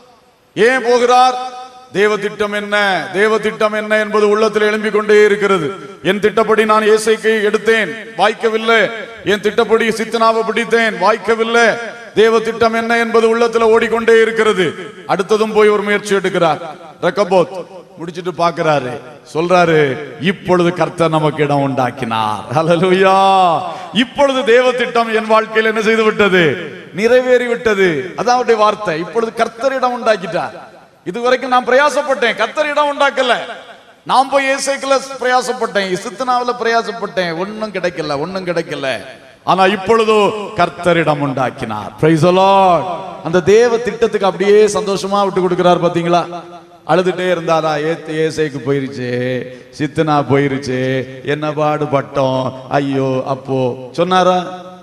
ஏன் போகிறார் தேவ திட்டம் என்ன தேவ திட்டம் என்ன என்பது உள்ளத்தில் எழும்பிக் கொண்டே இருக்கிறது என் திட்டப்படி நான் ஏசைக்கை எடுத்தேன் வாய்க்கவில்லை என் திட்டப்படி சித்தனாவை பிடித்தேன் வாய்க்கவில்லை தேவ திட்டம் என்ன என்பது உள்ளத்துல ஓடிக்கொண்டே இருக்கிறது அடுத்ததும் போய் ஒரு முயற்சி எடுக்கிறார் ரக்கபோத் முடிச்சிட்டு பாக்குறாரு சொல்றாரு இப்பொழுது கர்த்தர் நமக்கு இடம் உண்டாக்கினார் ஹalleluya இப்பொழுது தேவ திட்டம் என் வாழ்க்கையில் என்ன செய்து விட்டது நிறைவேறி விட்டது அதான் அவருடைய வார்த்தை இப்பொழுது கர்த்தர் இடம் உண்டாக்கிட்டார் இதுவரைக்கும் நான் பிரயாசப்பட்டேன் கர்த்தர் இடம் உண்டாக்கல நான் போய் ஏசைக்குல பிரயாசப்பட்டேன் சித்தனாவில பிரயாசப்பட்டேன் ஒண்ணும் கிடைக்கல ஒண்ணும் கிடைக்கல ஆனா இப்பொழுதோ கர்த்தரிடம் உண்டாக்கினார் Praise the Lord. அந்த தேவ திட்டத்துக்கு அப்படியே சந்தோஷமா விட்டு கொடுக்கிறார் பாத்தீங்களா அழுதுட்டே இருந்தாரா ஏத்து ஏசைக்கு போயிருச்சு சித்தனா போயிருச்சு என்ன பாடுபட்டோம் ஐயோ அப்போ சொன்னாரா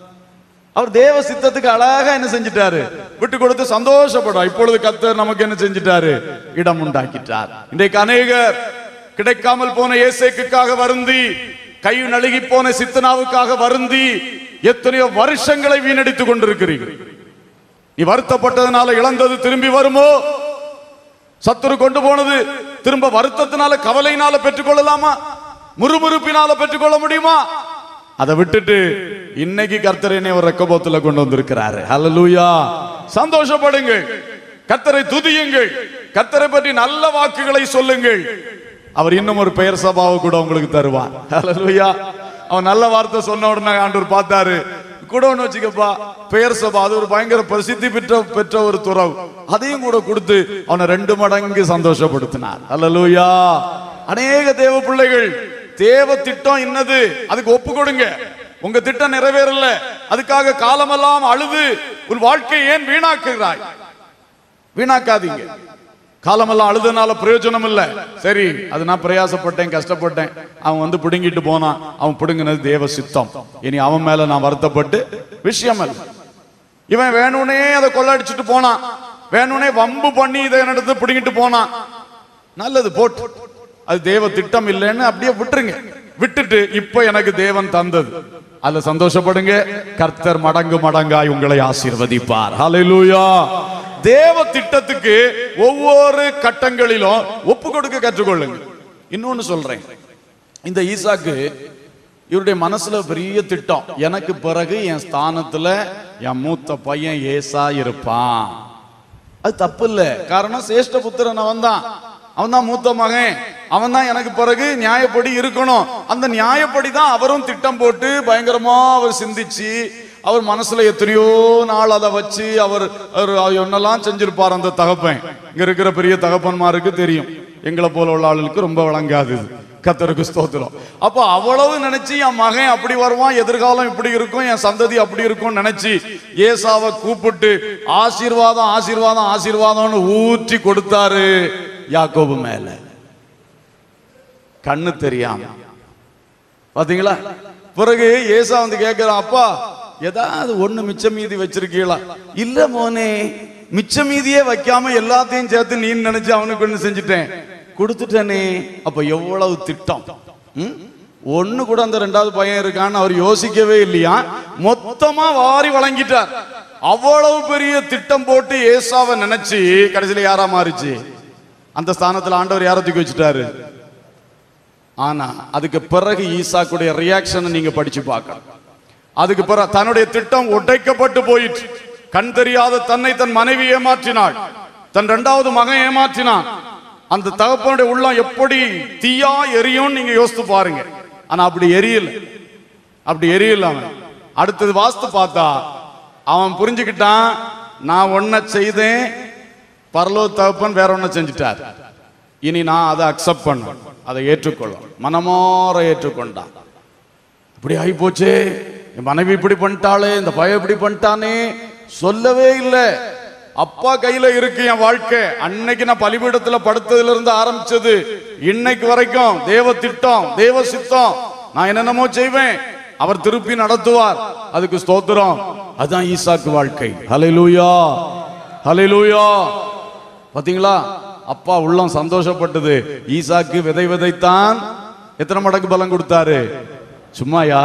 அவர் தேவ சித்தத்துக்கு அழகா என்ன செஞ்சிட்டாரு விட்டு கொடுத்து சந்தோஷப்படும் இப்பொழுது கர்த்தர் நமக்கு என்ன செஞ்சிட்டாரு இடம் உண்டாக்கிட்டார் இன்றைக்கு அநேகர் கிடைக்காமல் போன ஏசேக்குக்காக வருந்தி கை நழுகி போன சித்தனாவுக்காக வருந்தி எத்தனையோ வருஷங்களை வீணடித்துக் கொண்டிருக்கிறீர்கள் நீ வருத்தப்பட்டதுனால இழந்தது திரும்பி வருமோ சத்துரு கொண்டு போனது திரும்ப வருத்தத்தினால கவலையினால பெற்றுக்கொள்ளலாமா முறுமுறுப்பினால பெற்றுக்கொள்ள முடியுமா அதை விட்டுட்டு இன்னைக்கு கர்த்தர் என்னை ஒரு ரெக்கபோத்துல கொண்டு வந்திருக்கிறாரு ஹalleluya சந்தோஷப்படுங்கள் கர்த்தரை துதியுங்கள் கர்த்தரை பற்றி நல்ல வாக்குகளை சொல்லுங்கள் அவர் இன்னும் ஒரு பெயர் சபாவை கூட உங்களுக்கு தருவார் ஹalleluya அவன் நல்ல வார்த்தை சொன்ன உடனே ஆண்டவர் பார்த்தாரு கூட ஒண்ணு வச்சுக்கப்பா பெயர் சபா அது ஒரு பயங்கர பிரசித்தி பெற்ற பெற்ற ஒரு துறவு அதையும் கூட கொடுத்து அவனை ரெண்டு மடங்கு சந்தோஷப்படுத்தினார் அல்லலூயா அநேக தேவ பிள்ளைகள் தேவ திட்டம் என்னது அதுக்கு ஒப்பு கொடுங்க உங்க திட்டம் நிறைவேறல அதுக்காக காலமெல்லாம் அழுது உன் வாழ்க்கை ஏன் வீணாக்குகிறாய் வீணாக்காதீங்க காலமெல்லாம் அழுதுனால பிரயோஜனம் இல்ல சரி அது நான் பிரயாசப்பட்டேன் கஷ்டப்பட்டேன் அவன் வந்து பிடுங்கிட்டு போனான் அவன் பிடுங்கினது தேவ சித்தம் இனி அவன் மேல நான் வருத்தப்பட்டு விஷயம் அல்ல இவன் வேணும்னே அதை கொள்ளடிச்சிட்டு போனான் வேணும்னே வம்பு பண்ணி இதை நடந்து பிடுங்கிட்டு போனான் நல்லது போட்டு அது தேவ திட்டம் இல்லைன்னு அப்படியே விட்டுருங்க விட்டுட்டு இப்ப எனக்கு தேவன் தந்தது அதுல சந்தோஷப்படுங்க கர்த்தர் மடங்கு மடங்காய் உங்களை ஆசீர்வதிப்பார் ஹalleluya தேவ திட்டத்துக்கு ஒவ்வொரு கட்டங்களிலும் ஒப்பு கொடுக்க கற்றுக்கொள்ளுங்க இன்னொன்னு சொல்றேன் இந்த ஈசாக்கு இவருடைய மனசுல பெரிய திட்டம் எனக்கு பிறகு என் ஸ்தானத்துல என் மூத்த பையன் ஏசா இருப்பான் அது தப்பு இல்ல காரணம் சேஷ்ட புத்திரன் அவன் தான் அவன் தான் மூத்த மகன் அவன் தான் எனக்கு பிறகு நியாயப்படி இருக்கணும் அந்த நியாயப்படி தான் அவரும் திட்டம் போட்டு பயங்கரமா அவர் சிந்திச்சு அவர் மனசுல எத்தனையோ நாள் அதை வச்சு அவர் அவர் என்னெல்லாம் செஞ்சிருப்பார் அந்த தகப்பன் இங்க இருக்கிற பெரிய தகப்பன்மாருக்கு தெரியும் எங்களை போல உள்ள ஆளுகளுக்கு ரொம்ப வழங்காது இது. கத்தருக்கு ஸ்தோத்திரம் அப்போ அவ்வளவு நினைச்சு என் மகன் அப்படி வருவான் எதிர்காலம் இப்படி இருக்கும் என் சந்ததி அப்படி இருக்கும் நினைச்சு ஏசாவை கூப்பிட்டு ஆசீர்வாதம் ஆசீர்வாதம் ஆசீர்வாதம்னு ஊற்றி கொடுத்தாரு யாக்கோபு மேல கண்ணு தெரியாம பாத்தீங்களா பிறகு ஏசா வந்து கேட்கிறான் அப்பா ஏதாவது ஒண்ணு மிச்ச மீதி வச்சிருக்கீங்களா இல்ல மோனே மிச்ச மீதியே வைக்காம எல்லாத்தையும் சேர்த்து நீ நினைச்சு அவனுக்கு ஒண்ணு செஞ்சுட்டேன் கொடுத்துட்டேனே அப்ப எவ்வளவு திட்டம் ம்? ஒண்ணு கூட அந்த ரெண்டாவது பையன் இருக்கான்னு அவர் யோசிக்கவே இல்லையா மொத்தமா வாரி வழங்கிட்டார் அவ்வளவு பெரிய திட்டம் போட்டு ஏசாவை நினைச்சு கடைசியில யாரா மாறிச்சு அந்த ஸ்தானத்துல ஆண்டவர் யாரை தூக்கி வச்சுட்டாரு ஆனா அதுக்கு பிறகு ஈசாக்குடைய ரியாக்ஷனை நீங்க படிச்சு பார்க்கணும் அதுக்கு பிறகு தன்னுடைய திட்டம் உடைக்கப்பட்டு போயிற்று கண் தெரியாத தன்னை தன் மனைவி ஏமாற்றினாள் தன் இரண்டாவது மகன் ஏமாற்றினான் அந்த தகப்பனுடைய உள்ளம் எப்படி தீயா எரியும் நீங்க யோசித்து பாருங்க ஆனா அப்படி எரியல அப்படி எரியல அவன் அடுத்தது வாஸ்து பார்த்தா அவன் புரிஞ்சுக்கிட்டான் நான் ஒன்ன செய்தேன் பரலோ தகப்பன் வேற ஒன்ன செஞ்சுட்டார் இனி நான் அதை அக்செப்ட் பண்ணுவேன் அதை ஏற்றுக்கொள்ளும் மனமாற ஏற்றுக்கொண்டான் இப்படி ஆகி போச்சே என் மனைவி இப்படி பண்ணிட்டாளே இந்த பையன் இப்படி பண்ணிட்டானே சொல்லவே இல்லை அப்பா கையில இருக்கு என் வாழ்க்கை அன்னைக்கு நான் பலிபீடத்துல படுத்ததுல இருந்து ஆரம்பிச்சது இன்னைக்கு வரைக்கும் தேவ திட்டம் தேவ சித்தம் நான் என்னென்னமோ செய்வேன் அவர் திருப்பி நடத்துவார் அதுக்கு ஸ்தோத்திரம் அதான் ஈசாக்கு வாழ்க்கை ஹalleluya ஹalleluya பாத்தீங்களா அப்பா உள்ளம் சந்தோஷப்பட்டது ஈசாக்கு விதை விதைத்தான் எத்தனை மடங்கு பலம் கொடுத்தாரு சும்மாயா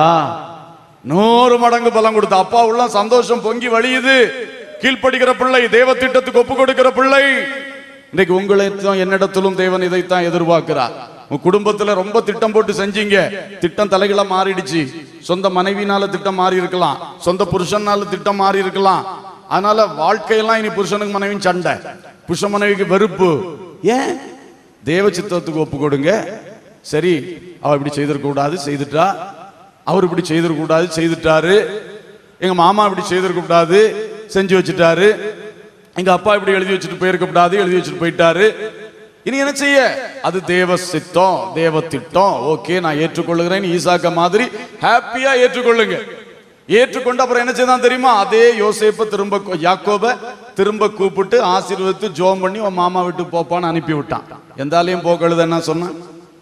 நூறு மடங்கு பலம் கொடுத்த அப்பா உள்ளம் சந்தோஷம் பொங்கி வழியுது கீழ்ப்படுகிற பிள்ளை தேவ திட்டத்துக்கு ஒப்பு கொடுக்கிற பிள்ளை இன்னைக்கு உங்களிடத்தும் என்னிடத்திலும் தேவன் இதைத்தான் எதிர்பார்க்கிறார் உங்க குடும்பத்துல ரொம்ப திட்டம் போட்டு செஞ்சீங்க திட்டம் தலைகளா மாறிடுச்சு சொந்த மனைவினால திட்டம் மாறி இருக்கலாம் சொந்த புருஷனால திட்டம் மாறி இருக்கலாம் அதனால வாழ்க்கையெல்லாம் இனி புருஷனுக்கு மனைவியும் சண்டை புருஷ மனைவிக்கு வெறுப்பு ஏன் தேவ சித்தத்துக்கு ஒப்பு கொடுங்க சரி அவ இப்படி செய்திருக்க கூடாது செய்துட்டா அவர் இப்படி செய்திருக்க கூடாது செய்துட்டாரு எங்க மாமா இப்படி செய்திருக்க கூடாது செஞ்சு வச்சுட்டாரு எங்க அப்பா இப்படி எழுதி வச்சுட்டு போயிருக்க கூடாது எழுதி வச்சுட்டு போயிட்டாரு இனி என்ன செய்ய அது தேவ சித்தம் தேவ திட்டம் ஓகே நான் ஏற்றுக்கொள்ளுகிறேன் ஈசாக்க மாதிரி ஹாப்பியா ஏற்றுக்கொள்ளுங்க ஏற்றுக்கொண்டு அப்புறம் என்ன செய்தான் தெரியுமா அதே யோசேப்ப திரும்ப கொ- யாக்கோப திரும்ப கூப்பிட்டு ஆசீர்வதித்து ஜோம் பண்ணி உன் மாமா வீட்டுக்கு போப்பான்னு அனுப்பி விட்டான் எந்தாலையும் போக்கழுது என்ன சொன்னான்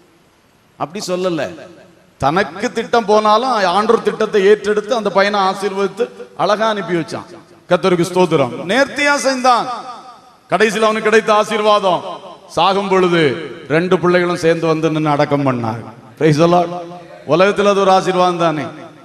அப்படி சொல்லல தனக்கு திட்டம் போனாலும் ஆண்டோர் திட்டத்தை ஏற்றெடுத்து அந்த பையனை ஆசீர்வதித்து அழகா அனுப்பி வச்சான் கத்தருக்கு ஸ்தோத்திரம் நேர்த்தியா செய்தான் கடைசியில் அவனுக்கு கிடைத்த ஆசீர்வாதம் சாகும் பொழுது ரெண்டு பிள்ளைகளும் சேர்ந்து வந்து நின்று அடக்கம் பண்ணாங்க Praise the Lord. உலகத்துல அது ஒரு ஆசீர்வாதம் தானே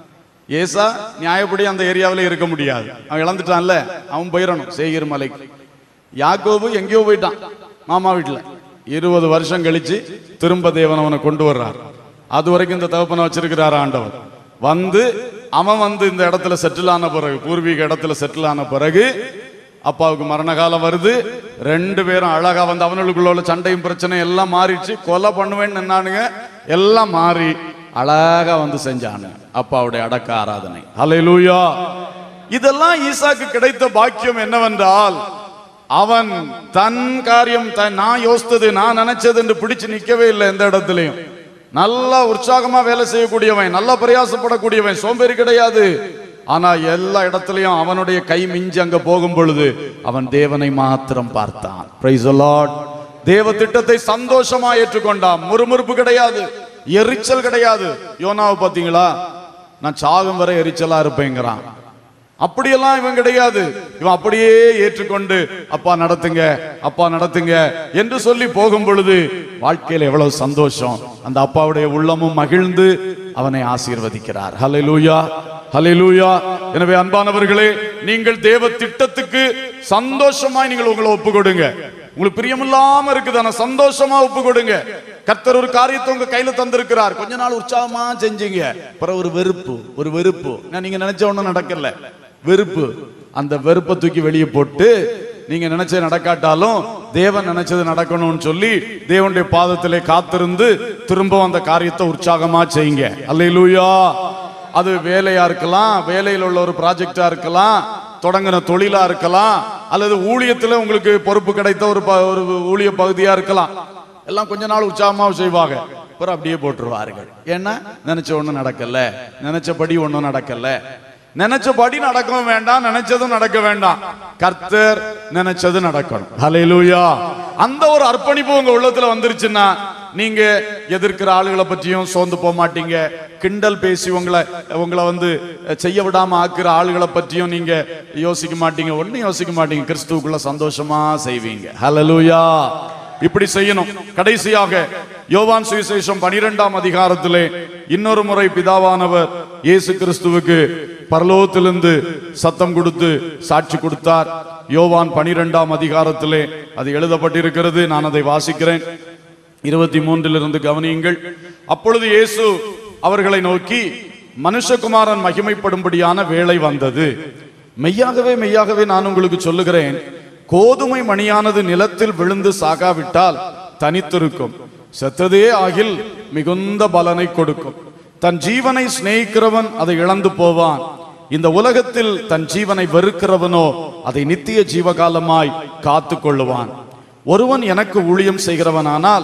ஏசா நியாயப்படி அந்த ஏரியாவில் இருக்க முடியாது அவன் இழந்துட்டான்ல அவன் போயிடணும் சேகர் மலைக்கு யாக்கோபு எங்கேயோ போயிட்டான் மாமா வீட்டுல இருபது வருஷம் கழிச்சு திரும்ப தேவன் அவனை கொண்டு வர்றார் அது வரைக்கும் இந்த தகப்பனை வச்சிருக்கிறார் ஆண்டவர் வந்து அவன் வந்து இந்த இடத்துல செட்டில் ஆன பிறகு பூர்வீக இடத்துல செட்டில் ஆன பிறகு அப்பாவுக்கு மரண காலம் வருது ரெண்டு பேரும் அழகா வந்து அவனுக்குள்ள உள்ள சண்டையும் பிரச்சனையும் எல்லாம் மாறிடுச்சு கொலை பண்ணுவேன்னு நின்னானுங்க எல்லாம் மாறி அழகா வந்து செஞ்சானு அப்பாவுடைய அடக்க ஆராதனை ஹalleluya இதெல்லாம் ஈசாக்கு கிடைத்த பாக்கியம் என்னவென்றால் அவன் தன் காரியம் தன் நான் யோசித்தது நான் நினைச்சது என்று பிடிச்சு நிக்கவே இல்லை எந்த இடத்துலயும் நல்லா உற்சாகமா வேலை செய்யக்கூடியவன் நல்லா பிரயாசப்படக்கூடியவன் சோம்பேறி கிடையாது ஆனா எல்லா இடத்துலயும் அவனுடைய கை மிஞ்சி அங்க போகும் பொழுது அவன் தேவனை மாத்திரம் பார்த்தான் Praise the Lord. தேவ திட்டத்தை சந்தோஷமா ஏற்றுக்கொண்டான் முறுமுறுப்பு கிடையாது எரிச்சல் கிடையாது யோனாவை பாத்தீங்களா நான் சாகும் வரை எரிச்சலா இருப்பேங்கிறான் அப்படியெல்லாம் இவன் கிடையாது இவன் அப்படியே ஏற்றுக்கொண்டு அப்பா நடத்துங்க அப்பா நடத்துங்க என்று சொல்லி போகும் பொழுது வாழ்க்கையில எவ்வளவு சந்தோஷம் அந்த அப்பாவுடைய உள்ளமும் மகிழ்ந்து அவனை ஆசீர்வதிக்கிறார் ஹalleluya ஹalleluya எனவே அன்பானவர்களே நீங்கள் தேவ திட்டத்துக்கு சந்தோஷமாய் நீங்கள் உங்களை ஒப்பு கொடுங்க உங்களுக்கு பிரியமில்லாம இருக்குது ஆனா சந்தோஷமா ஒப்பு கொடுங்க கர்த்தர் ஒரு காரியத்தை உங்க கையில தந்திருக்கிறார் கொஞ்ச நாள் உற்சாகமா செஞ்சீங்க அப்புறம் ஒரு வெறுப்பு ஒரு வெறுப்பு நான் நீங்க நினைச்ச ஒண்ணும் நடக்கல வெறுப்பு அந்த வெறுப்பை தூக்கி வெளியே போட்டு நீங்க நினைச்சது நடக்காட்டாலும் தேவன் நினைச்சது நடக்கணும்னு சொல்லி தேவனுடைய பாதத்திலே காத்திருந்து திரும்ப அந்த காரியத்தை உற்சாகமா செய்யுங்க அல்லேலூயா அது வேலையா இருக்கலாம் வேலையில் உள்ள ஒரு ப்ராஜெக்டா இருக்கலாம் தொடங்கின தொழிலா இருக்கலாம் அல்லது ஊழியத்துல உங்களுக்கு பொறுப்பு கிடைத்த ஒரு ப- ஒரு ஊழிய பகுதியா இருக்கலாம் எல்லாம் கொஞ்ச நாள் உற்சாகமா செய்வாங்க அப்புறம் அப்படியே போட்டுருவார்கள் ஏன்னா நினைச்ச ஒண்ணும் நடக்கல நினைச்சபடி ஒண்ணும் நடக்கல நினைச்சபடி நடக்கவும் வேண்டாம் நினைச்சதும் நடக்க வேண்டாம் கர்த்தர் நினைச்சது நடக்கணும் ஹalleluya அந்த ஒரு அர்ப்பணிப்பு உங்க உள்ளத்துல வந்துருச்சுன்னா நீங்க எதிர்க்கிற ஆளுகளை பற்றியும் சோர்ந்து போக மாட்டீங்க கிண்டல் பேசி உங்களை உங்களை வந்து செய்ய விடாம ஆக்குற ஆளுகளை பற்றியும் நீங்க யோசிக்க மாட்டீங்க ஒண்ணும் யோசிக்க மாட்டீங்க கிறிஸ்துவுக்குள்ள சந்தோஷமா செய்வீங்க ஹalleluya இப்படி செய்யணும் கடைசியாக யோவான் சுவிசேஷம் பனிரெண்டாம் அதிகாரத்திலே இன்னொரு முறை பிதாவானவர் இயேசு கிறிஸ்துவுக்கு பரலோகத்திலிருந்து சத்தம் கொடுத்து சாட்சி கொடுத்தார் யோவான் பனிரெண்டாம் அதிகாரத்திலே அது எழுதப்பட்டிருக்கிறது நான் அதை வாசிக்கிறேன் இருபத்தி மூன்றிலிருந்து கவனியுங்கள் அப்பொழுது இயேசு அவர்களை நோக்கி மனுஷகுமாரன் மகிமைப்படும்படியான வேளை வந்தது மெய்யாகவே மெய்யாகவே நான் உங்களுக்கு சொல்லுகிறேன் கோதுமை மணியானது நிலத்தில் விழுந்து சாகாவிட்டால் தனித்திருக்கும் செத்ததே ஆகில் மிகுந்த பலனை கொடுக்கும் தன் ஜீவனை சிநேகிக்கிறவன் அதை இழந்து போவான் இந்த உலகத்தில் தன் ஜீவனை வெறுக்கிறவனோ அதை நித்திய ஜீவகாலமாய் காத்து கொள்ளுவான் ஒருவன் எனக்கு ஊழியம் செய்கிறவனானால்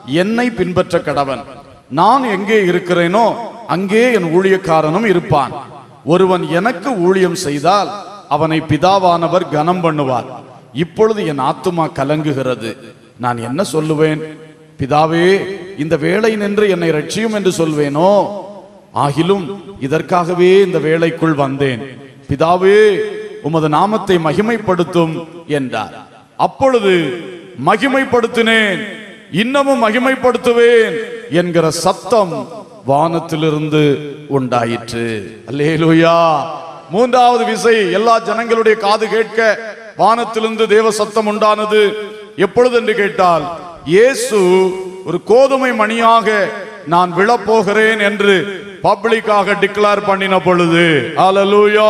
என்னை பின்பற்ற கடவன் நான் எங்கே இருக்கிறேனோ அங்கே என் ஊழியக்காரனும் இருப்பான் ஒருவன் எனக்கு ஊழியம் செய்தால் அவனை பிதாவானவர் கனம் பண்ணுவார் இப்பொழுது என் ஆத்துமா கலங்குகிறது நான் என்ன சொல்லுவேன் பிதாவே இந்த வேலை நின்று என்னை ரட்சியும் என்று சொல்வேனோ ஆகிலும் இதற்காகவே இந்த வேலைக்குள் வந்தேன் பிதாவே உமது நாமத்தை மகிமைப்படுத்தும் என்றார் அப்பொழுது மகிமைப்படுத்தினேன் இன்னமும் மகிமைப்படுத்துவேன் என்கிற சத்தம் வானத்திலிருந்து உண்டாயிற்று அல்லேலூயா மூன்றாவது விசை எல்லா ஜனங்களுடைய காது கேட்க வானத்திலிருந்து தேவ சத்தம் உண்டானது எப்பொழுது என்று கேட்டால் இயேசு ஒரு கோதுமை மணியாக நான் விழப்போகிறேன் என்று பப்ளிக்காக டிக்ளேர் பண்ணின பொழுது அல்லேலூயா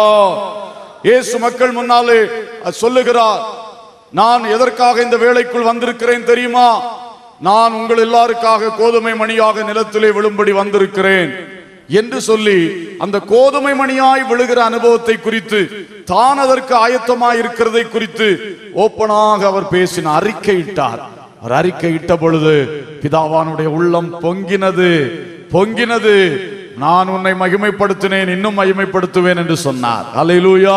இயேசு மக்கள் முன்னாலே சொல்லுகிறார் நான் எதற்காக இந்த வேலைக்குள் வந்திருக்கிறேன் தெரியுமா நான் உங்கள் எல்லாருக்காக கோதுமை மணியாக நிலத்திலே விழும்படி வந்திருக்கிறேன் என்று சொல்லி அந்த கோதுமை மணியாய் விழுகிற அனுபவத்தை குறித்து தான் அதற்கு ஆயத்தமாய் இருக்கிறதை குறித்து ஓப்பனாக அவர் பேசின அறிக்கையிட்டார் அவர் அறிக்கையிட்ட பொழுது பிதாவானுடைய உள்ளம் பொங்கினது பொங்கினது நான் உன்னை மகிமைப்படுத்தினேன் இன்னும் மகிமைப்படுத்துவேன் என்று சொன்னார் அல்லேலூயா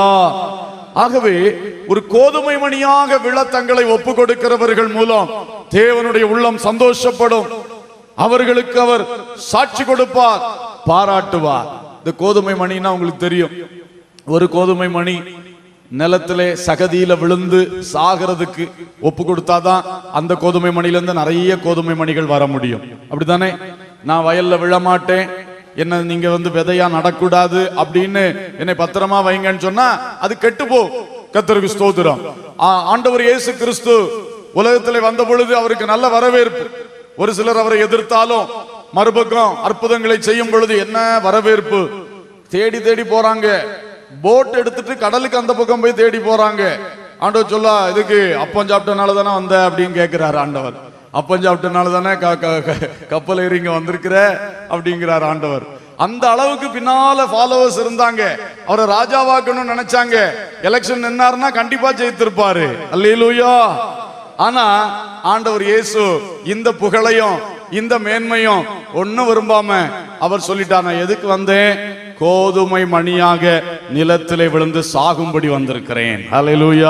ஆகவே ஒரு கோதுமை மணியாக விழ தங்களை ஒப்பு கொடுக்கிறவர்கள் மூலம் தேவனுடைய உள்ளம் சந்தோஷப்படும் அவர்களுக்கு அவர் சாட்சி கொடுப்பார் பாராட்டுவார் இந்த கோதுமை மணினா உங்களுக்கு தெரியும் ஒரு கோதுமை மணி நிலத்திலே சகதியில விழுந்து சாகிறதுக்கு ஒப்பு கொடுத்தாதான் அந்த கோதுமை மணியிலிருந்து நிறைய கோதுமை மணிகள் வர முடியும் அப்படித்தானே நான் வயல்ல விழ மாட்டேன் என்ன நீங்க வந்து விதையா நடக்கூடாது அப்படின்னு என்னை பத்திரமா வைங்கன்னு சொன்னா அது கெட்டு போ கத்தருக்கு ஸ்தோத்திரம் ஆ- ஆண்டவர் இயேசு கிறிஸ்து உலகத்திலே வந்த பொழுது அவருக்கு நல்ல வரவேற்பு ஒரு சிலர் அவரை எதிர்த்தாலும் மறுபக்கம் அற்புதங்களை செய்யும் பொழுது என்ன வரவேற்பு தேடி தேடி போறாங்க போட் எடுத்துட்டு கடலுக்கு அந்த பக்கம் போய் தேடி போறாங்க ஆண்டவர் சொல்ல இதுக்கு அப்பம் சாப்பிட்டனால தானே வந்த அப்படின்னு கேட்கிறாரு ஆண்டவர் அப்பம் சாப்பிட்டனால தானே க- க- க- கப்பல் ஏறி இங்க வந்திருக்கிற அப்படிங்கிறார் ஆண்டவர் அந்த அளவுக்கு பின்னால ஃபாலோவர்ஸ் இருந்தாங்க அவரை ராஜாவாக்கணும்னு நினைச்சாங்க எலெக்ஷன் நின்னாருன்னா கண்டிப்பா ஜெயித்திருப்பாரு அல்லேலூயா ஆனா ஆண்டவர் இயேசு இந்த புகழையும் இந்த மேன்மையும் ஒண்ணும் விரும்பாம அவர் சொல்லிட்டார் நான் எதுக்கு வந்தேன் கோதுமை மணியாக நிலத்திலே விழுந்து சாகும்படி வந்திருக்கிறேன் அல்லேலூயா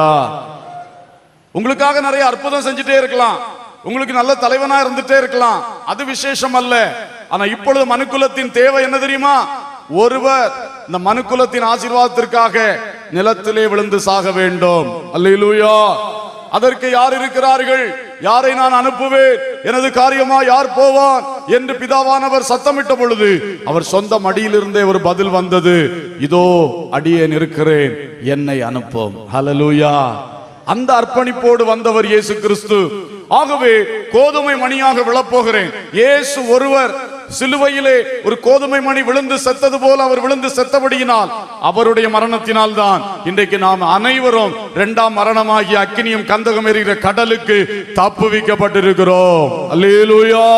உங்களுக்காக நிறைய அற்புதம் செஞ்சுட்டே இருக்கலாம் உங்களுக்கு நல்ல தலைவனா இருந்துட்டே இருக்கலாம் அது விசேஷம் அல்ல ஆனா இப்பொழுது மனுக்குலத்தின் தேவை என்ன தெரியுமா ஒருவர் இந்த மனுக்குலத்தின் ஆசீர்வாதத்திற்காக நிலத்திலே விழுந்து சாக வேண்டும் அல்லேலூயா அதற்கு யார் இருக்கிறார்கள் யாரை நான் அனுப்புவேன் எனது காரியமா யார் போவான் என்று பிதாவானவர் சத்தமிட்ட பொழுது அவர் சொந்த மடியிலிருந்தே ஒரு பதில் வந்தது இதோ அடியேன் இருக்கிறேன் என்னை அனுப்பும் ஹalleluya அந்த அர்ப்பணிப்போடு வந்தவர் இயேசு கிறிஸ்து ஆகவே கோதுமை மணியாக விழப்போகிறேன் இயேசு ஒருவர் சிலுவையிலே ஒரு கோதுமை மணி விழுந்து செத்தது போல அவர் விழுந்து செத்தபடியினால் அவருடைய மரணத்தினால் தான் இன்றைக்கு நாம் அனைவரும் இரண்டாம் மரணமாகிய அக்கினியும் கந்தகம் எறிகிற கடலுக்கு தப்புவிக்கப்பட்டிருக்கிறோம் அல்லேலூயா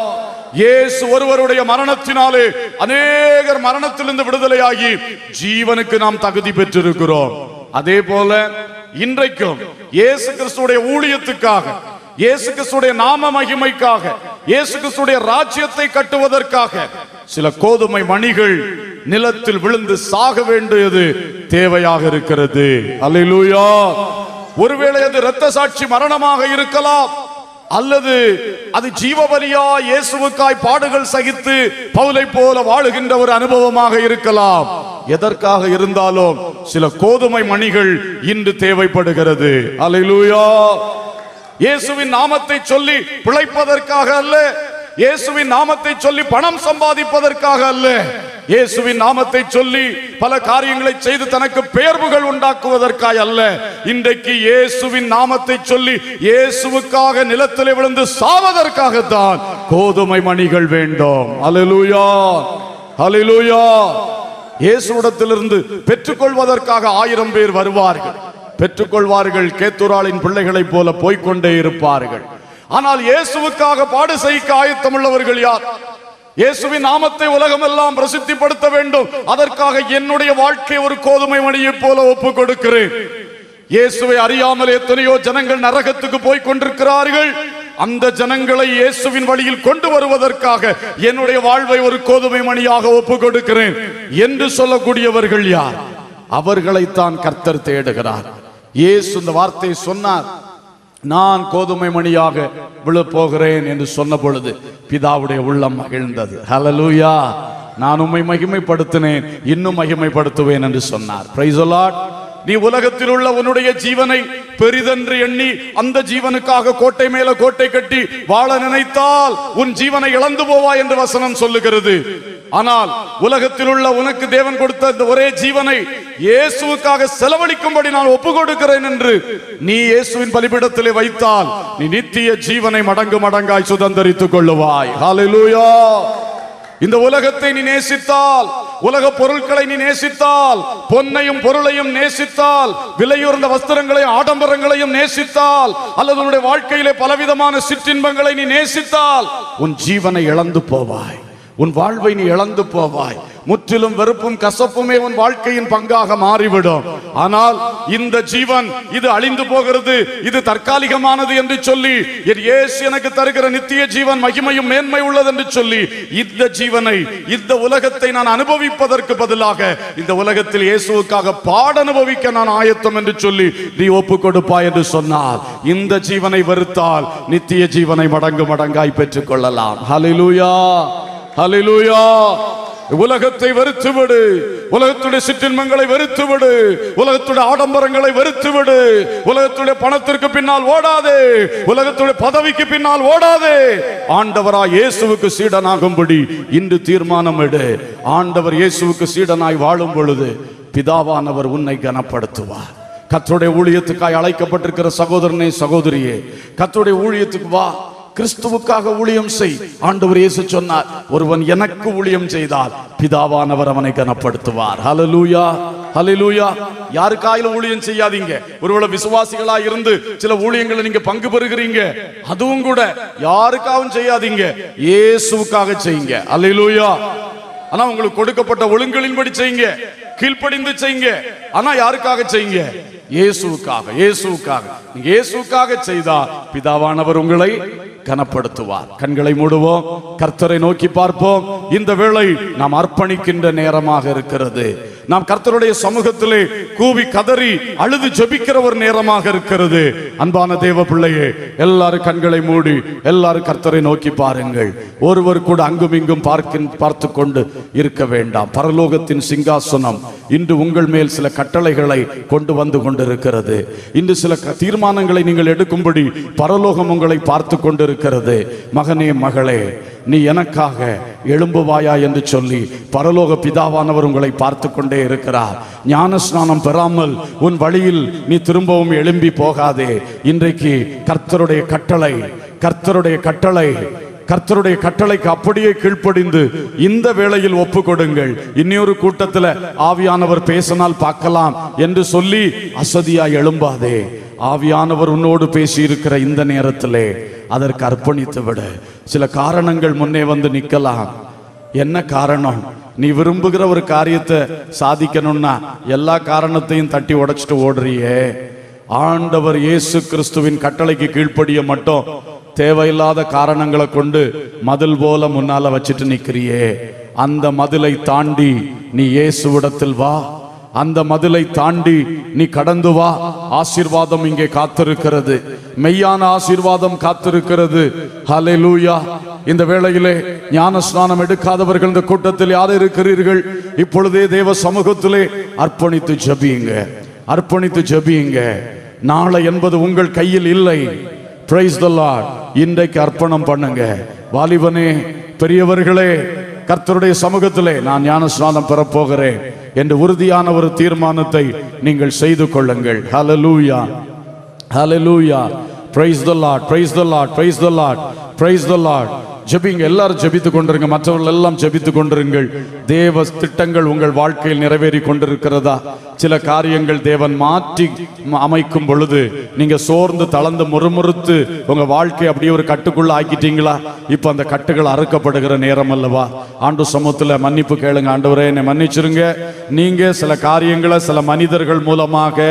இயேசு ஒருவருடைய மரணத்தினாலே அநேகர் மரணத்திலிருந்து விடுதலையாகி ஜீவனுக்கு நாம் தகுதி பெற்றிருக்கிறோம் அதே போல இன்றைக்கும் இயேசு கிறிஸ்துடைய ஊழியத்துக்காக இயேசு கிறிஸ்துடைய நாம மகிமைக்காக இயேசு கிறிஸ்துடைய ராஜ்யத்தை கட்டுவதற்காக சில கோதுமை மணிகள் நிலத்தில் விழுந்து சாக வேண்டியது தேவையாக இருக்கிறது அல்லேலூயா ஒருவேளை அது இரத்த சாட்சி மரணமாக இருக்கலாம் அல்லது அது ஜீவபலியா இயேசுவுக்காய் பாடுகள் சகித்து பவுலை போல வாழுகின்ற ஒரு அனுபவமாக இருக்கலாம் எதற்காக இருந்தாலும் சில கோதுமை மணிகள் இன்று தேவைப்படுகிறது அல்லேலூயா இயேசுவின் நாமத்தை சொல்லி பிழைப்பதற்காக அல்ல இயேசுவின் நாமத்தை சொல்லி பணம் சம்பாதிப்பதற்காக அல்ல இயேசுவின் நாமத்தை சொல்லி பல காரியங்களை செய்து தனக்கு பெயர்வுகள் உண்டாக்குவதற்காக அல்ல இன்றைக்கு இயேசுவின் நாமத்தை சொல்லி இயேசுவுக்காக நிலத்திலே விழுந்து சாவதற்காகத்தான் கோதுமை மணிகள் வேண்டும் அல்லேலூயா அல்லேலூயா இயேசுவிடத்திலிருந்து பெற்றுக்கொள்வதற்காக ஆயிரம் பேர் வருவார்கள் பெற்றுக்கொள்வார்கள் கேத்துராளின் பிள்ளைகளைப் போல போய்க்கொண்டே இருப்பார்கள் ஆனால் இயேசுவுக்காக பாடு செய்ய ஆயத்தமுள்ளவர்கள் யார் இயேசுவின் நாமத்தை உலகமெல்லாம் பிரசித்திப்படுத்த வேண்டும் அதற்காக என்னுடைய வாழ்க்கை ஒரு கோதுமை மணியைப் போல ஒப்பு கொடுக்கிறேன் இயேசுவை அறியாமல் எத்தனையோ ஜனங்கள் நரகத்துக்கு போய் கொண்டிருக்கிறார்கள் அந்த ஜனங்களை இயேசுவின் வழியில் கொண்டு வருவதற்காக என்னுடைய வாழ்வை ஒரு கோதுமை மணியாக ஒப்பு கொடுக்கிறேன் என்று சொல்லக்கூடியவர்கள் யார் அவர்களைத்தான் கர்த்தர் தேடுகிறார் இயேசு இந்த வார்த்தையை சொன்னார் நான் கோதுமை மணியாக விழப்போகிறேன் என்று சொன்ன பொழுது பிதாவுடைய உள்ளம் மகிழ்ந்தது ஹalleluya நான் உம்மை மகிமைப்படுத்தினேன் இன்னும் மகிமைப்படுத்துவேன் என்று சொன்னார் Praise the Lord. நீ உலகத்தில் உள்ள உன்னுடைய ஜீவனை பெரிதென்று எண்ணி அந்த ஜீவனுக்காக கோட்டை மேல கோட்டை கட்டி வாழ நினைத்தால் உன் ஜீவனை இழந்து போவாய் என்று வசனம் சொல்லுகிறது ஆனால் உலகத்தில் உள்ள உனக்கு தேவன் கொடுத்த இந்த ஒரே ஜீவனை இயேசுவுக்காக செலவழிக்கும்படி நான் ஒப்பு கொடுக்கிறேன் என்று நீ இயேசுவின் பலிபீடத்திலே வைத்தால் நீ நித்திய ஜீவனை மடங்கு மடங்காய் சுதந்தரித்துக் கொள்ளுவாய் ஹalleluya இந்த உலகத்தை நீ நேசித்தால் உலக பொருட்களை நீ நேசித்தால் பொன்னையும் பொருளையும் நேசித்தால் விலையுறந்த வஸ்திரங்களையும் ஆடம்பரங்களையும் நேசித்தால் அல்லது உன்னுடைய வாழ்க்கையிலே பலவிதமான சிற்றின்பங்களை நீ நேசித்தால் உன் ஜீவனை இழந்து போவாய் உன் வாழ்வை நீ இழந்து போவாய் முற்றிலும் வெறுப்பும் கசப்புமே உன் வாழ்க்கையின் பங்காக மாறிவிடும் ஆனால் இந்த ஜீவன் இது அழிந்து போகிறது இது தற்காலிகமானது என்று சொல்லி என் இயேசு எனக்கு தருகிற நித்திய ஜீவன் மகிமையும் மேன்மை உள்ளது என்று சொல்லி இந்த ஜீவனை இந்த உலகத்தை நான் அனுபவிப்பதற்கு பதிலாக இந்த உலகத்தில் இயேசுவுக்காக பாட அனுபவிக்க நான் ஆயத்தம் என்று சொல்லி நீ ஒப்பு கொடுப்பாய் என்று சொன்னால் இந்த ஜீவனை வெறுத்தால் நித்திய ஜீவனை மடங்கு மடங்காய் பெற்றுக் கொள்ளலாம் ஹalleluya ஹalleluya உலகத்தை வெறுத்து விடு உலகத்துடைய சிற்றின்மங்களை வெறுத்து விடு உலகத்துடைய ஆடம்பரங்களை வெறுத்து விடு உலகத்துடைய பணத்திற்கு பின்னால் ஓடாதே உலகத்துடைய பதவிக்கு பின்னால் ஓடாதே ஆண்டவராய் இயேசுவுக்கு சீடனாகும்படி இன்று தீர்மானம் எடு ஆண்டவர் இயேசுவுக்கு சீடனாய் வாழும் பொழுது பிதாவானவர் உன்னை கனப்படுத்துவார் கர்த்தருடைய ஊழியத்துக்காய் அழைக்கப்பட்டிருக்கிற சகோதரனே சகோதரியே கர்த்தருடைய ஊழியத்துக்கு வா கிறிஸ்துவுக்காக ஊழியம் செய் ஆண்டவர் இயேசு சொன்னார் ஒருவன் எனக்கு ஊழியம் செய்தால் பிதாவானவர் அவனை கனப்படுத்துவார் ஹalleluya ஹalleluya யாருக்காயிலும் ஊழியம் செய்யாதீங்க ஒருவேளை விசுவாசிகளா இருந்து சில ஊழியங்களை நீங்க பங்கு பெறுகிறீங்க அதுவும் கூட யாருக்காகவும் செய்யாதீங்க இயேசுவுக்காக செய்யுங்க ஹalleluya ஆனா உங்களுக்கு கொடுக்கப்பட்ட ஒழுங்குகளின்படி செய்யுங்க கீழ்ப்படிந்து செய்யுங்க ஆனா யாருக்காக செய்யுங்க இயேசுவுக்காக இயேசுவுக்காக நீங்க இயேசுவுக்காக செய்தா பிதாவானவர் உங்களை கனப்படுத்துவார் கண்களை மூடுவோம் கர்த்தரை நோக்கி பார்ப்போம் இந்த வேளை நாம் அர்ப்பணிக்கின்ற நேரமாக இருக்கிறது நாம் கர்த்தருடைய சமூகத்திலே கூவி கதறி அழுது ஜெபிக்கிற ஒரு நேரமாக இருக்கிறது அன்பான தேவ பிள்ளையே எல்லாரும் கண்களை மூடி எல்லாரும் கர்த்தரை நோக்கி பாருங்கள் ஒருவர் கூட அங்கும் இங்கும் பார்க்கின் பார்த்து கொண்டு இருக்க வேண்டாம் பரலோகத்தின் சிங்காசனம் இன்று உங்கள் மேல் சில கட்டளைகளை கொண்டு வந்து கொண்டிருக்கிறது இன்று சில க- தீர்மானங்களை நீங்கள் எடுக்கும்படி பரலோகம் உங்களை பார்த்து கொண்டிருக்கிறது மகனே மகளே நீ எனக்காக எழும்புவாயா என்று சொல்லி பரலோக பிதாவானவர் உங்களை பார்த்து கொண்டே இருக்கிறார் ஞான ஸ்நானம் பெறாமல் உன் வழியில் நீ திரும்பவும் எழும்பி போகாதே இன்றைக்கு கர்த்தருடைய கட்டளை கர்த்தருடைய கட்டளை கர்த்தருடைய கட்டளைக்கு அப்படியே கீழ்ப்படிந்து இந்த வேளையில் ஒப்பு கொடுங்கள் இன்னொரு கூட்டத்துல ஆவியானவர் பேசினால் பார்க்கலாம் என்று சொல்லி அசதியாய் எழும்பாதே ஆவியானவர் உன்னோடு பேசி இருக்கிற இந்த நேரத்திலே அதற்கு அர்ப்பணித்து விடு சில காரணங்கள் முன்னே வந்து நிக்கலாம் என்ன காரணம் நீ விரும்புகிற ஒரு காரியத்தை சாதிக்கணும்னா எல்லா காரணத்தையும் தட்டி உடைச்சிட்டு ஓடுறியே ஆண்டவர் இயேசு கிறிஸ்துவின் கட்டளைக்கு கீழ்ப்படிய மட்டும் தேவையில்லாத காரணங்களை கொண்டு மதில் போல முன்னால வச்சுட்டு நிக்கிறியே அந்த மதிலை தாண்டி நீ இயேசுவிடத்தில் வா அந்த மதிலை தாண்டி நீ கடந்து வா ஆசீர்வாதம் இங்கே காத்திருக்கிறது மெய்யான ஆசீர்வாதம் காத்திருக்கிறது ஹalleluya இந்த வேளையிலே ஞான ஸ்நானம் எடுக்காதவர்கள் இந்த கூட்டத்தில் யார் இருக்கிறீர்கள் இப்பொழுதே தேவ சமூகத்திலே அர்ப்பணித்து ஜெபியுங்க அர்ப்பணித்து ஜெபியுங்க நாளை என்பது உங்கள் கையில் இல்லை பிரைஸ் த லார்ட் இன்றைக்கு அர்ப்பணம் பண்ணுங்க வாலிபனே பெரியவர்களே கர்த்தருடைய சமூகத்திலே நான் ஞான ஸ்நானம் பெறப் போகிறேன் என்று உறுதியான ஒரு தீர்மானத்தை நீங்கள் செய்து கொள்ளுங்கள் ஹalleluya ஹalleluya praise the lord praise the lord praise the lord praise the lord ஜெபிங்க எல்லாரும் ஜெபித்து கொண்டிருங்க மற்றவர்கள் எல்லாம் ஜெபித்து கொண்டிருங்கள் தேவ திட்டங்கள் உங்கள் வாழ்க்கையில் நிறைவேறி கொண்டிருக்கிறதா சில காரியங்கள் தேவன் மாற்றி ம- அமைக்கும் பொழுது நீங்க சோர்ந்து தளர்ந்து முறுமுறுத்து உங்க வாழ்க்கை அப்படியே ஒரு கட்டுக்குள்ள ஆக்கிட்டீங்களா இப்ப அந்த கட்டுகள் அறுக்கப்படுகிற நேரம் அல்லவா ஆண்டு சமூகத்துல மன்னிப்பு கேளுங்க ஆண்டவரே என்னை மன்னிச்சிருங்க நீங்க சில காரியங்களை சில மனிதர்கள் மூலமாக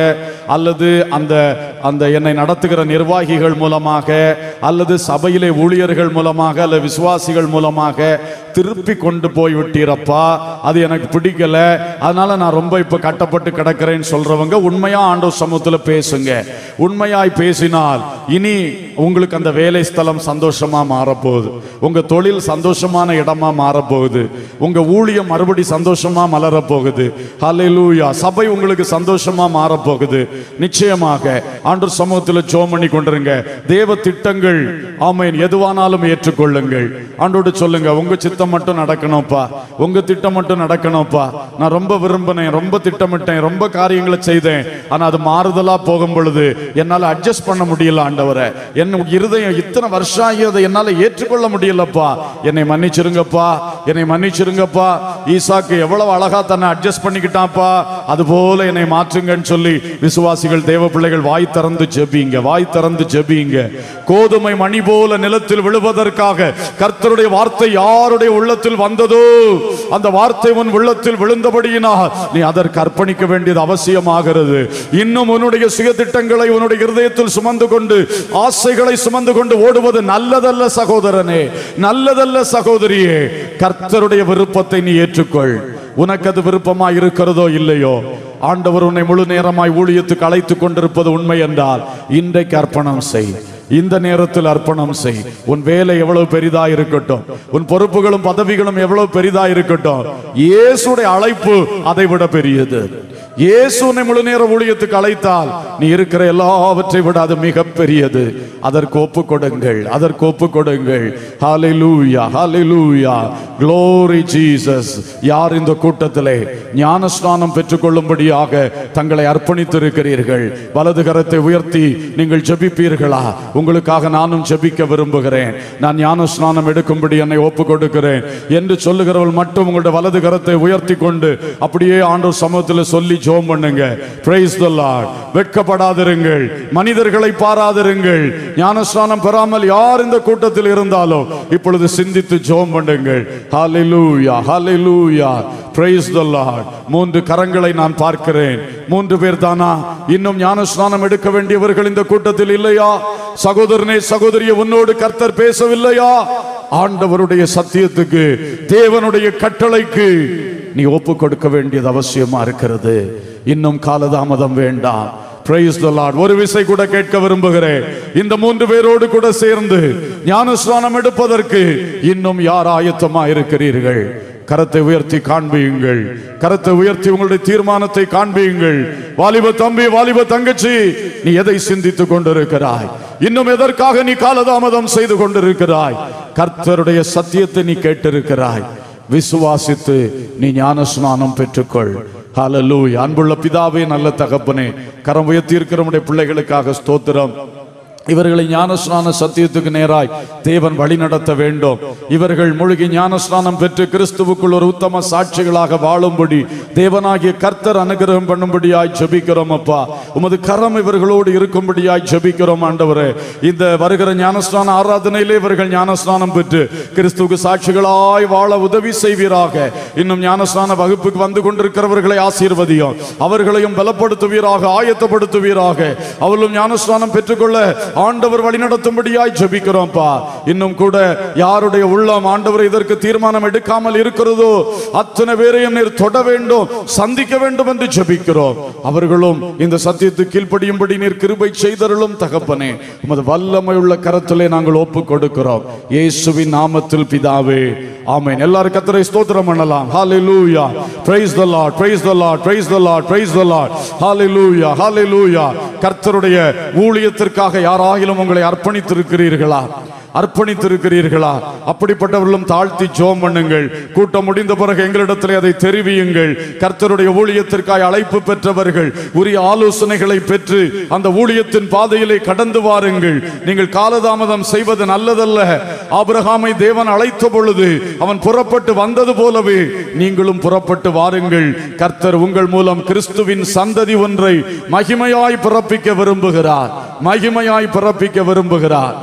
அல்லது அந்த அந்த என்னை நடத்துகிற நிர்வாகிகள் மூலமாக அல்லது சபையிலே ஊழியர்கள் மூலமாக அல்லது விசுவாசிகள் மூலமாக திருப்பி கொண்டு போய் விட்டீரப்பா அது எனக்கு பிடிக்கல அதனால நான் ரொம்ப இப்ப கட்டப்பட்டு கிடக்கிறேன்னு சொல்றவங்க உண்மையா ஆண்டவர் சமூகத்துல பேசுங்க உண்மையாய் பேசினால் இனி உங்களுக்கு அந்த வேலை ஸ்தலம் சந்தோஷமா மாறப்போகுது உங்க தொழில் சந்தோஷமான இடமா மாறப்போகுது உங்க ஊழியம் மறுபடி சந்தோஷமா மலரப் போகுது ஹalleluya சபை உங்களுக்கு சந்தோஷமா மாறப்போகுது நிச்சயமாக ஆண்டவர் சமூகத்தில் ஜோம் பண்ணி கொண்டிருங்க தேவ திட்டங்கள் ஆமென் எதுவானாலும் ஏற்றுக்கொள்ளுங்கள் ஆண்டோடு சொல்லுங்க உங்க சித்தம் மட்டும் நடக்கணும்ப்பா உங்க திட்டம் மட்டும் நடக்கணும்ப்பா நான் ரொம்ப விரும்பினேன் ரொம்ப திட்டமிட்டேன் ரொம்ப காரியங்களை செய்தேன் ஆனா அது மாறுதலா போகும் பொழுது என்னால அட்ஜஸ்ட் பண்ண முடியல ஆண்டவரை என் இருதயம் இத்தனை வருஷம் ஆகி அதை என்னால ஏற்றுக்கொள்ள முடியலப்பா என்னை மன்னிச்சிருங்கப்பா என்னை மன்னிச்சிருங்கப்பா ஈசாக்கு எவ்வளவு அழகா தன்னை அட்ஜஸ்ட் பண்ணிக்கிட்டான்ப்பா அது போல என்னை மாற்றுங்கன்னு சொல்லி விசுவாசிகள் தேவ பிள்ளைகள் வாய் திறந்து ஜெபிங்க வாய் திறந்து ஜெபிங்க கோதுமை மணி போல நிலத்தில் விழுவதற்காக கர்த்தருடைய வார்த்தை யாருடைய உள்ளத்தில் வந்ததோ அந்த வார்த்தை உன் உள்ளத்தில் விழுந்தபடியினால் நீ அதற்கு அர்ப்பணிக்க வேண்டியது அவசியமாகிறது இன்னும் உன்னுடைய சுய திட்டங்களை உன்னுடைய இருதயத்தில் சுமந்து கொண்டு ஆசைகளை சுமந்து கொண்டு ஓடுவது நல்லதல்ல சகோதரனே நல்லதல்ல சகோதரியே கர்த்தருடைய விருப்பத்தை நீ ஏற்றுக்கொள் உனக்கு அது விருப்பமா இருக்கிறதோ இல்லையோ ஆண்டவர் உன்னை முழு நேரமாய் ஊழியத்துக்கு அழைத்துக் கொண்டிருப்பது உண்மை என்றால் இன்றைக்கு அர்ப்பணம் செய் இந்த நேரத்தில் அர்ப்பணம் செய் உன் வேலை எவ்வளவு பெரிதா இருக்கட்டும் உன் பொறுப்புகளும் பதவிகளும் எவ்வளவு பெரிதா இருக்கட்டும் இயேசுடைய அழைப்பு அதை விட பெரியது இயேசு உன்னை முழு நேர ஊழியத்துக்கு அழைத்தால் நீ இருக்கிற எல்லாவற்றை விட அது மிக பெரியது அதற்கு ஒப்பு கொடுங்கள் அதற்கு ஒப்பு கொடுங்கள் ஹalleluya ஹalleluya glory ஜீசஸ் யார் இந்த கூட்டத்திலே ஞானஸ்நானம் பெற்றுக்கொள்ளும்படியாக தங்களை அர்ப்பணித்திருக்கிறீர்கள் வலது கரத்தை உயர்த்தி நீங்கள் ஜெபிப்பீர்களா உங்களுக்காக நானும் ஜெபிக்க விரும்புகிறேன் நான் ஞானஸ்நானம் எடுக்கும்படி என்னை ஒப்பு கொடுக்கிறேன் என்று சொல்லுகிறவள் மட்டும் உங்களுடைய வலது கரத்தை உயர்த்தி கொண்டு அப்படியே ஆண்டவர் சமூகத்தில் சொல்லி ஜோம் பண்ணுங்க பிரைஸ் தி லார்ட் வெட்கப்படாதிருங்கள் மனிதர்களை பாராதிருங்கள் ஞானஸ்நானம் பெறாமல் யார் இந்த கூட்டத்தில் இருந்தாலும் இப்பொழுது சிந்தித்து ஜோம் பண்ணுங்கள் ஹalleluya ஹalleluya praise the lord மூன்று கரங்களை நான் பார்க்கிறேன் மூன்று பேர் தானா இன்னும் ஞானஸ்நானம் எடுக்க வேண்டியவர்கள் இந்த கூட்டத்தில் இல்லையா சகோதரனே சகோதரிய உன்னோடு கர்த்தர் பேசவில்லையா ஆண்டவருடைய சத்தியத்துக்கு தேவனுடைய கட்டளைக்கு நீ ஒப்பு கொடுக்க வேண்டியது அவசியமா இருக்கிறது இன்னும் காலதாமதம் வேண்டாம் Praise the Lord. ஒரு விசை கூட கேட்க விரும்புகிறேன் இந்த மூன்று பேரோடு கூட சேர்ந்து ஞானஸ்நானம் எடுப்பதற்கு இன்னும் யார் ஆயத்தமா இருக்கிறீர்கள் கரத்தை உயர்த்தி காண்பியுங்கள் கரத்தை உயர்த்தி உங்களுடைய தீர்மானத்தை காண்பியுங்கள் வாலிப தம்பி வாலிப தங்கச்சி நீ எதை சிந்தித்துக் கொண்டிருக்கிறாய் இன்னும் எதற்காக நீ காலதாமதம் செய்து கொண்டிருக்கிறாய் கர்த்தருடைய சத்தியத்தை நீ கேட்டிருக்கிறாய் விசுவாசித்து நீ ஞானஸ்நானம் பெற்றுக்கொள் ஹalleluya அன்புள்ள பிதாவே நல்ல தகப்பனே கரம் உயர்த்தி இருக்கிற நம்முடைய பிள்ளைகளுக்காக ஸ்தோத்திரம் இவர்களை ஞானஸ்நான சத்தியத்துக்கு நேராய் தேவன் வழி நடத்த வேண்டும் இவர்கள் மூழ்கி ஞானஸ்நானம் பெற்று கிறிஸ்துவுக்குள் ஒரு உத்தம சாட்சிகளாக வாழும்படி தேவனாகிய கர்த்தர் அனுகிரகம் பண்ணும்படியாய் ஜெபிக்கிறோம் அப்பா உமது கரம் இவர்களோடு இருக்கும்படியாய் ஜெபிக்கிறோம் ஆண்டவரே இந்த வருகிற ஞானஸ்நான ஆராதனையிலே இவர்கள் ஞானஸ்நானம் பெற்று கிறிஸ்துவுக்கு சாட்சிகளாய் வாழ உதவி செய்வீராக இன்னும் ஞானஸ்நான வகுப்புக்கு வந்து கொண்டிருக்கிறவர்களை ஆசீர்வதியும் அவர்களையும் பலப்படுத்துவீராக ஆயத்தப்படுத்துவீராக அவர்களும் ஞானஸ்நானம் பெற்றுக்கொள்ள ஆண்டவர் வழிநடத்தும்படியாய் ஜெபிக்கிறோம்ப்பா இன்னும் கூட யாருடைய உள்ளம் ஆண்டவர் இதற்கு தீர்மானம் எடுக்காமல் இருக்கிறதோ அத்தனை பேரையும் நீர் தொட வேண்டும் சந்திக்க வேண்டும் என்று ஜெபிக்கிறோம் அவர்களும் இந்த சத்தியத்துக்கு கீழ்ப்படியும்படி நீர் கிருபை செய்தருளும் தகப்பனே உமது வல்லமை உள்ள கரத்திலே நாங்கள் ஒப்பு கொடுக்கிறோம் இயேசுவின் நாமத்தில் பிதாவே ஆமென் எல்லாரும் கத்தரை ஸ்தோத்திரம் பண்ணலாம் ஹalleluya praise the lord praise the lord praise the lord praise the lord hallelujah hallelujah கர்த்தருடைய ஊழியத்திற்காக யாராகிலும் உங்களை அர்ப்பணித்திருக்கிறீர்களா அர்ப்பணித்திருக்கிறீர்களா அப்படிப்பட்டவர்களும் தாழ்த்தி ஜோம் பண்ணுங்கள் கூட்டம் முடிந்த பிறகு எங்களிடத்தில் அதை தெரிவியுங்கள் கர்த்தருடைய ஊழியத்திற்காய் அழைப்பு பெற்றவர்கள் உரிய ஆலோசனைகளை பெற்று அந்த ஊழியத்தின் பாதையிலே கடந்து வாருங்கள் நீங்கள் காலதாமதம் செய்வது நல்லதல்ல ஆபிரகாமை தேவன் அழைத்த பொழுது அவன் புறப்பட்டு வந்தது போலவே நீங்களும் புறப்பட்டு வாருங்கள் கர்த்தர் உங்கள் மூலம் கிறிஸ்துவின் சந்ததி ஒன்றை மகிமையாய் பிறப்பிக்க விரும்புகிறார் மகிமையாய் பிறப்பிக்க விரும்புகிறார்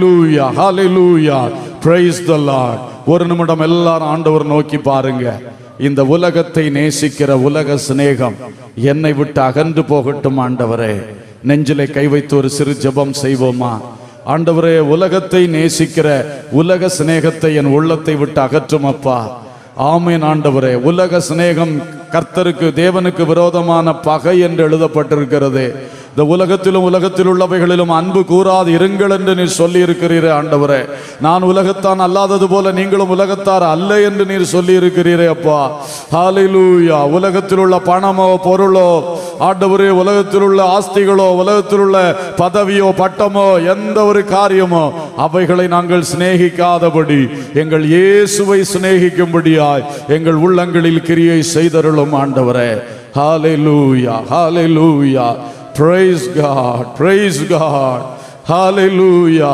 ஹalleluya hallelujah praise the lord ஒரு நிமிடம் எல்லாரும் ஆண்டவர் நோக்கி பாருங்க இந்த உலகத்தை நேசிக்கிற உலக சிநேகம் என்னை விட்டு அகன்று போகட்டும் ஆண்டவரே நெஞ்சிலே கை வைத்து ஒரு சிறு ஜெபம் செய்வோமா ஆண்டவரே உலகத்தை நேசிக்கிற உலக சிநேகத்தை என் உள்ளத்தை விட்டு அகற்றும் அப்பா ஆமேன் ஆண்டவரே உலக சிநேகம் கர்த்தருக்கு தேவனுக்கு விரோதமான பகை என்று எழுதப்பட்டிருக்கிறது இந்த உலகத்திலும் உலகத்தில் உள்ளவைகளிலும் அன்பு கூறாது இருங்கள் என்று நீர் சொல்லி இருக்கிறீரே ஆண்டவரே நான் உலகத்தான் அல்லாதது போல நீங்களும் உலகத்தார் அல்ல என்று நீர் சொல்லி இருக்கிறீரே அப்பா ஹalleluya உலகத்தில் உள்ள பணமோ பொருளோ ஆண்டவரே உலகத்தில் உள்ள ஆஸ்திகளோ உலகத்தில் உள்ள பதவியோ பட்டமோ எந்த ஒரு காரியமோ அவைகளை நாங்கள் சிநேகிக்காதபடி எங்கள் இயேசுவை சிநேகிக்கும்படியாய் எங்கள் உள்ளங்களில் கிரியை செய்தருளும் ஆண்டவரே ஹalleluya ஹalleluya praise god praise god hallelujah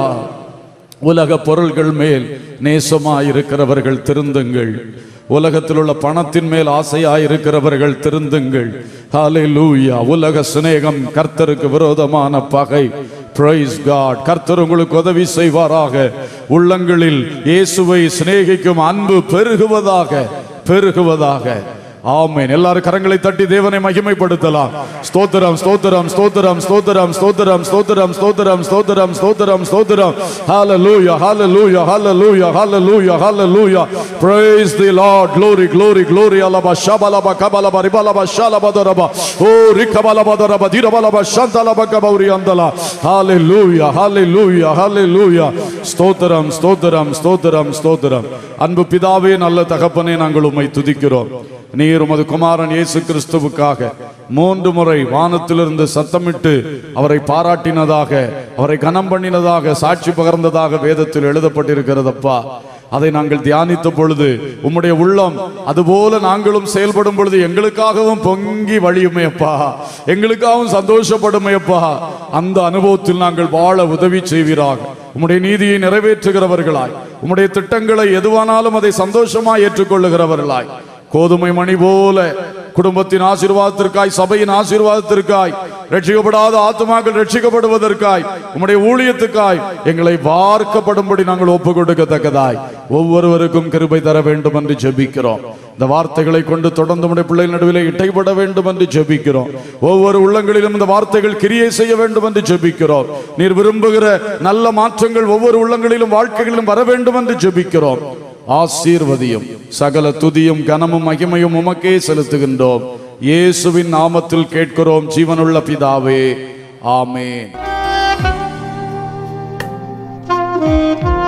உலக பொருள்கள் மேல் நேசமாயிருக்கிறவர்கள் திருந்துங்கள் உலகத்தில் உள்ள பணத்தின் மேல் ஆசையாயிருக்கிறவர்கள் திருந்துங்கள் ஹalleluya உலக சிநேகம் கர்த்தருக்கு விரோதமான பகை பிரைஸ் காட் கர்த்தர் உங்களுக்கு உதவி செய்வாராக உள்ளங்களில் இயேசுவை சிநேகிக்கும் அன்பு பெருகுவதாக பெருகுவதாக ஆமென் எல்லாரும் கரங்களை தட்டி தேவனை மகிமைப்படுத்தலாம் ஸ்தோத்திரம் ஸ்தோத்திரம் ஸ்தோத்திரம் ஸ்தோத்திரம் ஸ்தோத்திரம் ஸ்தோத்திரம் ஸ்தோத்திரம் ஸ்தோத்திரம் ஸ்தோத்திரம் ஸ்தோத்திரம் ஹalleluya hallelujah hallelujah hallelujah hallelujah praise the lord glory glory glory alaba shabalaba kabalaba ribalaba shalabadoraba oh rikabalabadoraba dirabalaba shantalaba kabauri andala hallelujah hallelujah hallelujah ஸ்தோத்திரம் ஸ்தோத்திரம் ஸ்தோத்திரம் ஸ்தோத்திரம் அன்பு பிதாவே நல்ல தகப்பனே நாங்கள் உம்மை துதிக்கிறோம் நீர் உமது குமாரன் இயேசு கிறிஸ்துவுக்காக மூன்று முறை வானத்திலிருந்து சத்தமிட்டு அவரை பாராட்டினதாக அவரை கனம் பண்ணினதாக சாட்சி பகர்ந்ததாக வேதத்தில் எழுதப்பட்டிருக்கிறதப்பா அதை நாங்கள் தியானித்த பொழுது உம்முடைய உள்ளம் அதுபோல நாங்களும் செயல்படும் பொழுது எங்களுக்காகவும் பொங்கி வழியுமே அப்பா எங்களுக்காகவும் சந்தோஷப்படுமே அப்பா அந்த அனுபவத்தில் நாங்கள் வாழ உதவி செய்வீராக உம்முடைய நீதியை நிறைவேற்றுகிறவர்களாய் உம்முடைய திட்டங்களை எதுவானாலும் அதை சந்தோஷமாய் ஏற்றுக்கொள்ளுகிறவர்களாய் கோதுமை மணி போல குடும்பத்தின் ஆசீர்வாதத்திற்காய் சபையின் ஆசீர்வாதத்திற்காய் ரட்சிக்கப்படாத ஆத்மாக்கள் ரட்சிக்கப்படுவதற்காய் உம்முடைய ஊழியத்துக்காய் எங்களை வார்க்கப்படும்படி நாங்கள் ஒப்பு கொடுக்கத்தக்கதாய் ஒவ்வொருவருக்கும் கிருபை தர வேண்டும் என்று ஜெபிக்கிறோம் இந்த வார்த்தைகளை கொண்டு தொடர்ந்து உடைய பிள்ளைகள் நடுவில் இட்டைப்பட வேண்டும் என்று ஜெபிக்கிறோம் ஒவ்வொரு உள்ளங்களிலும் இந்த வார்த்தைகள் கிரியை செய்ய வேண்டும் என்று ஜெபிக்கிறோம் நீர் விரும்புகிற நல்ல மாற்றங்கள் ஒவ்வொரு உள்ளங்களிலும் வாழ்க்கைகளிலும் வர வேண்டும் என்று ஜெபிக்கிறோம் ஆசீர்வதியும் சகல துதியும் கனமும் மகிமையும் உமக்கே செலுத்துகின்றோம் இயேசுவின் நாமத்தில் கேட்கிறோம் ஜீவனுள்ள பிதாவே ஆமென்